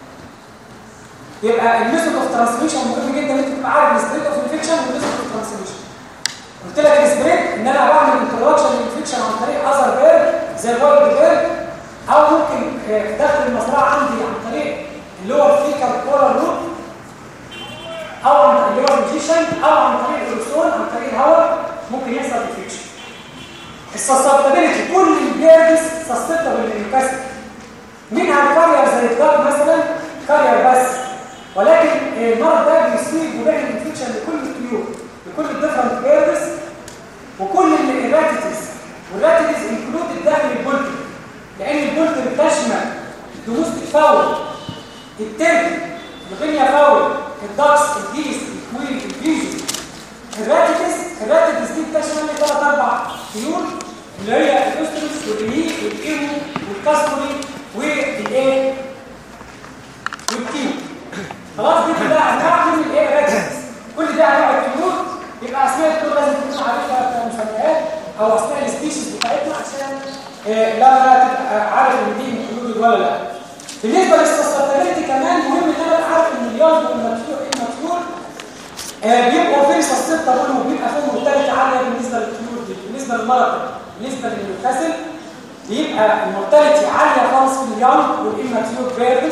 يبقى الميثود اوف ترانسميشن مهم جدا ان انت تبقى عارف السبريد اوف انفكشن والميثود اوف ترانسميشن قلت لك السبريد ان انا بعمل انترودكشن للانفكشن عن طريق اذر بيرد زي الوايلد بيرد او ممكن داخل المزرعه عندي عن طريق اللي هو الفيكال كولر روت او عن اللي هو الانجيشن او عن طريق الايروسول عن طريق الهواء ممكن يحصل انفكشن السستابيليتي كل البيردز سستابل للكسر منها الكارير زي الدار مثلا كارير بس ولكن المرض ده بيصيب وبيعمل انفكشن لكل الطيور لكل الديفرنت بيردز وكل الراتيتس والراتيتس انكلود داخل البولتر لان البولتر بتشمل دوموستيك فاول الترك الغنيا فاول الدكس الديس الكويل الفيجن الراتيتس الراتيتس دي بتشمل ثلاث اربع طيور اللي هي الاوستروس والريلي والايمو والكاسبوري والايه والكيو خلاص دي كلها انواع من الايه الراتيتس كل ده انواع الطيور يبقى اسماء الطيور لازم تكون عارفها كمسميات او اسماء السبيشيز بتاعتنا عشان إيه لا تبقى عارف ان دي انكلودد ولا لا بالنسبه للسستابيليتي كمان مهم ان انا ابقى عارف ان اليونج والماتيور الماتيور آه بيبقوا فين سستابل وبيبقى فيهم مورتاليتي عاليه بالنسبه للطيور دي بالنسبه للمرض بالنسبه للمنفصل بيبقى المورتاليتي عاليه خالص في اليونج والاماتيور بيردز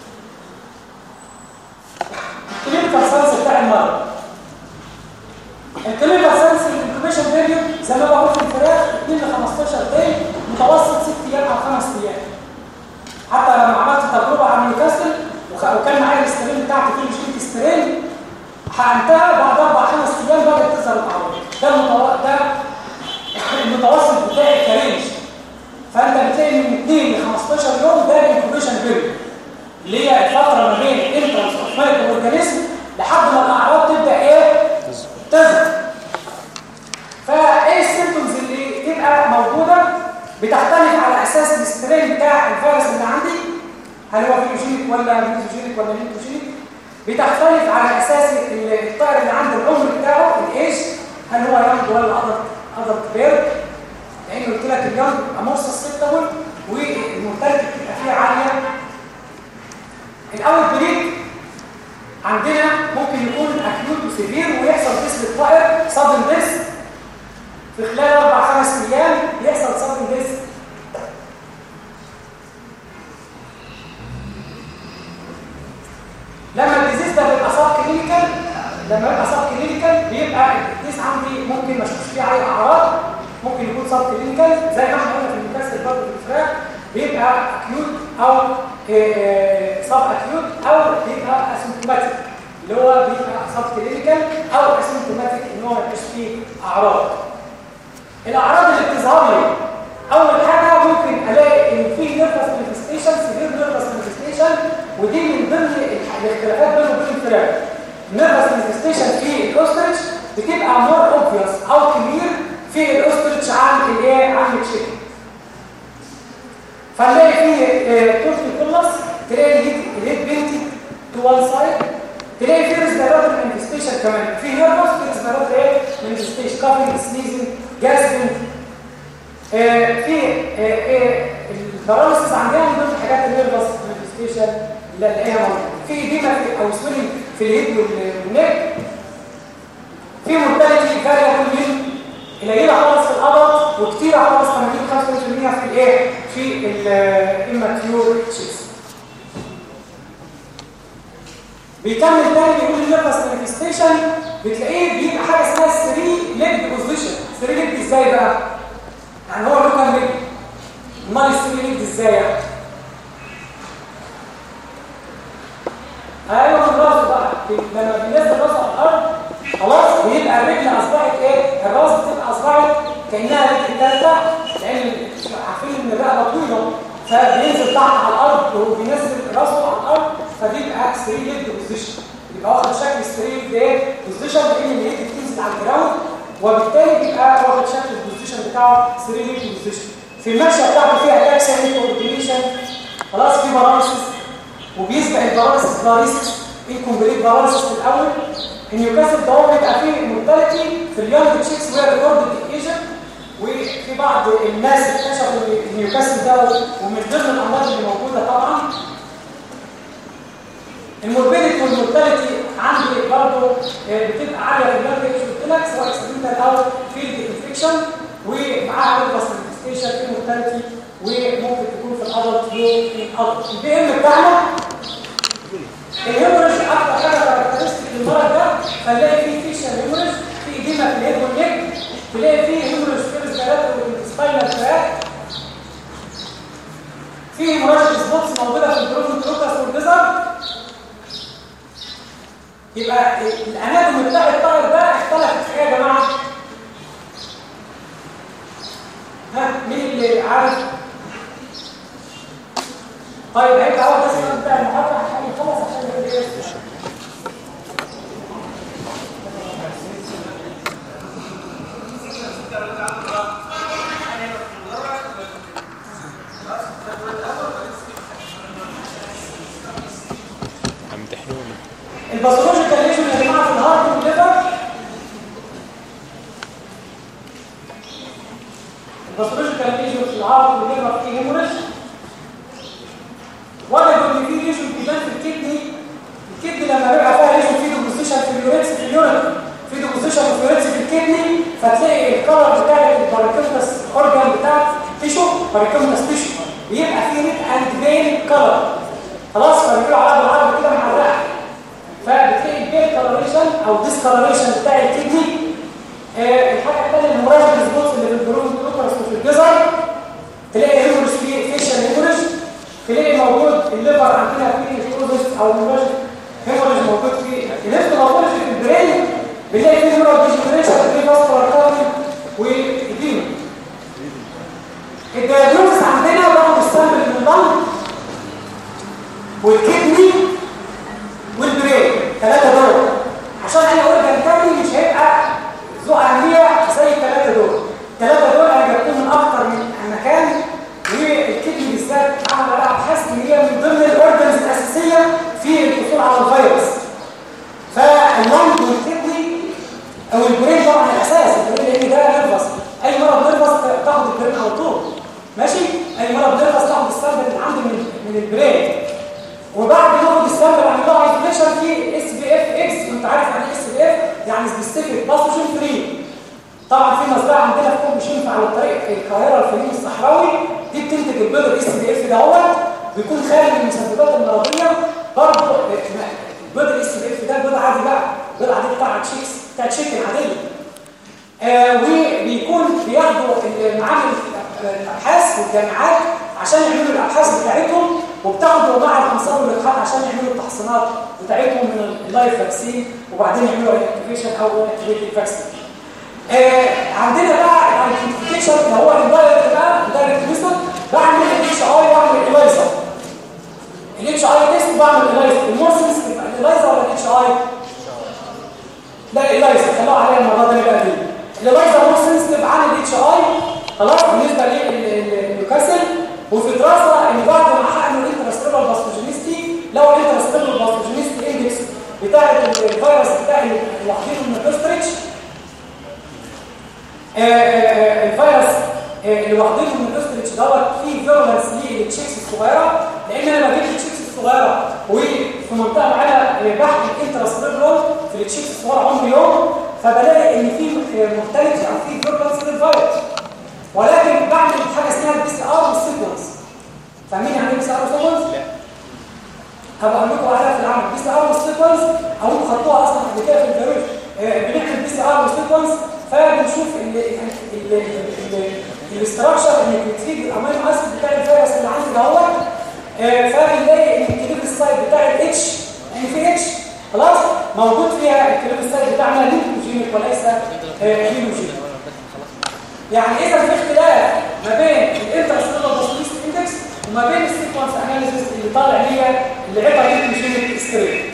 الكلينيكال ساينس بتاع المرض الكلينيكال ساينس الانكوبيشن بيريود زي ما بقول في الفراخ 2 ل 15 دقيقه متوسط 6 ايام او 5 ايام حتى لما عملت تجربه على نيوكاسل وكان معايا الاسترين بتاعتي فيه مشكله استرين حقنتها بعد اربع خمس ايام بدات تظهر التعويض ده المتوسط ده المتوسط بتاعي كرينج فانت بتلاقي من 2 ل 15 يوم ده الانكوبيشن بيريود اللي هي الفتره ما بين الانترنس اوف مايكرو اورجانيزم لحد ما الاعراض تبدا ايه تظهر فايه السيمبتومز اللي تبقى موجوده بتختلف على اساس الاسترين بتاع الفيروس اللي عندي هل هو فيوجينيك ولا ميتوجينيك ولا ميتوجينيك بتختلف على اساس الطائر اللي عنده العمر بتاعه الايج هل هو يونج ولا ادلت ادلت بيرد لان قلت لك اليونج امور سستابل والمورتاليتي بتبقى فيه عاليه الاول بريك عندنا ممكن يكون اكيوت وسيفير ويحصل ديس للطائر صدم ديس في خلال اربع خمس ايام يحصل صدم ديس لما الديزيز ده بيبقى صاب كلينيكال لما يبقى صاب كلينيكال بيبقى الديس عندي ممكن ما اشوفش فيه اي اعراض ممكن يكون صاب كلينيكال زي ما احنا قلنا في المكسر برضه في الفراخ بيبقى اكيوت او صاب اكيوت او بيبقى اسيمتوماتيك اسيمتوماتيك اللي هو بيبقى سب كلينيكال او اسيمتوماتيك ان هو ما يبقاش فيه اعراض الاعراض اللي بتظهر لي اول حاجه ممكن الاقي ان في نيرفس مانيفستيشن سيفير نيرفس مانيفستيشن ودي من ضمن الح- الاختلافات بينه وبين الفراخ النيرفس مانيفستيشن في الاوستريتش بتبقى مور اوبفيوس او كبير في الاوستريتش عن الايه عن التشيكن فنلاقي فيه توتال كولس تلاقي الهيد الهيد بنتي تو وان سايد تلاقي فيه ريسبيراتوري مانيفستيشن كمان في نيرفس في ريسبيراتوري ايه مانيفستيشن كافينج سنيزنج جاسبنج آه، في الباراليسيس عندنا من ضمن الحاجات النيرفس مانيفستيشن اللي نلاقيها موجوده في ايديما في- او سويلنج في اليد وال- والنك في مورتاليتي فاريبل من قليله خالص في القبض وكتيره خالص 80 85% في الايه في الاماتيور تشيكس بيكمل تاني بيقول النيرفس مانيفستيشن بتلاقيه بيبقى حاجه اسمها 3 ليج بوزيشن 3 ليج ازاي بقى يعني هو له كام ليج امال ال 3 ليج ازاي يعني ايوه الراس بقى لما بينزل راسه على الارض خلاص بيبقى الرجل اصبحت ايه الراس بتبقى اصبحت كانها رجل ثالثه لان عارفين ان الرقبه طويله فبينزل تحت على الارض وهو بينزل راسه على الارض فبيبقى 3 ليج بوزيشن يبقى واخد شكل 3 ليج ايه بوزيشن لان اليد بتنزل على الجراوند وبالتالي بيبقى واخد شكل البوزيشن بتاعه 3 ليج بوزيشن في المشيه بتاعته فيها تاكسن كوردينيشن خلاص في باراليسيس وبيسبق الباراليسيس باراليسيس انكمبليت باراليسيس في الاول النيوكاسل ده هو بيبقى فيه مورتاليتي في اليونج تشيكس وهي ريكوردد ايجن وفي بعض الناس اكتشفوا ان النيوكاسل ده ومن ضمن الامراض اللي موجوده طبعا الموربيديتي والمورتاليتي عندي برضه بتبقى عاليه في اليونج تشيكس قلت لك سواء اكسيدنتال او فيلد انفكشن ومعاها ريفرس مانيفستيشن في مورتاليتي وممكن تكون في الادلت يوم الادلت البي ام بتاعنا الهيموريج اكتر حاجه كاركترستيك للمرض ده فنلاقي فيه فيشل هيموريج في ايديما في اليد والنك تلاقي فيه هيموريج في السكالات والسباينال تراك في هيموراجيك سبوتس موجوده في البروفن تروكاس والجزر يبقى الاناتومي بتاع الطائر ده اختلفت في ايه يا جماعه؟ ها مين اللي عارف؟ طيب هيبقى هو ده السؤال بتاع المحاضره عشان يخلص عشان يقول ايه؟ امتحنوني الباثولوجيكال ليجن يا جماعه في الهارت والليفر الباثولوجيكال ليجن في الهارت والليفر فيه هيموريج وجدوا ان في ليجن بيبان في الكدني الكدني لما بيبقى فيها ليجن في ديبوزيشن في اليوريتس في اليورين في ديبوزيشن في اليوريتس في الكدني فتلاقي الكلر بتاع الباريكومتس اورجان بتاع تيشو باريكومتس تيشو بيبقى فيه ريد اند بين كلر خلاص فبيقولوا عليها بالعربي كده محرقه فبتلاقي البيل كالوريشن او ديسكالوريشن بتاع الكدني آه الحاجه الثانيه المراجع السبوتس اللي في البرون بلوكرس وفي الجزر تلاقي هيموريج فيه فيشل هيموريج تلاقي موجود الليفر عندنا فيه نيكروزس او مراجع هيموريج موجود فيه الهيست موجود في البرين بنلاقي فيه هيموريج ديجنريشن فيه فاسكولار كارتي وإديما الدياجنوز عندنا باخد السامبل من اللنج والكدني والبرين ثلاثة دول عشان انا اورجان تاني مش هيبقى ذو اهمية زي الثلاثة دول الثلاثة دول انا جبتهم من اكتر من مكان والكدني بالذات عمل بقى ابحاث ان هي من ضمن الاورجنز الاساسية في الحصول على الفيروس فاللنج والكدني او البرين طبعا الاساس البرين لان ده نرفس اي مرض نرفس تاخد البرين على طول ماشي اي مرض نرفس تاخد السامبل اللي عندي من من البرين وبعد ما اخد السامبل اعمل له ايزوليشن في اس بي اف اكس وانت عارف يعني اس بي اف يعني سبيسيفيك باثوجين فري طبعا في مزرعه عندنا في كوم مش ينفع على الطريق في القاهره الفريق الصحراوي دي بتنتج البيض الاس بي اف دوت بيكون خالي من المسببات المرضيه برضه البيض الاس بي اف ده بيض عادي بقى بيض عادي بتاع تشيكس بتاع تشيكن عاديه آه وبيكون بياخدوا المعامل الابحاث والجامعات عشان يعملوا الابحاث بتاعتهم وبتاخدوا مع الانصار واللقاحات عشان يعملوا التحصينات المصنعات بتاعتهم من اللايف فاكسين وبعدين يعملوا اكتيفيشن او اكتيفيتي فاكسين آه عندنا بقى الايدنتيفيكيشن اللي هو الدايركت بقى الدايركت ميثود بعمل الاتش اي واعمل الايزا الاتش اي تيست بعمل الايزا المورسنس يبقى الايزا ولا الاتش اي لا الايزا خلوها عليها المره دي بقى دي الايزا مورسنس تبقى عن الاتش اي خلاص بالنسبه للنيوكاسل وفي دراسه ان بعد ما حقنوا الانترستيلر باثوجينيستي لو الانترستيلر باثوجينيستي اندكس بتاع الفيروس بتاع اللي واخدينه من الكوستريتش الفيروس اللي واخدينه من الكوستريتش دوت فيه فيرولنس للتشيكس الصغيره لان انا لما جبت التشيكس الصغيره وفي منطقه معينه بحث الانترستيلر في التشيكس الصغيره عمر يوم فبلاقي ان في مختلف او في فيرولنس للفيروس ولكن بعمل حاجه اسمها البي سي ار والسيكونس فاهمين يعني ايه بي سي ار والسيكونس هبقى اقول لكم عليها في العمل بي سي ار والسيكونس او انتوا خدتوها اصلا قبل كده في الفيروس بنعمل بي سي ار والسيكونس فبنشوف الاستراكشر النيوكليوتيد الامينو اسيد بتاع الفيروس اللي عندي دوت فبنلاقي ان الكليب السايد بتاع الاتش يعني في اتش خلاص موجود فيها الكليب السايد بتاعنا ليوكوجينيك وليس ليوكوجينيك يعني اذا في اختلاف ما بين الانترستيلر باسوليست اندكس وما بين السيكونس اناليسيس اللي طالع ليا اللي عباره عن ميشينيك ستريت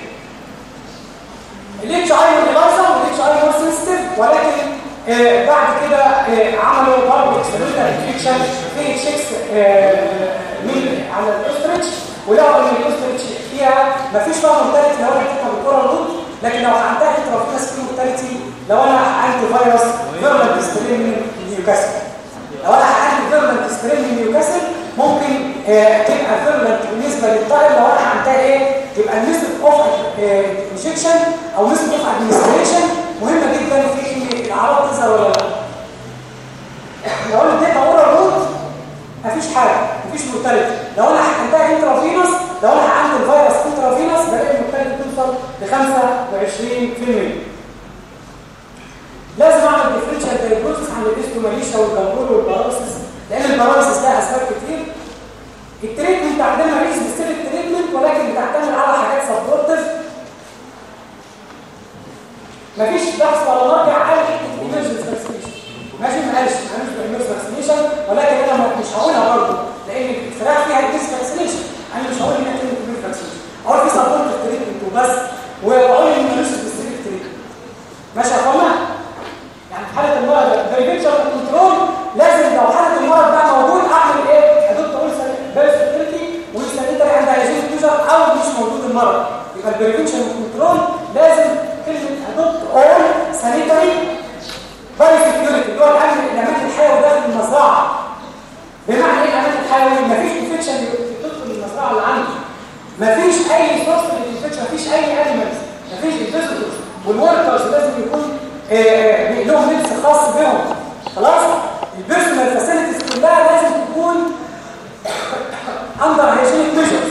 الاتش اي والإلايزا والاتش اي مور سنسيتيف ولكن آه بعد كده آه عملوا برضه اكسبيرمنتال انفكشن في تشيكس آه من على الاسترتش ولقوا ان الاسترتش فيها مفيش فيها مورتاليتي لو انا حطيتها بالكره الروت لكن لو عندها انترافينس في مورتاليتي لو انا عندي فيروس فيرمنت ستريم من نيوكاسل لو انا عندي فيرمنت ستريم من نيوكاسل ممكن آه تبقى فيرمنت بالنسبه للطائر لو انا عندها ايه يبقى الميثود اوف انجكشن او ميثود اوف ادمنستريشن مهمه جدا في ان الاعراض تظهر ولا لا لو انا اديتها اورال روت مفيش حاجه مفيش مورتاليتي لو انا عندها انترافينوس لو انا عندي الفيروس انترافينوس بلاقي المورتاليتي توصل ل 25% لازم اعمل ديفرنشال دايجنوستس عن الاستوماليشيا والجلبول والباراليسيس لان الباراليسيس لها اسباب كتير التريتمنت عندنا مفيش سبيسيفيك تريتمنت ولكن بتعتمد على حاجات سبورتيف مفيش بحث ولا مرجع قال حته ايمرجنس فاكسينيشن ماشي ما قالش انا مش بايمرجنس فاكسينيشن ولكن انا مش هقولها برضه لان الفراخ فيها ديس فاكسينيشن انا مش هقول انها كلمه ايمرجنس فاكسينيشن اقول في سبورتيف تريتمنت وبس واقول ان ملوش سبيسيفيك تريتمنت ماشي يا اخوانا يعني في حاله المرض بريفنشن كنترول لازم لو حاله المرض بقى موجود اعمل ايه ادوت اقول بيرسبتيلتي والسانيتري عند هيجين يوزر او مش موجود المرض يبقى البريفنشن كنترول لازم كلمه ادوت اول سانيتري باي سكيورتي اللي هو الامن الامان الحيوي داخل المزرعه بمعنى ايه الامان الحيوي مفيش انفكشن بتدخل المزرعه اللي عندي مفيش اي سورس للانفكشن مفيش اي انيمالز مفيش انفكشن والوركرز لازم يكون آه لهم لبس خاص بهم خلاص البيرسونال فاسيلتيز كلها لازم تكون اندر هيجينيك ميجرز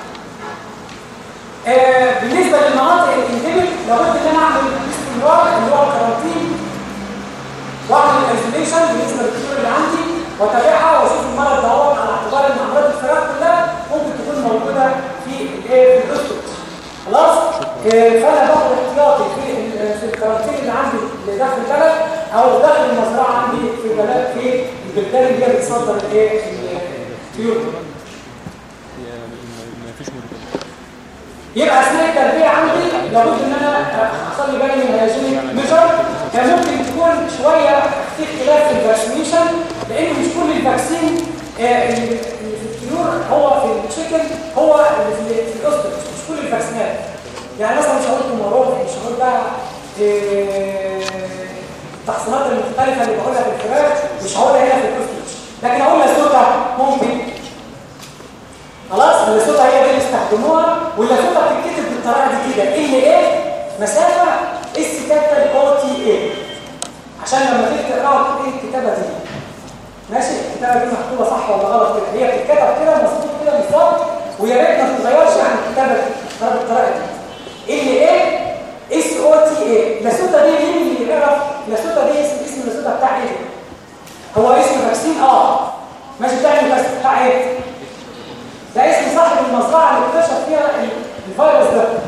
بالنسبه للمناطق الانديميك لابد ان انا اعمل استمرار اللي هو الكارانتين واعمل الايزوليشن بالنسبه للطيور اللي عندي واتابعها واشوف المرض دوت على اعتبار ان امراض الفراخ كلها ممكن تكون موجوده في الايه في الاسطول خلاص إيه فانا باخد احتياطي في في الكارانتين اللي عندي اللي داخل البلد او داخل المزرعه عندي في البلد في البلدان اللي هي بتصدر الايه الطيور يبقى اثناء التربيه عندي لابد ان انا اخلي بالي من الهيجينيك ميجر كان ممكن تكون شويه في اختلاف في الفاكسينيشن لان مش كل الفاكسين اللي في الطيور هو في التشيكن هو اللي في الاوستر مش كل الفاكسينات يعني مثلا مش هقول كومارول مش هقول بقى التحصينات المختلفه اللي بقولها في الفراخ مش هقولها هنا في الاوستر لكن اقول لاسوتا ممكن خلاص اللاسوتا هي دي اللي استخدموها واللاسوتا بتتكتب بالطريقه دي كده ان ايه مسافه اس كابيتال او تي اي عشان لما تيجي تقراها تقول ايه الكتابه دي ماشي الكتابه دي مكتوبه صح ولا غلط كده هي بتتكتب كده مظبوط كده بالظبط ويا ريت ما تتغيرش عن الكتابه دي بالطريقه دي ان ايه اس او تي اي لاسوتا دي مين اللي يعرف لاسوتا دي اسم اسم اللاسوتا بتاع ايه هو اسم فاكسين اه ماشي بتاع بتاع ايه ده اسم صاحب المزرعه اللي اكتشف فيها الفيروس ده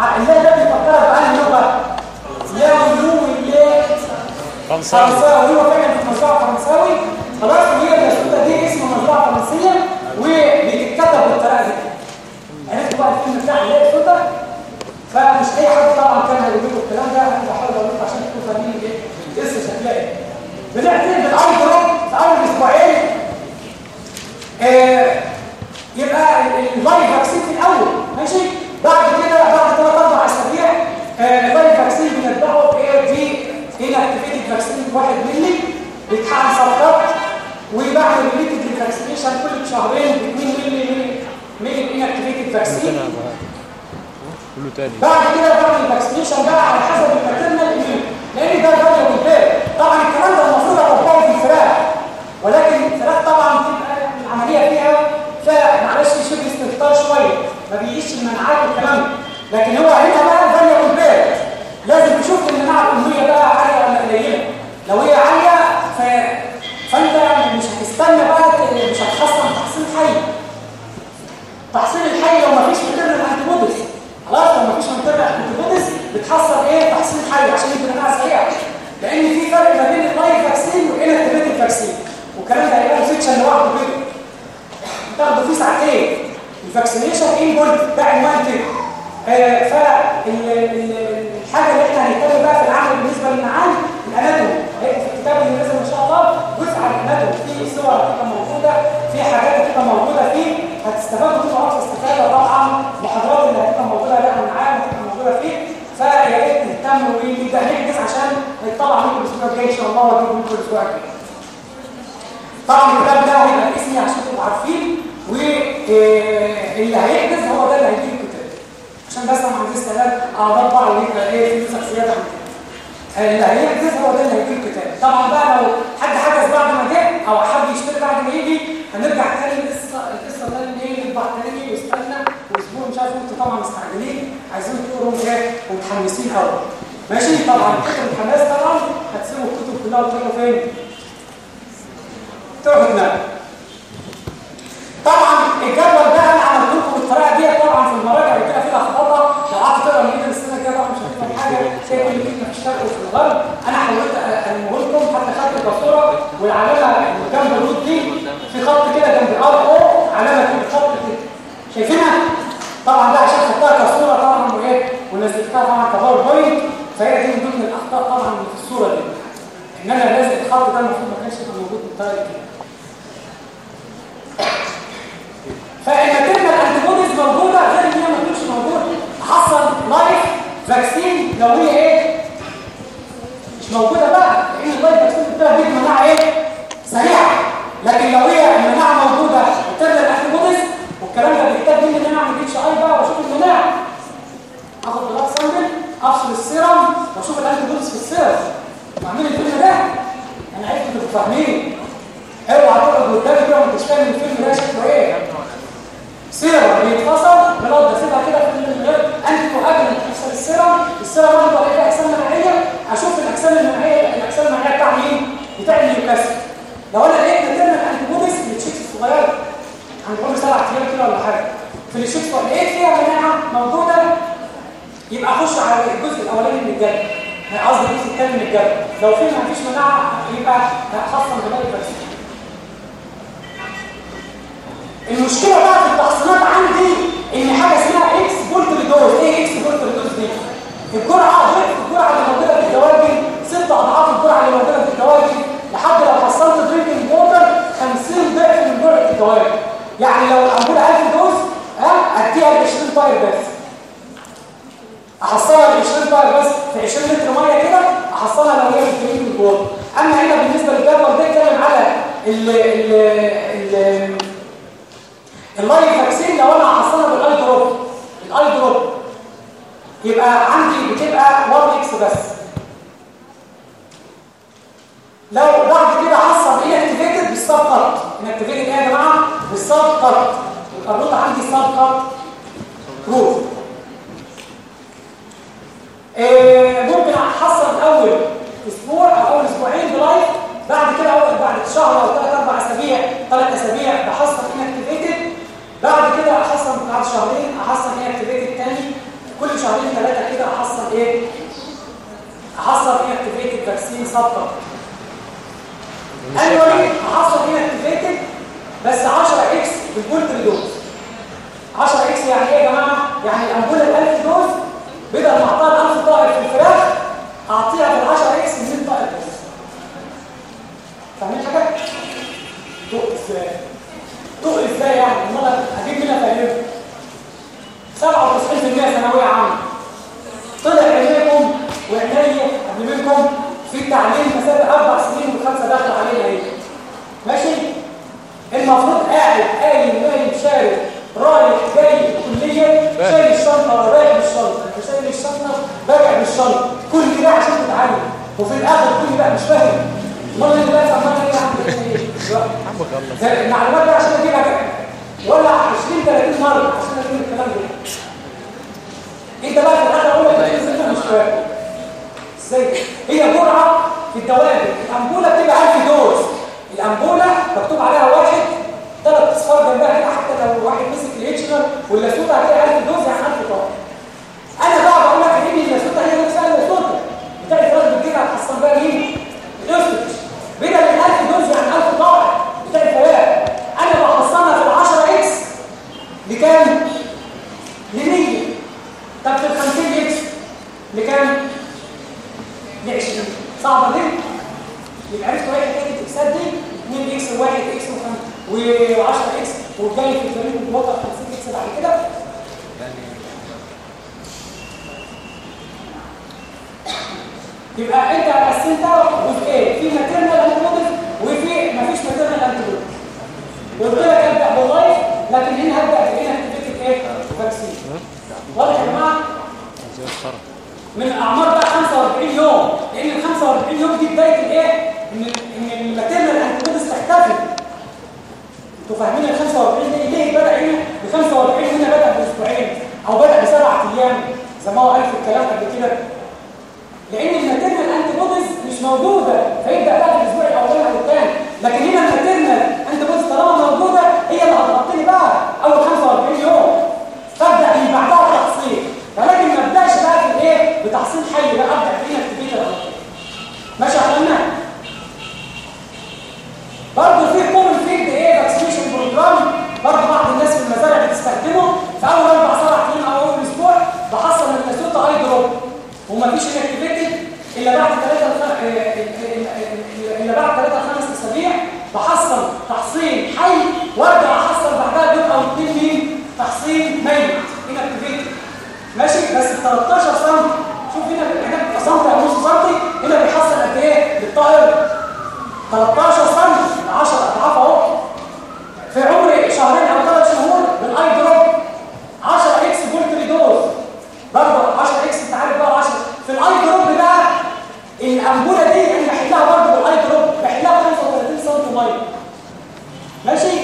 اللي ده بيفكرك بأنهي لغة يا ولو يا فرنساوي فرنساوي هو فعلا في مزرعه فرنساوي خلاص وهي الاسطوره دي اسم مزرعه فرنسيه وبتتكتب بالطريقه دي عرفت بقى الفيلم بتاع اللي هي السلطه فمش اي حد طبعا كان هيقول لكم الكلام ده انا بحاول اقول لكم عشان تكونوا فاهمين ايه القصه شكلها ايه بنعتمد بالاول دروب في اول اسبوعين آه يبقى اللايف فاكسين في الاول ماشي بعد كده بعد ثلاث اربع اسابيع آه، اللايف فاكسين بنتبعه بايه في هنا اكتيفيتد فاكسين واحد ملي بيتحقن سرطان وبعد الريليتد فاكسينيشن كل شهرين ب 2 ملي من من الانكتيفيتد فاكسين كله تاني بعد كده بعد الفاكسينيشن بقى على حسب الماتيرنال ايميون لان ده فاليو بالبير طبعا الكلام ده المفروض اطبقه في الفراخ ولكن الفراخ طبعا بتبقى العمليه فيها فمعلش شبه استهتار شويه ما بيجيش المناعات والكلام ده لكن هو هنا بقى الفاليو بالبير لازم تشوف المناعه الاميه بقى عاليه ولا قليله لو هي عاليه ف... فانت مش هتستنى بقى ت- مش هتحصل تحصيل حي تحصيل الحي لو مفيش ماتيرنال انتيبوديز خلاص لو مفيش ماتيرنال انتيبوديز بتحصل ايه تحصيل حي عشان يبقى المناعه سريعه لان في فرق ما بين اللايف فاكسين والانكتيفيتد فاكسين والكلام ده هيبقى سيكشن لوحده كده تاخده فيه ساعتين الفاكسينيشن ان بولت ده عنوان كده آه فالحاجه اللي احنا هنتكلم بقى في العمل بالنسبه للمعاني الاناتومي هيبقى في الكتاب اللي نزل ان شاء الله جزء عن الاناتومي في صور هتبقى موجوده في حاجات هتبقى موجوده فيه هتستفادوا منه اقصى استفاده طبعا المحاضرات اللي هتبقى موجوده بقى معانا هتبقى موجوده فيه فيا ريت نهتم ونبدا نحجز عشان هيطلع منكم الاسبوع الجاي ان شاء الله واجيب لكم الاسبوع الجاي طبعا الكتاب ده هيبقى اسمي عشان تبقوا عارفين واللي هيحجز هو ده اللي هيجيب الكتاب عشان بس ما عنديش استعداد اعراض بقى ويبقى ايه فلوسك زياده عن كده اللي هيحجز هو ده اللي هيجيب الكتاب طبعا بقى لو حد حجز بعد ما جه او حد يشتري بعد ما يجي هنرجع تاني القصه القصه ده ان ايه نطبع تاني واستنى واسبوع مش عارف انتوا طبعا مستعجلين عايزين تقروا ايه ومتحمسين قوي ماشي طبعا كتر الحماس طبعا هتسيبوا الكتب كلها وتروحوا فين؟ تروحوا تناموا طبعا الجدول ده انا عملت لكم بالطريقه دي طبعا في المراجع اللي كده فيها خطا لو قعدت تقرا من ايد السنه كده طبعا مش هتفهم حاجه شايف ان ايدك مش شرق في الغرب انا حاولت انمه لكم حتى خدت الباسوره والعلامه اللي جنب الروت دي في خط كده جنب ار او علامه كده خط كده شايفينها طبعا ده عشان خدتها كصوره طبعا وايه ونزلتها طبعا كباوربوينت فهي دي من ضمن الاخطاء طبعا اللي في الصوره دي ان انا لازم الخط ده المفروض ما كانش يبقى موجود بالطريقه كده فالماتيرنال انتيبوديز موجوده غير ان هي ما تكونش موجوده حصل لايف فاكسين لو هي ايه مش موجوده بقى لان اللايف فاكسين بتاعها بيدي مناعه ايه سريعه لكن لو هي المناعه موجوده ماتيرنال انتيبوديز والكلام ده بيحتاج مني ان انا اعمل اتش اي بقى واشوف المناعه اخد بلاك سامبل افصل السيرم واشوف الانتيبوديز في السيرم واعمل الفيلم ده انا عرفت انتوا فاهمين اوعى تقعد قدامي كده وانت مش فاهم الفيلم ده شكله ايه سيرم بيتفصل بلاد سيبها كده في الغير انتي مؤجل تفصل السيرم السيرم برضه عليه اجسام مناعيه اشوف الاجسام المناعيه الاجسام المناعيه بتاع مين بتاع النيوكاسل لو انا لقيت نتيجه الانتي بوديز في التشيكس الصغيره عند عمر سبع ايام كده ولا حاجه في التشيكس لقيت فيها مناعه موجوده يبقى اخش على الجزء الاولاني من الجدول قصدي الجزء الثاني من الجدول لو في ما فيش مناعه يبقى هخصم دماغ الفاكسين المشكله بقى في التحصينات عندي ان حاجه اسمها اكس بولت دوز ايه اكس بولت دوز دي الجرعه ضعف الجرعه اللي موجوده في الدواجن ست اضعاف الجرعه اللي موجوده في الدواجن لحد لو حصلت درينكينج ووتر 50 ضعف من جرعه الدواجن يعني لو الامبوله 1000 دوز ها اديها ب 20 طاير بس احصلها ب 20 طاير بس في 20 لتر ميه كده احصلها لو هي درينكينج ووتر اما هنا بالنسبه للجدول ده اتكلم على ال ال ال اللايف فاكسين لو انا هحصلها بالاي دروب الاي دروب يبقى عندي بتبقى 1 اكس بس لو بعد كده حصل ايه اكتيفيتد بالسب كات انكتيفيتد ايه يا جماعه بالسب كات الروت عندي سب كات روت إيه ممكن احصل اول اسبوع او اول اسبوعين بلايف بعد كده اول بعد شهر او ثلاث اربع اسابيع ثلاث اسابيع بحصل انكتيفيتد بعد كده احصل بعد شهرين احصل ايه اكتيفيتد تاني كل شهرين ايه احصل ايه اكتيفيتد فاكسين سبتر قال لي احصل ايه اكتيفيتد بس 10 اكس بالبولتري دوز 10 اكس يعني ايه يا جماعه يعني الامبوله ال 1000 دوز بدل ما اعطيها 1000 طائر في الفراخ اعطيها بال 10 اكس 200 طائر بس فاهمين حاجه تقف ازاي تقف ازاي يعني امال اجيب منها فاهمين 97% ثانويه عامه طلع عينيكم وعيني قبل منكم في التعليم مسافه اربع سنين وخمسه داخل علينا ايه ماشي المفروض قاعد قايم نايم شارب رايح جاي الكليه شايل الشنطه رايح بالشنطه شايل الشنطه راجع بالشنطه كل ده عشان تتعلم وفي الاخر كل ده مش فاهم امال اللي بقى سمعنا ايه عم عمك الله زي المعلومات دي عشان اجيبها كده ولا 20 30 مره عشان اجيب الكلام ده انت بقى في الاخر اقول لك انت مش فاهم ازاي هي جرعه في الدوائر الامبوله بتبقى 1000 دوز الامبوله مكتوب عليها واحد ثلاث اصفار جنبها كده حتى لو واحد مسك الاتشنر واللاسوته هتلاقي 1000 دوز يعني 1000 طن انا بقى بقول لك ان اللاسوته هي نفسها اللاسوته بتاع الفراخ بتجيبها هتحصل بقى مين؟ الاوستريتش بدل ال 1000 دوز يعني 1000 طائر بتاع الفراخ انا بحصلها في ال 10 اكس لكام؟ ل 100 طب في ال 50 اكس لكام؟ ل 20 صعبه دي؟ يبقى عرفت واحد حته اكسات دي 2 اكس و1 اكس و10 اكس والجاي في الفريق الوتر 50 اكس بعد كده يبقى انت قسمتها جزئين في ماتيرنال انتيبوديز وفي مفيش ماتيرنال انتيبوديز قلت لك ابدا باللايف لكن هنا هبدا بانكتيفيتد ايه فاكسين واضح يا جماعه زي الخرا من اعمار بقى 45 يوم لان ال 45 يوم دي بدايه الايه ان ان الماتيرنال انتيبوديز تختفي انتوا فاهمين ال 45 دي ليه بدا هنا ب 45 هنا بدا باسبوعين او بدا بسبع ايام زي ما هو قال في الكلام قبل كده لان الماتيرنال انتيبوديز مش موجوده فيبدا بقى في الاسبوع الاولاني او الثاني لكن هنا الماتيرنال انتيبوديز طالما موجوده هي اللي هتغطي لي بقى اول 45 يوم تبدا اللي بعدها تحصيل ولكن ما ابداش بقى في الايه بتحصيل حي بقى ابدا في اكتيفيتي ماشي يا اخوانا برضه في كومن فيلد ايه فاكسينيشن بروجرام برضه بعض الناس في المزارع بتستخدمه في اول اربع سبع ايام او اول اسبوع بحصل من الاسوطه اي دروب ومفيش انكتيفيتد الا بعد ثلاثه الا بعد ثلاثه خمس اسابيع بحصل تحصيل حي وارجع احصل بعدها يوم او اثنين مين تحصيل ميت انكتيفيتد ماشي بس ب 13 سم شوف هنا هناك سم او نص سم هنا بيحصل قد ايه للطائر 13 سم 10 اضعاف اهو في عمر شهرين او ثلاث شهور بالاي دروب 10 اكس بولتري دوز برضه 10 اكس انت عارف بقى 10 في الاي دروب بقى الانبوله دي انا بحلها برضه بالاي دروب بحلها ب 35 سم ميه ماشي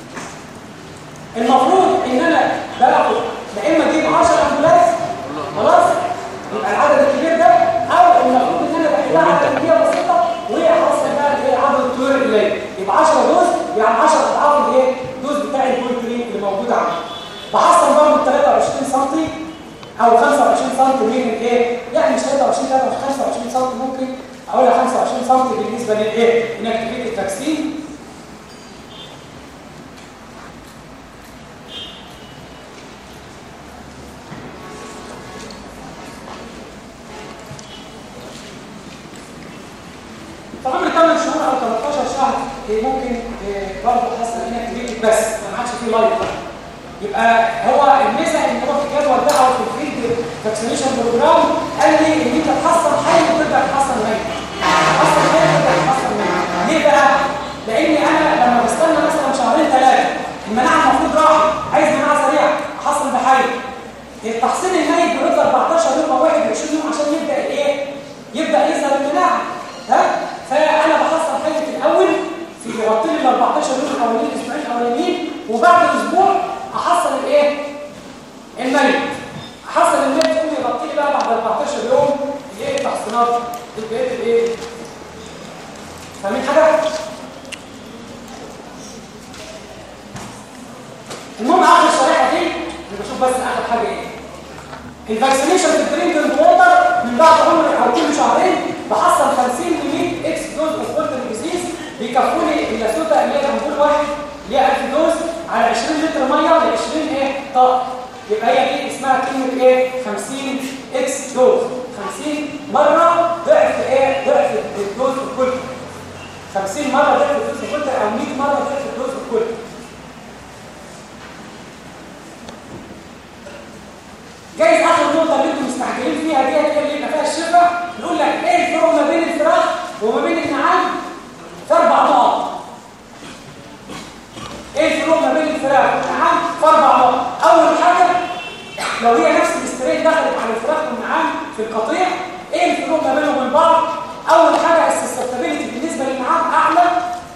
المفروض ان انا باخد يا اما اجيب 10 امبولات خلاص يبقى العدد الكبير ده او المفروض ان انا بحلها عدد كبير بسيطه وهي حاصل بقى ايه عدد الطيور الليل يبقى 10 دوز يعني 10 اضعاف الايه الدوز بتاع البولتري اللي موجود عندي بحصل برضه 23 سم او 25 سم من الايه يعني مش 23 لا 25 سم ممكن اقول 25 سم بالنسبه للايه انكتيفيتي التكسين فعمر 8 شهور او 13 شهر إيه ممكن إيه برضه حصل انكتيفيتي بس ما عادش فيه لايف بقى يبقى هو الميزه ان هو في الجدول ده او في الفيلد فاكسينيشن بروجرام قال لي ان انت تحصل حي وتبدا تحصل ميت تحصل حي وتبدا تحصل ميت ليه بقى؟ لاني انا لما بستنى مثلا شهرين ثلاثه المناعه المفروض راحت عايز مناعه سريعه احصل بحي التحصيل الميت بيقعد 14 يوم او 21 يوم عشان يبدا الايه؟ يبدا يظهر المناعه ها؟ فانا بحصل حي في الاول في يغطي لي ال 14 يوم الاولانيين الاسبوعين الاولانيين وبعد اسبوع احصل الايه الميت احصل الميت يقوم يغطي لي بقى بعد 14 يوم الايه التحصينات البيت الايه فاهمين حاجه المهم اخر الشريحه دي اللي بشوف بس اخر حاجه ايه الفاكسينيشن في الدرينكينج ووتر من بعد عمر او كل شهرين بحصل 50 ل 100 اكس دوز اوف ووتر ديزيز بيكفوني اللاسوتا اللي هي الامبول واحد اللي هي 1000 دوز على 20 لتر ميه ل 20 ايه طاقه يبقى هي دي اسمها كلمه ايه 50 اكس دوز 50 مره ضعف ايه ضعف الدوز الكل 50 مره ضعف الدوز الكل او 100 مره ضعف الدوز الكل جايز اخر نقطه اللي انتم مستعجلين فيها دي هي اللي يبقى فيها الشفا نقول لك ايه الفرق ما بين الفراخ وما بين النعام في اربع نقط ايه الفروق ما بين الفراخ والنعام في اربع نقط اول حاجه لو هي نفس الاسترين دخلت على الفراخ والنعام في القطيع ايه الفروق ما بينهم وبين بعض اول حاجه السستابيليتي بالنسبه للنعام اعلى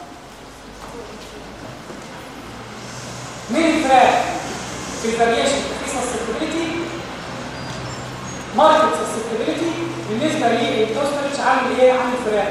من الفراخ في الفاريشن في سستابيليتي ماركت سستابيليتي بالنسبه للتوستريتش عامل ايه عامل الفراخ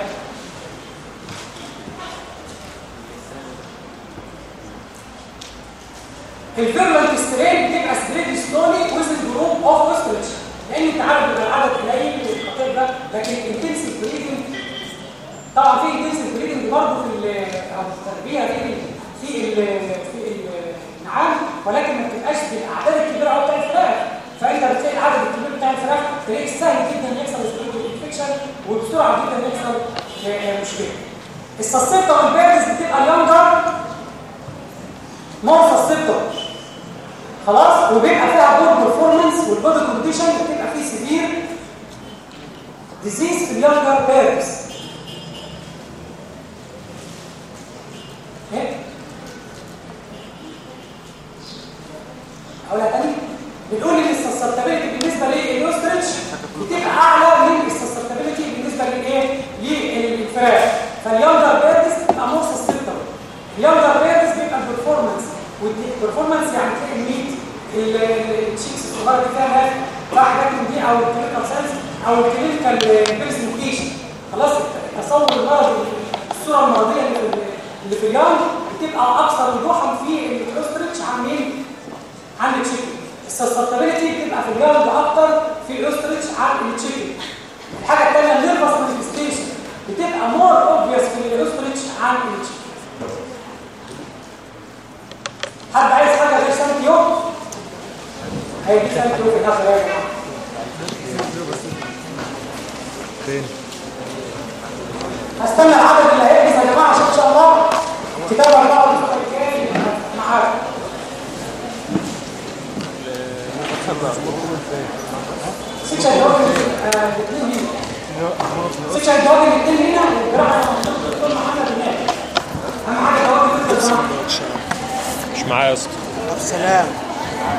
الفيرلنت سترين بتبقى ستريت سلولي ويز جروب اوف اوستريتش لان انت عارف بيبقى العدد قليل من الخطيب ده لكن الانتنسيف بريدنج طبعا في انتنسيف بريدنج برضه في ال- او التربيه دي في ال في النعام ولكن ما بتبقاش بالاعداد الكبيره قوي بتاع الفراخ فانت بتلاقي العدد الكبير بتاع الفراخ تلاقيه سهل جدا يحصل انفكشن وبسرعه جدا يحصل آه، مشكله السسبتا والبيرز بتبقى يونجر مور سسبتا خلاص وبيبقى فيها بور بيرفورمانس والبودي كونديشن بتبقى فيه سيفير ديزيز في اليونجر بيرز ايه اقولها تاني بنقول ان السسبتابيلتي بالنسبه للوستريتش بتبقى اعلى من السسبتابيلتي بالنسبه للايه للفراخ فاليونجر بيرز بتبقى مور سسبتابل اليونجر بيرز بيبقى البرفورمانس والبرفورمانس يعني تلاقي الميت التشيكس الصغيره اللي فيها هاف بقى حاجات من دي او الكلينيكال ساينس او الكلينيكال برزنتيشن خلاص تصور المرض الصوره المرضيه اللي في اللي في اليوم بتبقى اكثر وضوحا في الاوستريتش عن مين عن التشيكن السستابيليتي بتبقى في اليوم اكتر في الاوستريتش عن التشيكن الحاجه الثانيه النيرفس مانيفستيشن بتبقى مور اوبفيس في الاوستريتش عن التشيكن حد عايز حاجه غير سنه يوم هيدي سنه يوم في الاخر يا جماعه فين هستنى العدد اللي هيجهز يا جماعه عشان ان شاء الله كتاب 4 الاسبوع الجاي معاك سيكشن جواب الاثنين هنا سيكشن جواب الاثنين هنا والجراحه الدكتور محمد هناك اهم حاجه جواب الاثنين مش معايا يا اسطى سلام